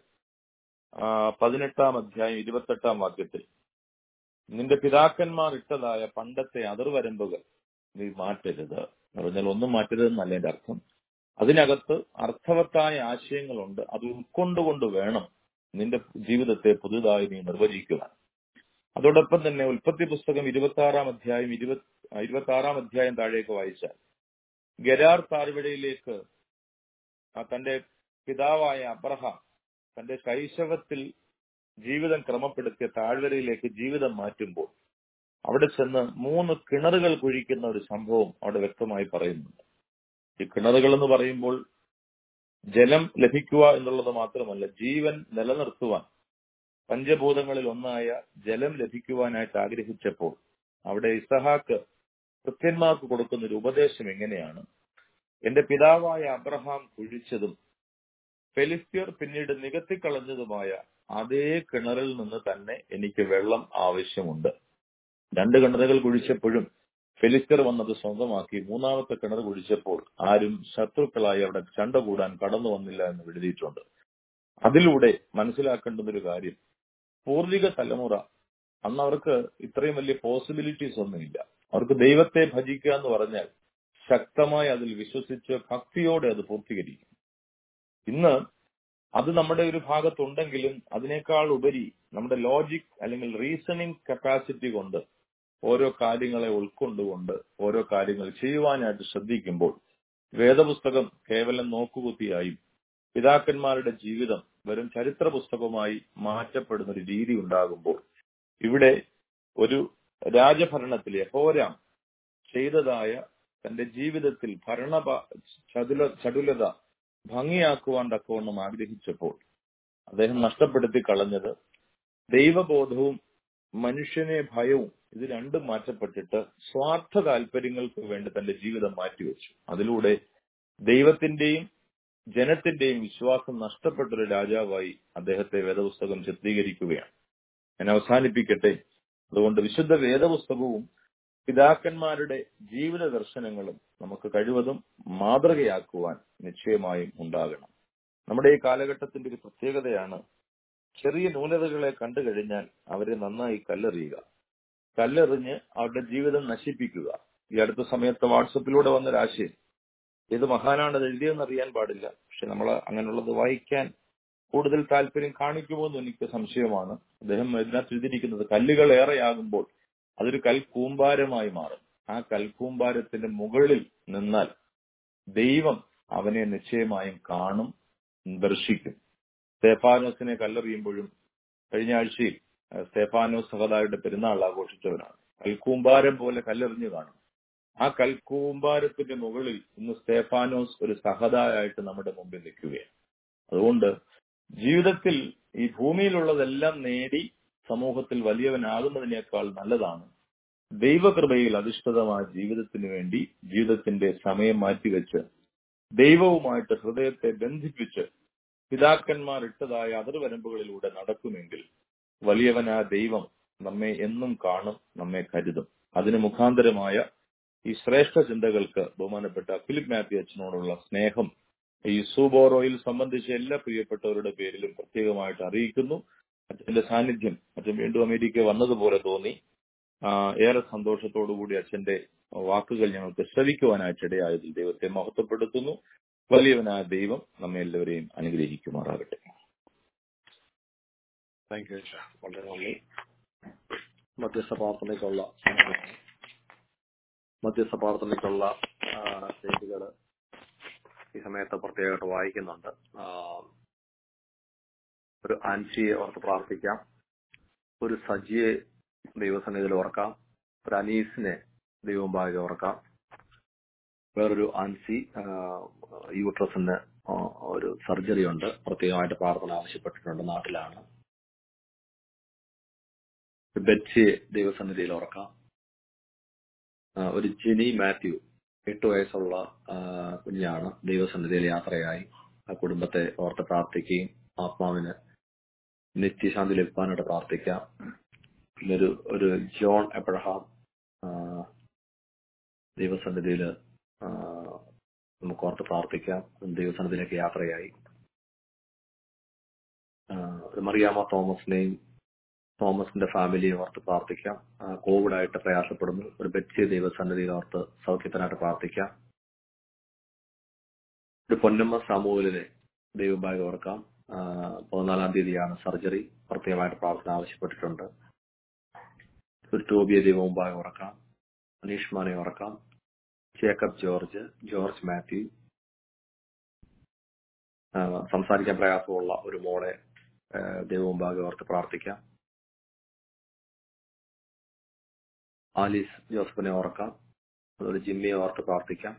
H: പതിനെട്ടാം അധ്യായം ഇരുപത്തെട്ടാം വാക്യത്തിൽ നിന്റെ പിതാക്കന്മാർ ഇട്ടതായ പണ്ടത്തെ അതിർവരമ്പുകൾ നീ മാറ്റരുത് എന്ന് പറഞ്ഞാൽ ഒന്നും മാറ്റരുതെന്നല്ല എന്റെ അർത്ഥം അതിനകത്ത് അർത്ഥവത്തായ ആശയങ്ങളുണ്ട് അത് ഉൾക്കൊണ്ടുകൊണ്ട് വേണം നിന്റെ ജീവിതത്തെ പുതുതായി നീ നിർവചിക്കുവാൻ അതോടൊപ്പം തന്നെ ഉൽപ്പത്തി പുസ്തകം ഇരുപത്തി ആറാം അധ്യായം ഇരുപത്തി ഇരുപത്തി ആറാം അധ്യായം താഴേക്ക് വായിച്ചാൽ ഗരാർ താഴ്വരയിലേക്ക് തന്റെ പിതാവായ അബ്രഹാം തന്റെ ശൈശവത്തിൽ ജീവിതം ക്രമപ്പെടുത്തിയ താഴ്വരയിലേക്ക് ജീവിതം മാറ്റുമ്പോൾ അവിടെ ചെന്ന് മൂന്ന് കിണറുകൾ കുഴിക്കുന്ന ഒരു സംഭവം അവിടെ വ്യക്തമായി പറയുന്നുണ്ട് ഈ കിണറുകൾ എന്ന് പറയുമ്പോൾ ജലം ലഭിക്കുക എന്നുള്ളത് മാത്രമല്ല ജീവൻ നിലനിർത്തുവാൻ പഞ്ചഭൂതങ്ങളിൽ ഒന്നായ ജലം ലഭിക്കുവാനായിട്ട് ആഗ്രഹിച്ചപ്പോൾ അവിടെ ഇസഹാക്ക് കൃത്യന്മാർക്ക് കൊടുക്കുന്ന ഒരു ഉപദേശം എങ്ങനെയാണ് എന്റെ പിതാവായ അബ്രഹാം കുഴിച്ചതും ഫെലിസ്തീർ പിന്നീട് നികത്തിക്കളഞ്ഞതുമായ അതേ കിണറിൽ നിന്ന് തന്നെ എനിക്ക് വെള്ളം ആവശ്യമുണ്ട് രണ്ട് കിണറുകൾ കുഴിച്ചപ്പോഴും ഫെലിസ്തീർ വന്നത് സ്വന്തമാക്കി മൂന്നാമത്തെ കിണർ കുഴിച്ചപ്പോൾ ആരും ശത്രുക്കളായി അവിടെ ചണ്ട കൂടാൻ കടന്നു വന്നില്ല എന്ന് എഴുതിയിട്ടുണ്ട് അതിലൂടെ മനസ്സിലാക്കേണ്ടുന്ന ഒരു കാര്യം പൂർവിക തലമുറ അന്ന് അവർക്ക് ഇത്രയും വലിയ പോസിബിലിറ്റീസ് ഒന്നുമില്ല അവർക്ക് ദൈവത്തെ ഭജിക്കുക എന്ന് പറഞ്ഞാൽ ശക്തമായി അതിൽ വിശ്വസിച്ച് ഭക്തിയോടെ അത് പൂർത്തീകരിക്കും ഇന്ന് അത് നമ്മുടെ ഒരു ഭാഗത്തുണ്ടെങ്കിലും അതിനേക്കാൾ ഉപരി നമ്മുടെ ലോജിക് അല്ലെങ്കിൽ റീസണിങ് കപ്പാസിറ്റി കൊണ്ട് ഓരോ കാര്യങ്ങളെ ഉൾക്കൊണ്ടുകൊണ്ട് ഓരോ കാര്യങ്ങൾ ചെയ്യുവാനായിട്ട് ശ്രദ്ധിക്കുമ്പോൾ വേദപുസ്തകം കേവലം നോക്കുകുത്തിയായും പിതാക്കന്മാരുടെ ജീവിതം വെറും ചരിത്ര പുസ്തകമായി മാറ്റപ്പെടുന്ന ഒരു രീതി ഉണ്ടാകുമ്പോൾ ഇവിടെ ഒരു രാജഭരണത്തിൽ യഹോരാം ചെയ്തതായ തന്റെ ജീവിതത്തിൽ ഭരണ ചതുല ചടുലത ഭംഗിയാക്കുവാൻ തക്കവണ്ണം ആഗ്രഹിച്ചപ്പോൾ അദ്ദേഹം നഷ്ടപ്പെടുത്തി കളഞ്ഞത് ദൈവബോധവും മനുഷ്യനെ ഭയവും ഇത് രണ്ടും മാറ്റപ്പെട്ടിട്ട് സ്വാർത്ഥ താല്പര്യങ്ങൾക്ക് വേണ്ടി തന്റെ ജീവിതം മാറ്റിവെച്ചു അതിലൂടെ ദൈവത്തിന്റെയും ജനത്തിന്റെയും വിശ്വാസം നഷ്ടപ്പെട്ട ഒരു രാജാവായി അദ്ദേഹത്തെ വേദപുസ്തകം ചിത്രീകരിക്കുകയാണ് ഞാൻ അവസാനിപ്പിക്കട്ടെ അതുകൊണ്ട് വിശുദ്ധ വേദപുസ്തകവും പിതാക്കന്മാരുടെ ജീവിത ദർശനങ്ങളും നമുക്ക് കഴിവതും മാതൃകയാക്കുവാൻ നിശ്ചയമായും ഉണ്ടാകണം നമ്മുടെ ഈ കാലഘട്ടത്തിന്റെ ഒരു പ്രത്യേകതയാണ് ചെറിയ ന്യൂനതകളെ കണ്ടു കഴിഞ്ഞാൽ അവരെ നന്നായി കല്ലെറിയുക കല്ലെറിഞ്ഞ് അവരുടെ ജീവിതം നശിപ്പിക്കുക ഈ അടുത്ത സമയത്ത് വാട്സപ്പിലൂടെ വന്നൊരാശയം ഏത് മഹാനാണ് അത് എഴുതിയെന്ന് അറിയാൻ പാടില്ല പക്ഷെ നമ്മൾ അങ്ങനെയുള്ളത് വായിക്കാൻ കൂടുതൽ താല്പര്യം കാണിക്കുമോ എന്ന് എനിക്ക് സംശയമാണ് അദ്ദേഹം ഇതിനകത്ത് എഴുതിയിരിക്കുന്നത് കല്ലുകൾ ഏറെയാകുമ്പോൾ അതൊരു കൽക്കൂമ്പാരമായി മാറും ആ കൽക്കൂമ്പാരത്തിന്റെ മുകളിൽ നിന്നാൽ ദൈവം അവനെ നിശ്ചയമായും കാണും ദർശിക്കും സ്തേഫാനോസിനെ കല്ലെറിയുമ്പോഴും കഴിഞ്ഞ ആഴ്ചയിൽ അഹ് സ്തേഫാനോസ് സഹതായുടെ പെരുന്നാൾ ആഘോഷിച്ചവരാണ് കൽക്കൂമ്പാരം പോലെ കല്ലെറിഞ്ഞു കാണും ആ കൽക്കൂമ്പാരത്തിന്റെ മുകളിൽ ഇന്ന് സ്തേഫാനോസ് ഒരു സഹതായായിട്ട് നമ്മുടെ മുമ്പിൽ നിൽക്കുകയാണ് അതുകൊണ്ട് ജീവിതത്തിൽ ഈ ഭൂമിയിലുള്ളതെല്ലാം നേടി സമൂഹത്തിൽ വലിയവനാകുന്നതിനേക്കാൾ നല്ലതാണ് ദൈവകൃപയിൽ അധിഷ്ഠിതമായ ജീവിതത്തിന് വേണ്ടി ജീവിതത്തിന്റെ സമയം മാറ്റിവെച്ച് ദൈവവുമായിട്ട് ഹൃദയത്തെ ബന്ധിപ്പിച്ച് പിതാക്കന്മാർ ഇട്ടതായ അതിർവരമ്പുകളിലൂടെ നടക്കുമെങ്കിൽ വലിയവനാ ദൈവം നമ്മെ എന്നും കാണും നമ്മെ കരുതും അതിന് മുഖാന്തരമായ ഈ ശ്രേഷ്ഠ ചിന്തകൾക്ക് ബഹുമാനപ്പെട്ട ഫിലിപ്പ് മാത്യു അച്ഛനോടുള്ള സ്നേഹം ഈ സൂബോറോയിൽ സംബന്ധിച്ച എല്ലാ പ്രിയപ്പെട്ടവരുടെ പേരിലും പ്രത്യേകമായിട്ട് അറിയിക്കുന്നു അച്ഛന്റെ സാന്നിധ്യം അച്ഛൻ വീണ്ടും അമേരിക്ക വന്നതുപോലെ തോന്നി ആ, ഏറെ സന്തോഷത്തോടുകൂടി അച്ഛന്റെ വാക്കുകൾ ഞങ്ങൾക്ക് ശ്രവിക്കുവാനായിട്ട് ഇടയായതിൽ ദൈവത്തെ മഹത്വപ്പെടുത്തുന്നു വലിയവനായ ദൈവം നമ്മെ എല്ലാവരെയും അനുഗ്രഹിക്കുമാറാകട്ടെ
A: താങ്ക് യു വളരെ നന്ദി മധ്യസ്ഥ പ്രാർത്ഥനയ്ക്കുള്ള മധ്യസ്ഥ പ്രാർത്ഥനയ്ക്കുള്ള സ്റ്റേജുകൾ ഈ സമയത്ത് പ്രത്യേകമായിട്ട് വായിക്കുന്നുണ്ട് ആ, ഒരു ആൻസിയെ ഓർത്ത് പ്രാർത്ഥിക്കാം ഒരു സജിയെ ദൈവസന്നിധിയിൽ ഓർക്കാം ഒരു അനീസിനെ ദൈവമുമ്പാകെ ഓർക്കാം വേറൊരു ആൻസി ആ, യൂട്രസിന് ആ, ഒരു സർജറി ഉണ്ട് പ്രത്യേകമായിട്ട് പ്രാർത്ഥന ആവശ്യപ്പെട്ടിട്ടുണ്ട് നാട്ടിലാണ് ബെറ്റ്സിയെ ദൈവസന്നിധിയിൽ ഓർക്കാം ആ, ഒരു ജിനി മാത്യു എട്ട് വയസ്സുള്ള ആ, കുഞ്ഞാണ് ദൈവസന്നിധിയിൽ യാത്രയായി ആ കുടുംബത്തെ ഓർത്ത് പ്രാർത്ഥിക്കുകയും ആത്മാവിന് നിത്യശാന്തി ലഭിക്കാനായിട്ട് പ്രാർത്ഥിക്കാം പിന്നെ ഒരു ഒരു ജോൺ എബ്രഹാം ആ, ദൈവസന്നിധിയിൽ ആ, നമുക്ക് ഓർത്ത് പ്രാർത്ഥിക്കാം ദൈവസന്നിധിയിലേക്ക് യാത്രയായി ആ, ഒരു മറിയാമ്മ തോമസിനെയും തോമസിന്റെ ഫാമിലിയെ ഓർത്ത് പ്രാർത്ഥിക്കാം ആ, കോവിഡ് ആയിട്ട് പ്രയാസപ്പെടുന്നു ഒരു ബെറ്റ്സി ദൈവസന്നിധിയിൽ ഓർത്ത് സൗഖ്യത്തിനായിട്ട് പ്രാർത്ഥിക്കാം ഒരു പൊന്നമ്മ സാമൂഹലിനെ ദൈവഭാഗ്യം ഓർക്കാം ആ, പതിനാലാം തീയതിയാണ് സർജറി പ്രത്യേകമായിട്ട് പ്രാർത്ഥന ആവശ്യപ്പെട്ടിട്ടുണ്ട് ഒരു ടോബിയെ ദൈവമുമ്പാകെ ഓർക്കാം അനീഷ്മാനെ ഓർക്കാം ജേക്കബ് ജോർജ് ജോർജ് മാത്യു ആ, സംസാരിക്കാൻ പ്രയാസമുള്ള ഒരു മോളെ ആ, ദൈവമുമ്പാകെ ഓർത്ത് പ്രാർത്ഥിക്കാം ആലീസ് ജോസഫിനെ ഓർക്കാം അതുപോലെ ജിമ്മിയെ ഓർത്ത് പ്രാർത്ഥിക്കാം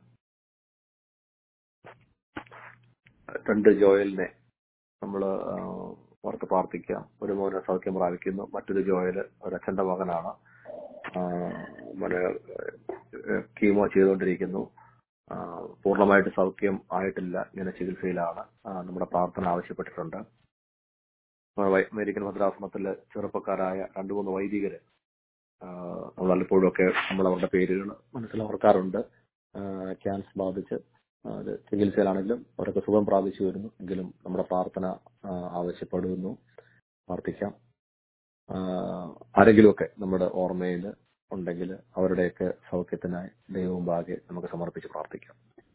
A: രണ്ട് ജോയലിനെ നമ്മൾ ഓർത്ത് പ്രാർത്ഥിക്കാം ഒരു മോനെ സൗഖ്യം പ്രാപിക്കുന്നു മറ്റൊരു ജോയല് ഒരു അച്ഛന്റെ മകനാണ് ആ, മോനെ ഏഹ്, കീമോ ചെയ്തുകൊണ്ടിരിക്കുന്നു ആ, പൂർണ്ണമായിട്ട് സൗഖ്യം ആയിട്ടില്ല ഇങ്ങനെ ചികിത്സയിലാണ് ആ, നമ്മുടെ പ്രാർത്ഥന ആവശ്യപ്പെട്ടിട്ടുണ്ട് നമ്മുടെ വൈ- അമേരിക്കൻ ഭദ്രാസനത്തിലെ ചെറുപ്പക്കാരായ രണ്ടു മൂന്ന് വൈദികര് ആഹ് നമ്മൾ വല്ലപ്പോഴും ഒക്കെ നമ്മൾ അവരുടെ പേരുകൾ മനസ്സിൽ ഓർക്കാറുണ്ട് ആഹ് ക്യാൻസർ ബാധിച്ച് അത് ചികിത്സയിലാണെങ്കിലും അവരൊക്കെ സുഖം പ്രാപിച്ചു വരുന്നു എങ്കിലും നമ്മുടെ പ്രാർത്ഥന ആഹ് ആവശ്യപ്പെടുന്നു പ്രാർത്ഥിക്കാം ആഹ് ആരെങ്കിലുമൊക്കെ നമ്മുടെ ഓർമ്മയിൽ ഉണ്ടെങ്കിൽ അവരുടെയൊക്കെ സൗഖ്യത്തിനായി ദൈവമുമ്പാകെ നമുക്ക് സമർപ്പിച്ച് പ്രാർത്ഥിക്കാം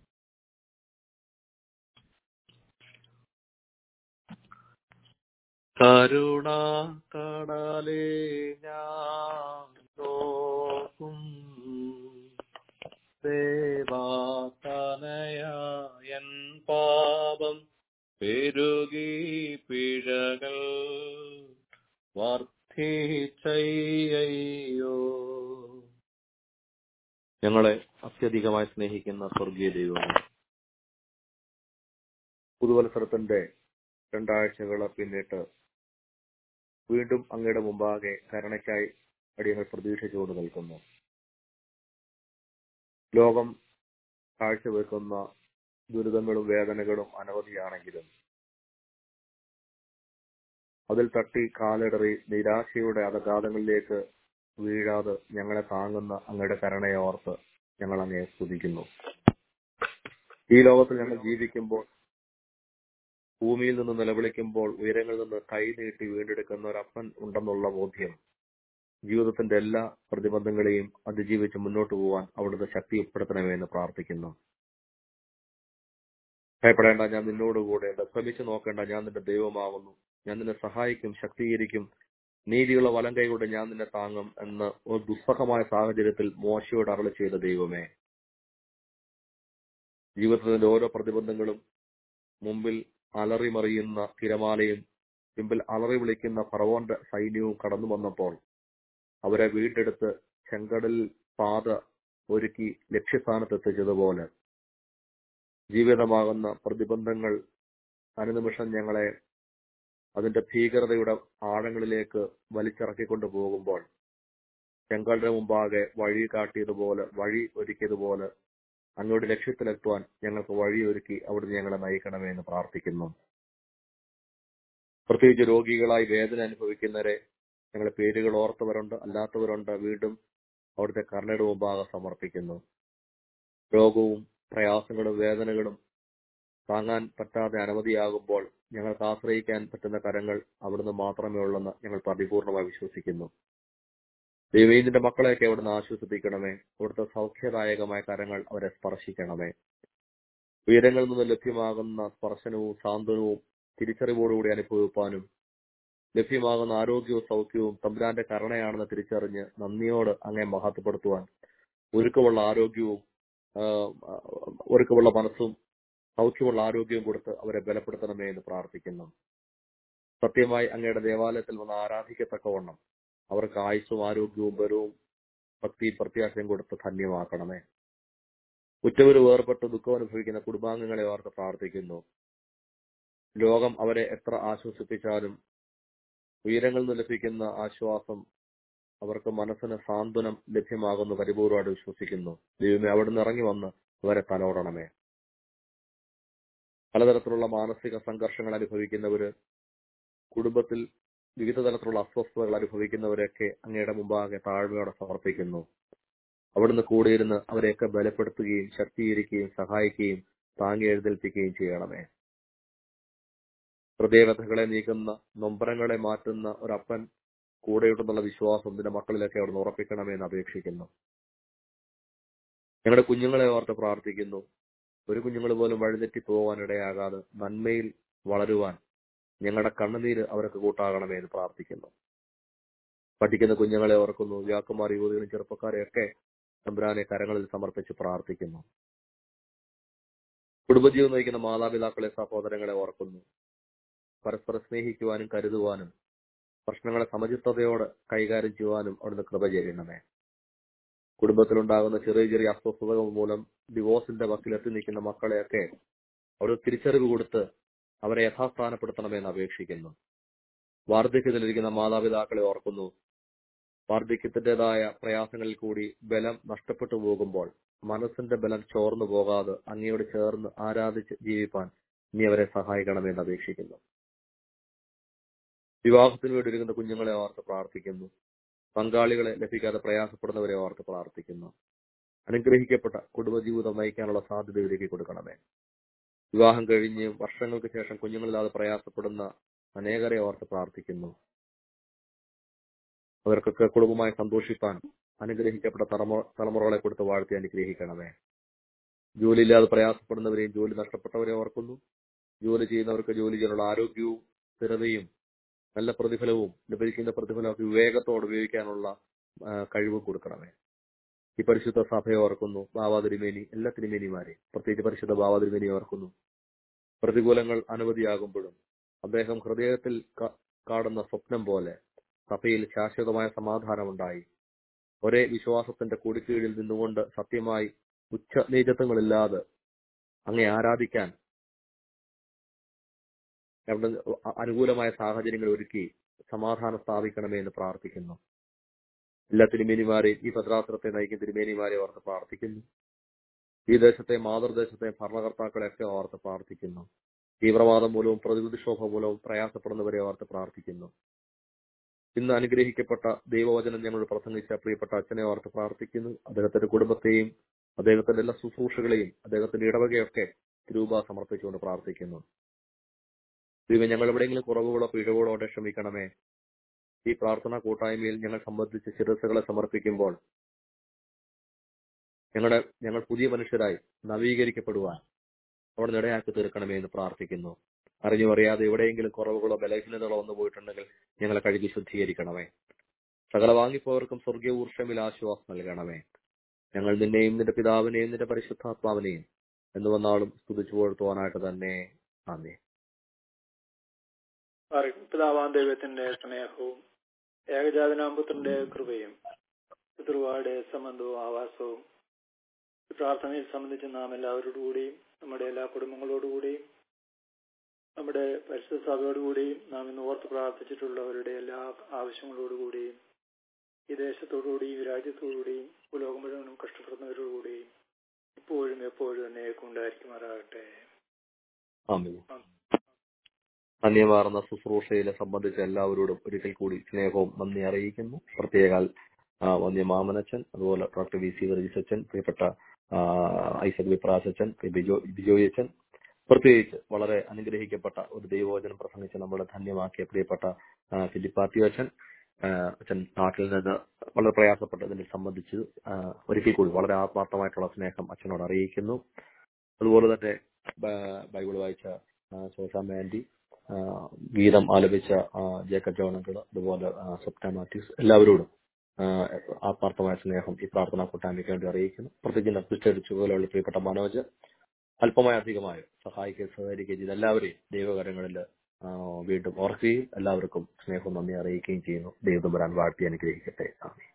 A: കരുണ കടലേ ഞാൻ നോക്കും ദേവാതനയൻ പാപം പെരുകി പിഴകൾ വർദ്ധിച്ചയ്യോ ഞങ്ങളെ അത്യധികമായി സ്നേഹിക്കുന്ന സ്വർഗീയ ദൈവമേ പുതുവത്സരത്തിന്റെ രണ്ടാഴ്ചകൾ പിന്നിട്ട് വീണ്ടും അങ്ങയുടെ മുമ്പാകെ കരുണയ്ക്കായി അടിയങ്ങൾ പ്രതീക്ഷിച്ചുകൊണ്ട് നിൽക്കുന്നു ലോകം കാഴ്ചവെക്കുന്ന ദുരിതങ്ങളും വേദനകളും അനവധിയാണെങ്കിലും അതിൽ തട്ടി കാലിടറി നിരാശയുടെ അധകാതങ്ങളിലേക്ക് വീഴാതെ ഞങ്ങളെ താങ്ങുന്ന അങ്ങയുടെ കരുണയെ ഓർത്ത് ഞങ്ങൾ അങ്ങേ സ്തുതിക്കുന്നു ഈ ലോകത്തിൽ ഞങ്ങൾ ജീവിക്കുമ്പോൾ ഭൂമിയിൽ നിന്ന് നിലവിളിക്കുമ്പോൾ ഉയരങ്ങളിൽ നിന്ന് കൈ നീട്ടി വീണ്ടെടുക്കുന്ന ഒരപ്പൻ ഉണ്ടെന്നുള്ള ബോധ്യം ജീവിതത്തിന്റെ എല്ലാ പ്രതിബന്ധങ്ങളെയും അതിജീവിച്ച് മുന്നോട്ട് പോകാൻ അവിടുത്തെ ശക്തിപ്പെടുത്തണമേ എന്ന് പ്രാർത്ഥിക്കുന്നു ഭയപ്പെടേണ്ട ഞാൻ നിന്നോടുകൂടെ ഉണ്ട് ശ്രമിച്ചു നോക്കേണ്ട ഞാൻ നിന്റെ ദൈവമാകുന്നു ഞാൻ നിന്നെ സഹായിക്കും ശക്തീകരിക്കും നീതിയുള്ള വലം കൈകൊണ്ട് ഞാൻ നിന്നെ താങ്ങും എന്ന് ഒരു ദുസ്സഹമായ സാഹചര്യത്തിൽ മോശയോട് അരളി ചെയ്ത ദൈവമേ ജീവിതത്തിന്റെ ഓരോ പ്രതിബന്ധങ്ങളും മുമ്പിൽ അലറിമറിയുന്ന തിരമാലയും പിമ്പിൽ അലറി വിളിക്കുന്ന ഫറവോന്റെ സൈന്യവും കടന്നു വന്നപ്പോൾ അവരെ വീണ്ടെടുത്ത് ചെങ്കടലിൽ പാത ഒരുക്കി ലക്ഷ്യസ്ഥാനത്ത് എത്തിച്ചതുപോലെ ജീവിതമാകുന്ന പ്രതിബന്ധങ്ങൾ അനുനിമിഷം ഞങ്ങളെ അതിന്റെ ഭീകരതയുടെ ആഴങ്ങളിലേക്ക് വലിച്ചിറക്കിക്കൊണ്ട് പോകുമ്പോൾ ചെങ്കടലിന് മുമ്പാകെ വഴി കാട്ടിയതുപോലെ വഴി ഒരുക്കിയതുപോലെ അങ്ങോട്ട് ലക്ഷ്യത്തിലെത്തുവാൻ ഞങ്ങൾക്ക് വഴിയൊരുക്കി അവിടുന്ന് ഞങ്ങളെ നയിക്കണമേ എന്ന് പ്രാർത്ഥിക്കുന്നു പ്രത്യേകിച്ച് രോഗികളായി വേദന അനുഭവിക്കുന്നവരെ ഞങ്ങളെ പേരുകൾ ഓർത്തവരുണ്ട് അല്ലാത്തവരുണ്ട് വീണ്ടും അവിടുത്തെ കരുണയുടെ മുമ്പാകെ സമർപ്പിക്കുന്നു രോഗവും പ്രയാസങ്ങളും വേദനകളും താങ്ങാൻ പറ്റാതെ അനവധിയാകുമ്പോൾ ഞങ്ങൾക്ക് ആശ്രയിക്കാൻ പറ്റുന്ന കരങ്ങൾ അവിടുന്ന് മാത്രമേ ഉള്ളെന്ന് ഞങ്ങൾ പരിപൂർണമായി വിശ്വസിക്കുന്നു ദൈവീന്റെ മക്കളെയൊക്കെ അവിടുന്ന് ആശ്വസിപ്പിക്കണമേ അവിടുത്തെ സൗഖ്യദായകമായ കരങ്ങൾ അവരെ സ്പർശിക്കണമേ ഉയരങ്ങളിൽ നിന്ന് ലഭ്യമാകുന്ന സ്പർശനവും സാന്ത്വനവും തിരിച്ചറിവോടുകൂടി അനുഭവിപ്പാനും ലഭ്യമാകുന്ന ആരോഗ്യവും സൗഖ്യവും തമ്പുരാന്റെ കരുണയാണെന്ന് തിരിച്ചറിഞ്ഞ് നന്ദിയോട് അങ്ങേ മഹത്വപ്പെടുത്തുവാൻ ഒരുക്കമുള്ള ആരോഗ്യവും ഒരുക്കമുള്ള മനസ്സും സൗഖ്യമുള്ള ആരോഗ്യവും കൊടുത്ത് അവരെ ബലപ്പെടുത്തണമേ എന്ന് പ്രാർത്ഥിക്കുന്നു സത്യമായി അങ്ങയുടെ ദേവാലയത്തിൽ വന്ന് ആരാധിക്കത്തക്കവണ്ണം അവർക്ക് ആയുസ്സും ആരോഗ്യവും ബലവും ഭക്തി പ്രത്യാശയും കൊടുത്ത് ധന്യമാക്കണമേ ഉറ്റവര് വേർപെട്ട് ദുഃഖം അനുഭവിക്കുന്ന കുടുംബാംഗങ്ങളെ ഓർത്ത് പ്രാർത്ഥിക്കുന്നു ലോകം അവരെ എത്ര ആശ്വസിപ്പിച്ചാലും ഉയരങ്ങളിൽ നിന്ന് ലഭിക്കുന്ന ആശ്വാസം അവർക്ക് മനസ്സിന് സാന്ത്വനം ലഭ്യമാകുന്ന പരിപൂർവമായിട്ട് വിശ്വസിക്കുന്നു ദൈവമേ അവിടുന്ന് ഇറങ്ങി വന്ന് അവരെ തലോടണമേ പലതരത്തിലുള്ള മാനസിക സംഘർഷങ്ങൾ അനുഭവിക്കുന്നവര് കുടുംബത്തിൽ വിവിധ തരത്തിലുള്ള അസ്വസ്ഥതകൾ അനുഭവിക്കുന്നവരെയൊക്കെ അങ്ങയുടെ മുമ്പാകെ താഴ്മയോടെ സമർപ്പിക്കുന്നു അവിടുന്ന് കൂടിയിരുന്ന് അവരെയൊക്കെ ബലപ്പെടുത്തുകയും ശക്തീകരിക്കുകയും സഹായിക്കുകയും താങ്ങി എഴുന്നേൽപ്പിക്കുകയും ചെയ്യണമേ ഹൃദയവ്യഥകളെ നീക്കുന്ന നൊമ്പരങ്ങളെ മാറ്റുന്ന ഒരപ്പൻ കൂടെയുണ്ടെന്നുള്ള വിശ്വാസം നിന്റെ മക്കളിലൊക്കെ അവിടുന്ന് ഉറപ്പിക്കണമേ എന്ന് അപേക്ഷിക്കുന്നു ഞങ്ങളുടെ കുഞ്ഞുങ്ങളെ ഓർത്ത് പ്രാർത്ഥിക്കുന്നു ഒരു കുഞ്ഞുങ്ങൾ പോലും വഴിതെറ്റി പോകാൻ ഇടയാകാതെ നന്മയിൽ വളരുവാൻ ഞങ്ങളുടെ കണ്ണുനീര് അവർക്ക് കൂട്ടാകണമേ എന്ന് പ്രാർത്ഥിക്കുന്നു പഠിക്കുന്ന കുഞ്ഞുങ്ങളെ ഓർക്കുന്നു യുവാക്കന്മാർ യുവതികളും ചെറുപ്പക്കാരെയൊക്കെ തമ്പുരാനെ കരങ്ങളിൽ സമർപ്പിച്ച് പ്രാർത്ഥിക്കുന്നു കുടുംബജീവൻ നയിക്കുന്ന മാതാപിതാക്കളെ സഹോദരങ്ങളെ ഓർക്കുന്നു പരസ്പരം സ്നേഹിക്കുവാനും കരുതുവാനും പ്രശ്നങ്ങളെ സമചിത്തതയോടെ കൈകാര്യം ചെയ്യുവാനും അവിടുന്ന് കൃപ ചെയ്യണമേ കുടുംബത്തിലുണ്ടാകുന്ന ചെറിയ ചെറിയ അസ്വസ്ഥതകൾ മൂലം ഡിവോഴ്സിന്റെ വക്കിലെത്തി നിൽക്കുന്ന മക്കളെയൊക്കെ അവിടെ തിരിച്ചറിവ് കൊടുത്ത് അവരെ യഥാസ്ഥാനപ്പെടുത്തണമെന്ന് അപേക്ഷിക്കുന്നു വാർദ്ധക്യത്തിലിരിക്കുന്ന മാതാപിതാക്കളെ ഓർക്കുന്നു വാർദ്ധക്യത്തിൻ്റെതായ പ്രയാസങ്ങളിൽ കൂടി ബലം നഷ്ടപ്പെട്ടു പോകുമ്പോൾ മനസ്സിന്റെ ബലം ചോർന്നു പോകാതെ അങ്ങയോട് ചേർന്ന് ആരാധിച്ച് ജീവിപ്പാൻ നീ അവരെ സഹായിക്കണമെന്ന് അപേക്ഷിക്കുന്നു വിവാഹത്തിന് വേണ്ടി ഒരുങ്ങുന്ന കുഞ്ഞുങ്ങളെ ഓർത്ത് പ്രാർത്ഥിക്കുന്നു പങ്കാളികളെ ലഭിക്കാതെ പ്രയാസപ്പെടുന്നവരെ ഓർത്ത് പ്രാർത്ഥിക്കുന്നു അനുഗ്രഹിക്കപ്പെട്ട കുടുംബജീവിതം നയിക്കാനുള്ള സാധ്യത ഒരുക്കി കൊടുക്കണമേ വിവാഹം കഴിഞ്ഞ് വർഷങ്ങൾക്ക് ശേഷം കുഞ്ഞുങ്ങളില്ലാതെ പ്രയാസപ്പെടുന്ന അനേകരെ ഓർത്ത് പ്രാർത്ഥിക്കുന്നു അവർക്കൊക്കെ കുടുംബമായി സന്തോഷിപ്പാൻ അനുഗ്രഹിക്കപ്പെട്ട തലമുറ തലമുറകളെ കൊടുത്ത് വാഴ്ത്തി അനുഗ്രഹിക്കണമേ ജോലിയില്ലാതെ പ്രയാസപ്പെടുന്നവരെയും ജോലി നഷ്ടപ്പെട്ടവരെ ഓർക്കുന്നു ജോലി ചെയ്യുന്നവർക്ക് ജോലി ചെയ്യാനുള്ള ആരോഗ്യവും സ്ഥിരതയും നല്ല പ്രതിഫലവും ലഭിക്കുന്ന പ്രതിഫലമൊക്കെ വിവേകത്തോടെ ഉപയോഗിക്കാനുള്ള കഴിവ് കൊടുക്കണമേ ഈ പരിശുദ്ധ സഭയെ ഓർക്കുന്നു ബാവാതിരുമേനി എല്ലാ തിരുമേനിമാരെ പ്രത്യേകിച്ച് പരിശുദ്ധ ബാവാതിരുമേനി ഓർക്കുന്നു പ്രതികൂലങ്ങൾ അനവധിയാകുമ്പോഴും അദ്ദേഹം ഹൃദയത്തിൽ കാണുന്ന സ്വപ്നം പോലെ സഭയിൽ ശാശ്വതമായ സമാധാനമുണ്ടായി ഒരേ വിശ്വാസത്തിന്റെ കൂടിക്കീഴിൽ നിന്നുകൊണ്ട് സത്യമായി ഉച്ച നീചത്വങ്ങളില്ലാതെ അങ്ങേ ആരാധിക്കാൻ അവിടെ അനുകൂലമായ സാഹചര്യങ്ങൾ ഒരുക്കി സമാധാനം സ്ഥാപിക്കണമേ എന്ന് പ്രാർത്ഥിക്കുന്നു എല്ലാ തിരുമേനിമാരെയും ഈ ഭദ്രാസനത്തെ നയിക്കുന്ന തിരുമേനിമാരെ ഓർത്ത് പ്രാർത്ഥിക്കുന്നു ഈ ദേശത്തെ മാതൃദേശത്തെ ഭരണകർത്താക്കളെയൊക്കെ ഓർത്ത് പ്രാർത്ഥിക്കുന്നു തീവ്രവാദം മൂലവും പ്രതിവിധിക്ഷോഭ മൂലവും പ്രയാസപ്പെടുന്നവരെ ഓർത്ത് പ്രാർത്ഥിക്കുന്നു ഇന്ന് അനുഗ്രഹിക്കപ്പെട്ട ദൈവവചനം ഞങ്ങൾ പ്രസംഗിച്ച പ്രിയപ്പെട്ട അച്ഛനെ ഓർത്ത് പ്രാർത്ഥിക്കുന്നു അദ്ദേഹത്തിന്റെ കുടുംബത്തെയും അദ്ദേഹത്തിന്റെ എല്ലാ ശുശ്രൂഷകളെയും അദ്ദേഹത്തിന്റെ ഇടവകയൊക്കെ രൂപ സമർപ്പിച്ചുകൊണ്ട് പ്രാർത്ഥിക്കുന്നു ദൈവം ഞങ്ങൾ എവിടെയെങ്കിലും കുറവുകളോ പിഴവുകളോ ഉണ്ടെ ക്ഷമിക്കണമേ ഈ പ്രാർത്ഥനാ കൂട്ടായ്മയിൽ ഞങ്ങൾ സംബന്ധിച്ച് ശിരസുകളെ സമർപ്പിക്കുമ്പോൾ ഞങ്ങളുടെ ഞങ്ങൾ പുതിയ മനുഷ്യരായി നവീകരിക്കപ്പെടുവാൻ അവിടെ ഇടയാക്കി തീർക്കണമേ എന്ന് പ്രാർത്ഥിക്കുന്നു അറിഞ്ഞു അറിയാതെ എവിടെയെങ്കിലും കുറവുകളോ ബലഹീനതകളോ വന്നു പോയിട്ടുണ്ടെങ്കിൽ ഞങ്ങളെ കഴുകി ശുദ്ധീകരിക്കണമേ സകല വാങ്ങിപ്പോവർക്കും സ്വർഗീയ ഊർഷമിൽ ആശ്വാസം നൽകണമേ ഞങ്ങൾ നിന്നെയും നിന്റെ പിതാവിനെയും നിന്റെ പരിശുദ്ധാത്മാവിനെയും എന്ന് വന്നാളും സ്തുതിച്ചു പുകഴ്ത്തുവാനായിട്ട് തന്നെ ആമേ
D: പിതാവാൻ ദൈവത്തിന്റെ സ്നേഹവും ഏകജാതനാമ്പുത്രന്റെ കൃപയും പിതൃവാടെ സംബന്ധവും ആവാസവും ഈ പ്രാർത്ഥനയെ സംബന്ധിച്ച് നാം എല്ലാവരോടുകൂടിയും നമ്മുടെ എല്ലാ കുടുംബങ്ങളോടുകൂടിയും നമ്മുടെ പരിശുദ്ധ സഭയോടുകൂടിയും നാം ഇന്ന് ഓർത്ത് പ്രാർത്ഥിച്ചിട്ടുള്ളവരുടെ എല്ലാ ആവശ്യങ്ങളോടുകൂടിയും ഈ ദേശത്തോടുകൂടിയും ഈ രാജ്യത്തോടുകൂടിയും ഭൂലോകം മുഴുവനും കഷ്ടപ്പെടുന്നവരോടുകൂടിയും ഇപ്പോഴും എപ്പോഴും തന്നെ ഉണ്ടായിരിക്കുമാറാകട്ടെ
A: ആമേ അന്യമാർന്ന ശുശ്രൂഷയിലെ സംബന്ധിച്ച എല്ലാവരോടും ഒരിക്കൽ കൂടി സ്നേഹവും നന്ദി അറിയിക്കുന്നു പ്രത്യേകാൽ ആ, വന്യ മാമനച്ചൻ അതുപോലെ ഡോക്ടർ വി സി വർഗീസച്ചൻ പ്രിയപ്പെട്ട ആ, ഐസക് വിപ്രാസച്ചൻ ബിജോ ബിജോയച്ചൻ പ്രത്യേകിച്ച് വളരെ അനുഗ്രഹിക്കപ്പെട്ട ഒരു ദൈവവചനം പ്രസംഗിച്ച് നമ്മളെ ധന്യമാക്കിയ പ്രിയപ്പെട്ട ആ, ഫിലിപ്പാത്തി അച്ഛൻ ആ, അച്ഛൻ നാട്ടിൽ നിന്ന് വളരെ പ്രയാസപ്പെട്ട് ഇതിനെ സംബന്ധിച്ച് ആ, ഒരിക്കൽ കൂടി വളരെ ആത്മാർത്ഥമായിട്ടുള്ള സ്നേഹം അച്ഛനോട് അറിയിക്കുന്നു അതുപോലെ തന്നെ ബ- ബൈബിൾ വായിച്ച ആ, ശോശ മാൻഡി ആ, ഗീതം ആലപിച്ച ആ, ജേക്കബ് ജോണങ്കിൾ അതുപോലെ ആ, സ്വപ്ന മാത്യൂസ് എല്ലാവരോടും ആ, ആത്മാർത്ഥമായ സ്നേഹം ഈ പ്രാർത്ഥനാ കൂട്ടായ്മയ്ക്ക് വേണ്ടി അറിയിക്കുന്നു പ്രത്യേകിച്ച് അപ്പിസ്റ്റടിച്ചു പോലെയുള്ള പ്രിയപ്പെട്ട മനോജ് അല്പമായ അധികമായോ സഹായിക്കുകയും സഹകരിക്കുകയും ചെയ്ത് എല്ലാവരെയും ദൈവകരങ്ങളിൽ ആ, വീണ്ടും ഓർക്കുകയും എല്ലാവർക്കും സ്നേഹവും നന്ദി അറിയിക്കുകയും ചെയ്യുന്നു ദൈവം വരാൻ വാഴ്ത്തി അനുഗ്രഹിക്കട്ടെ ആമേൻ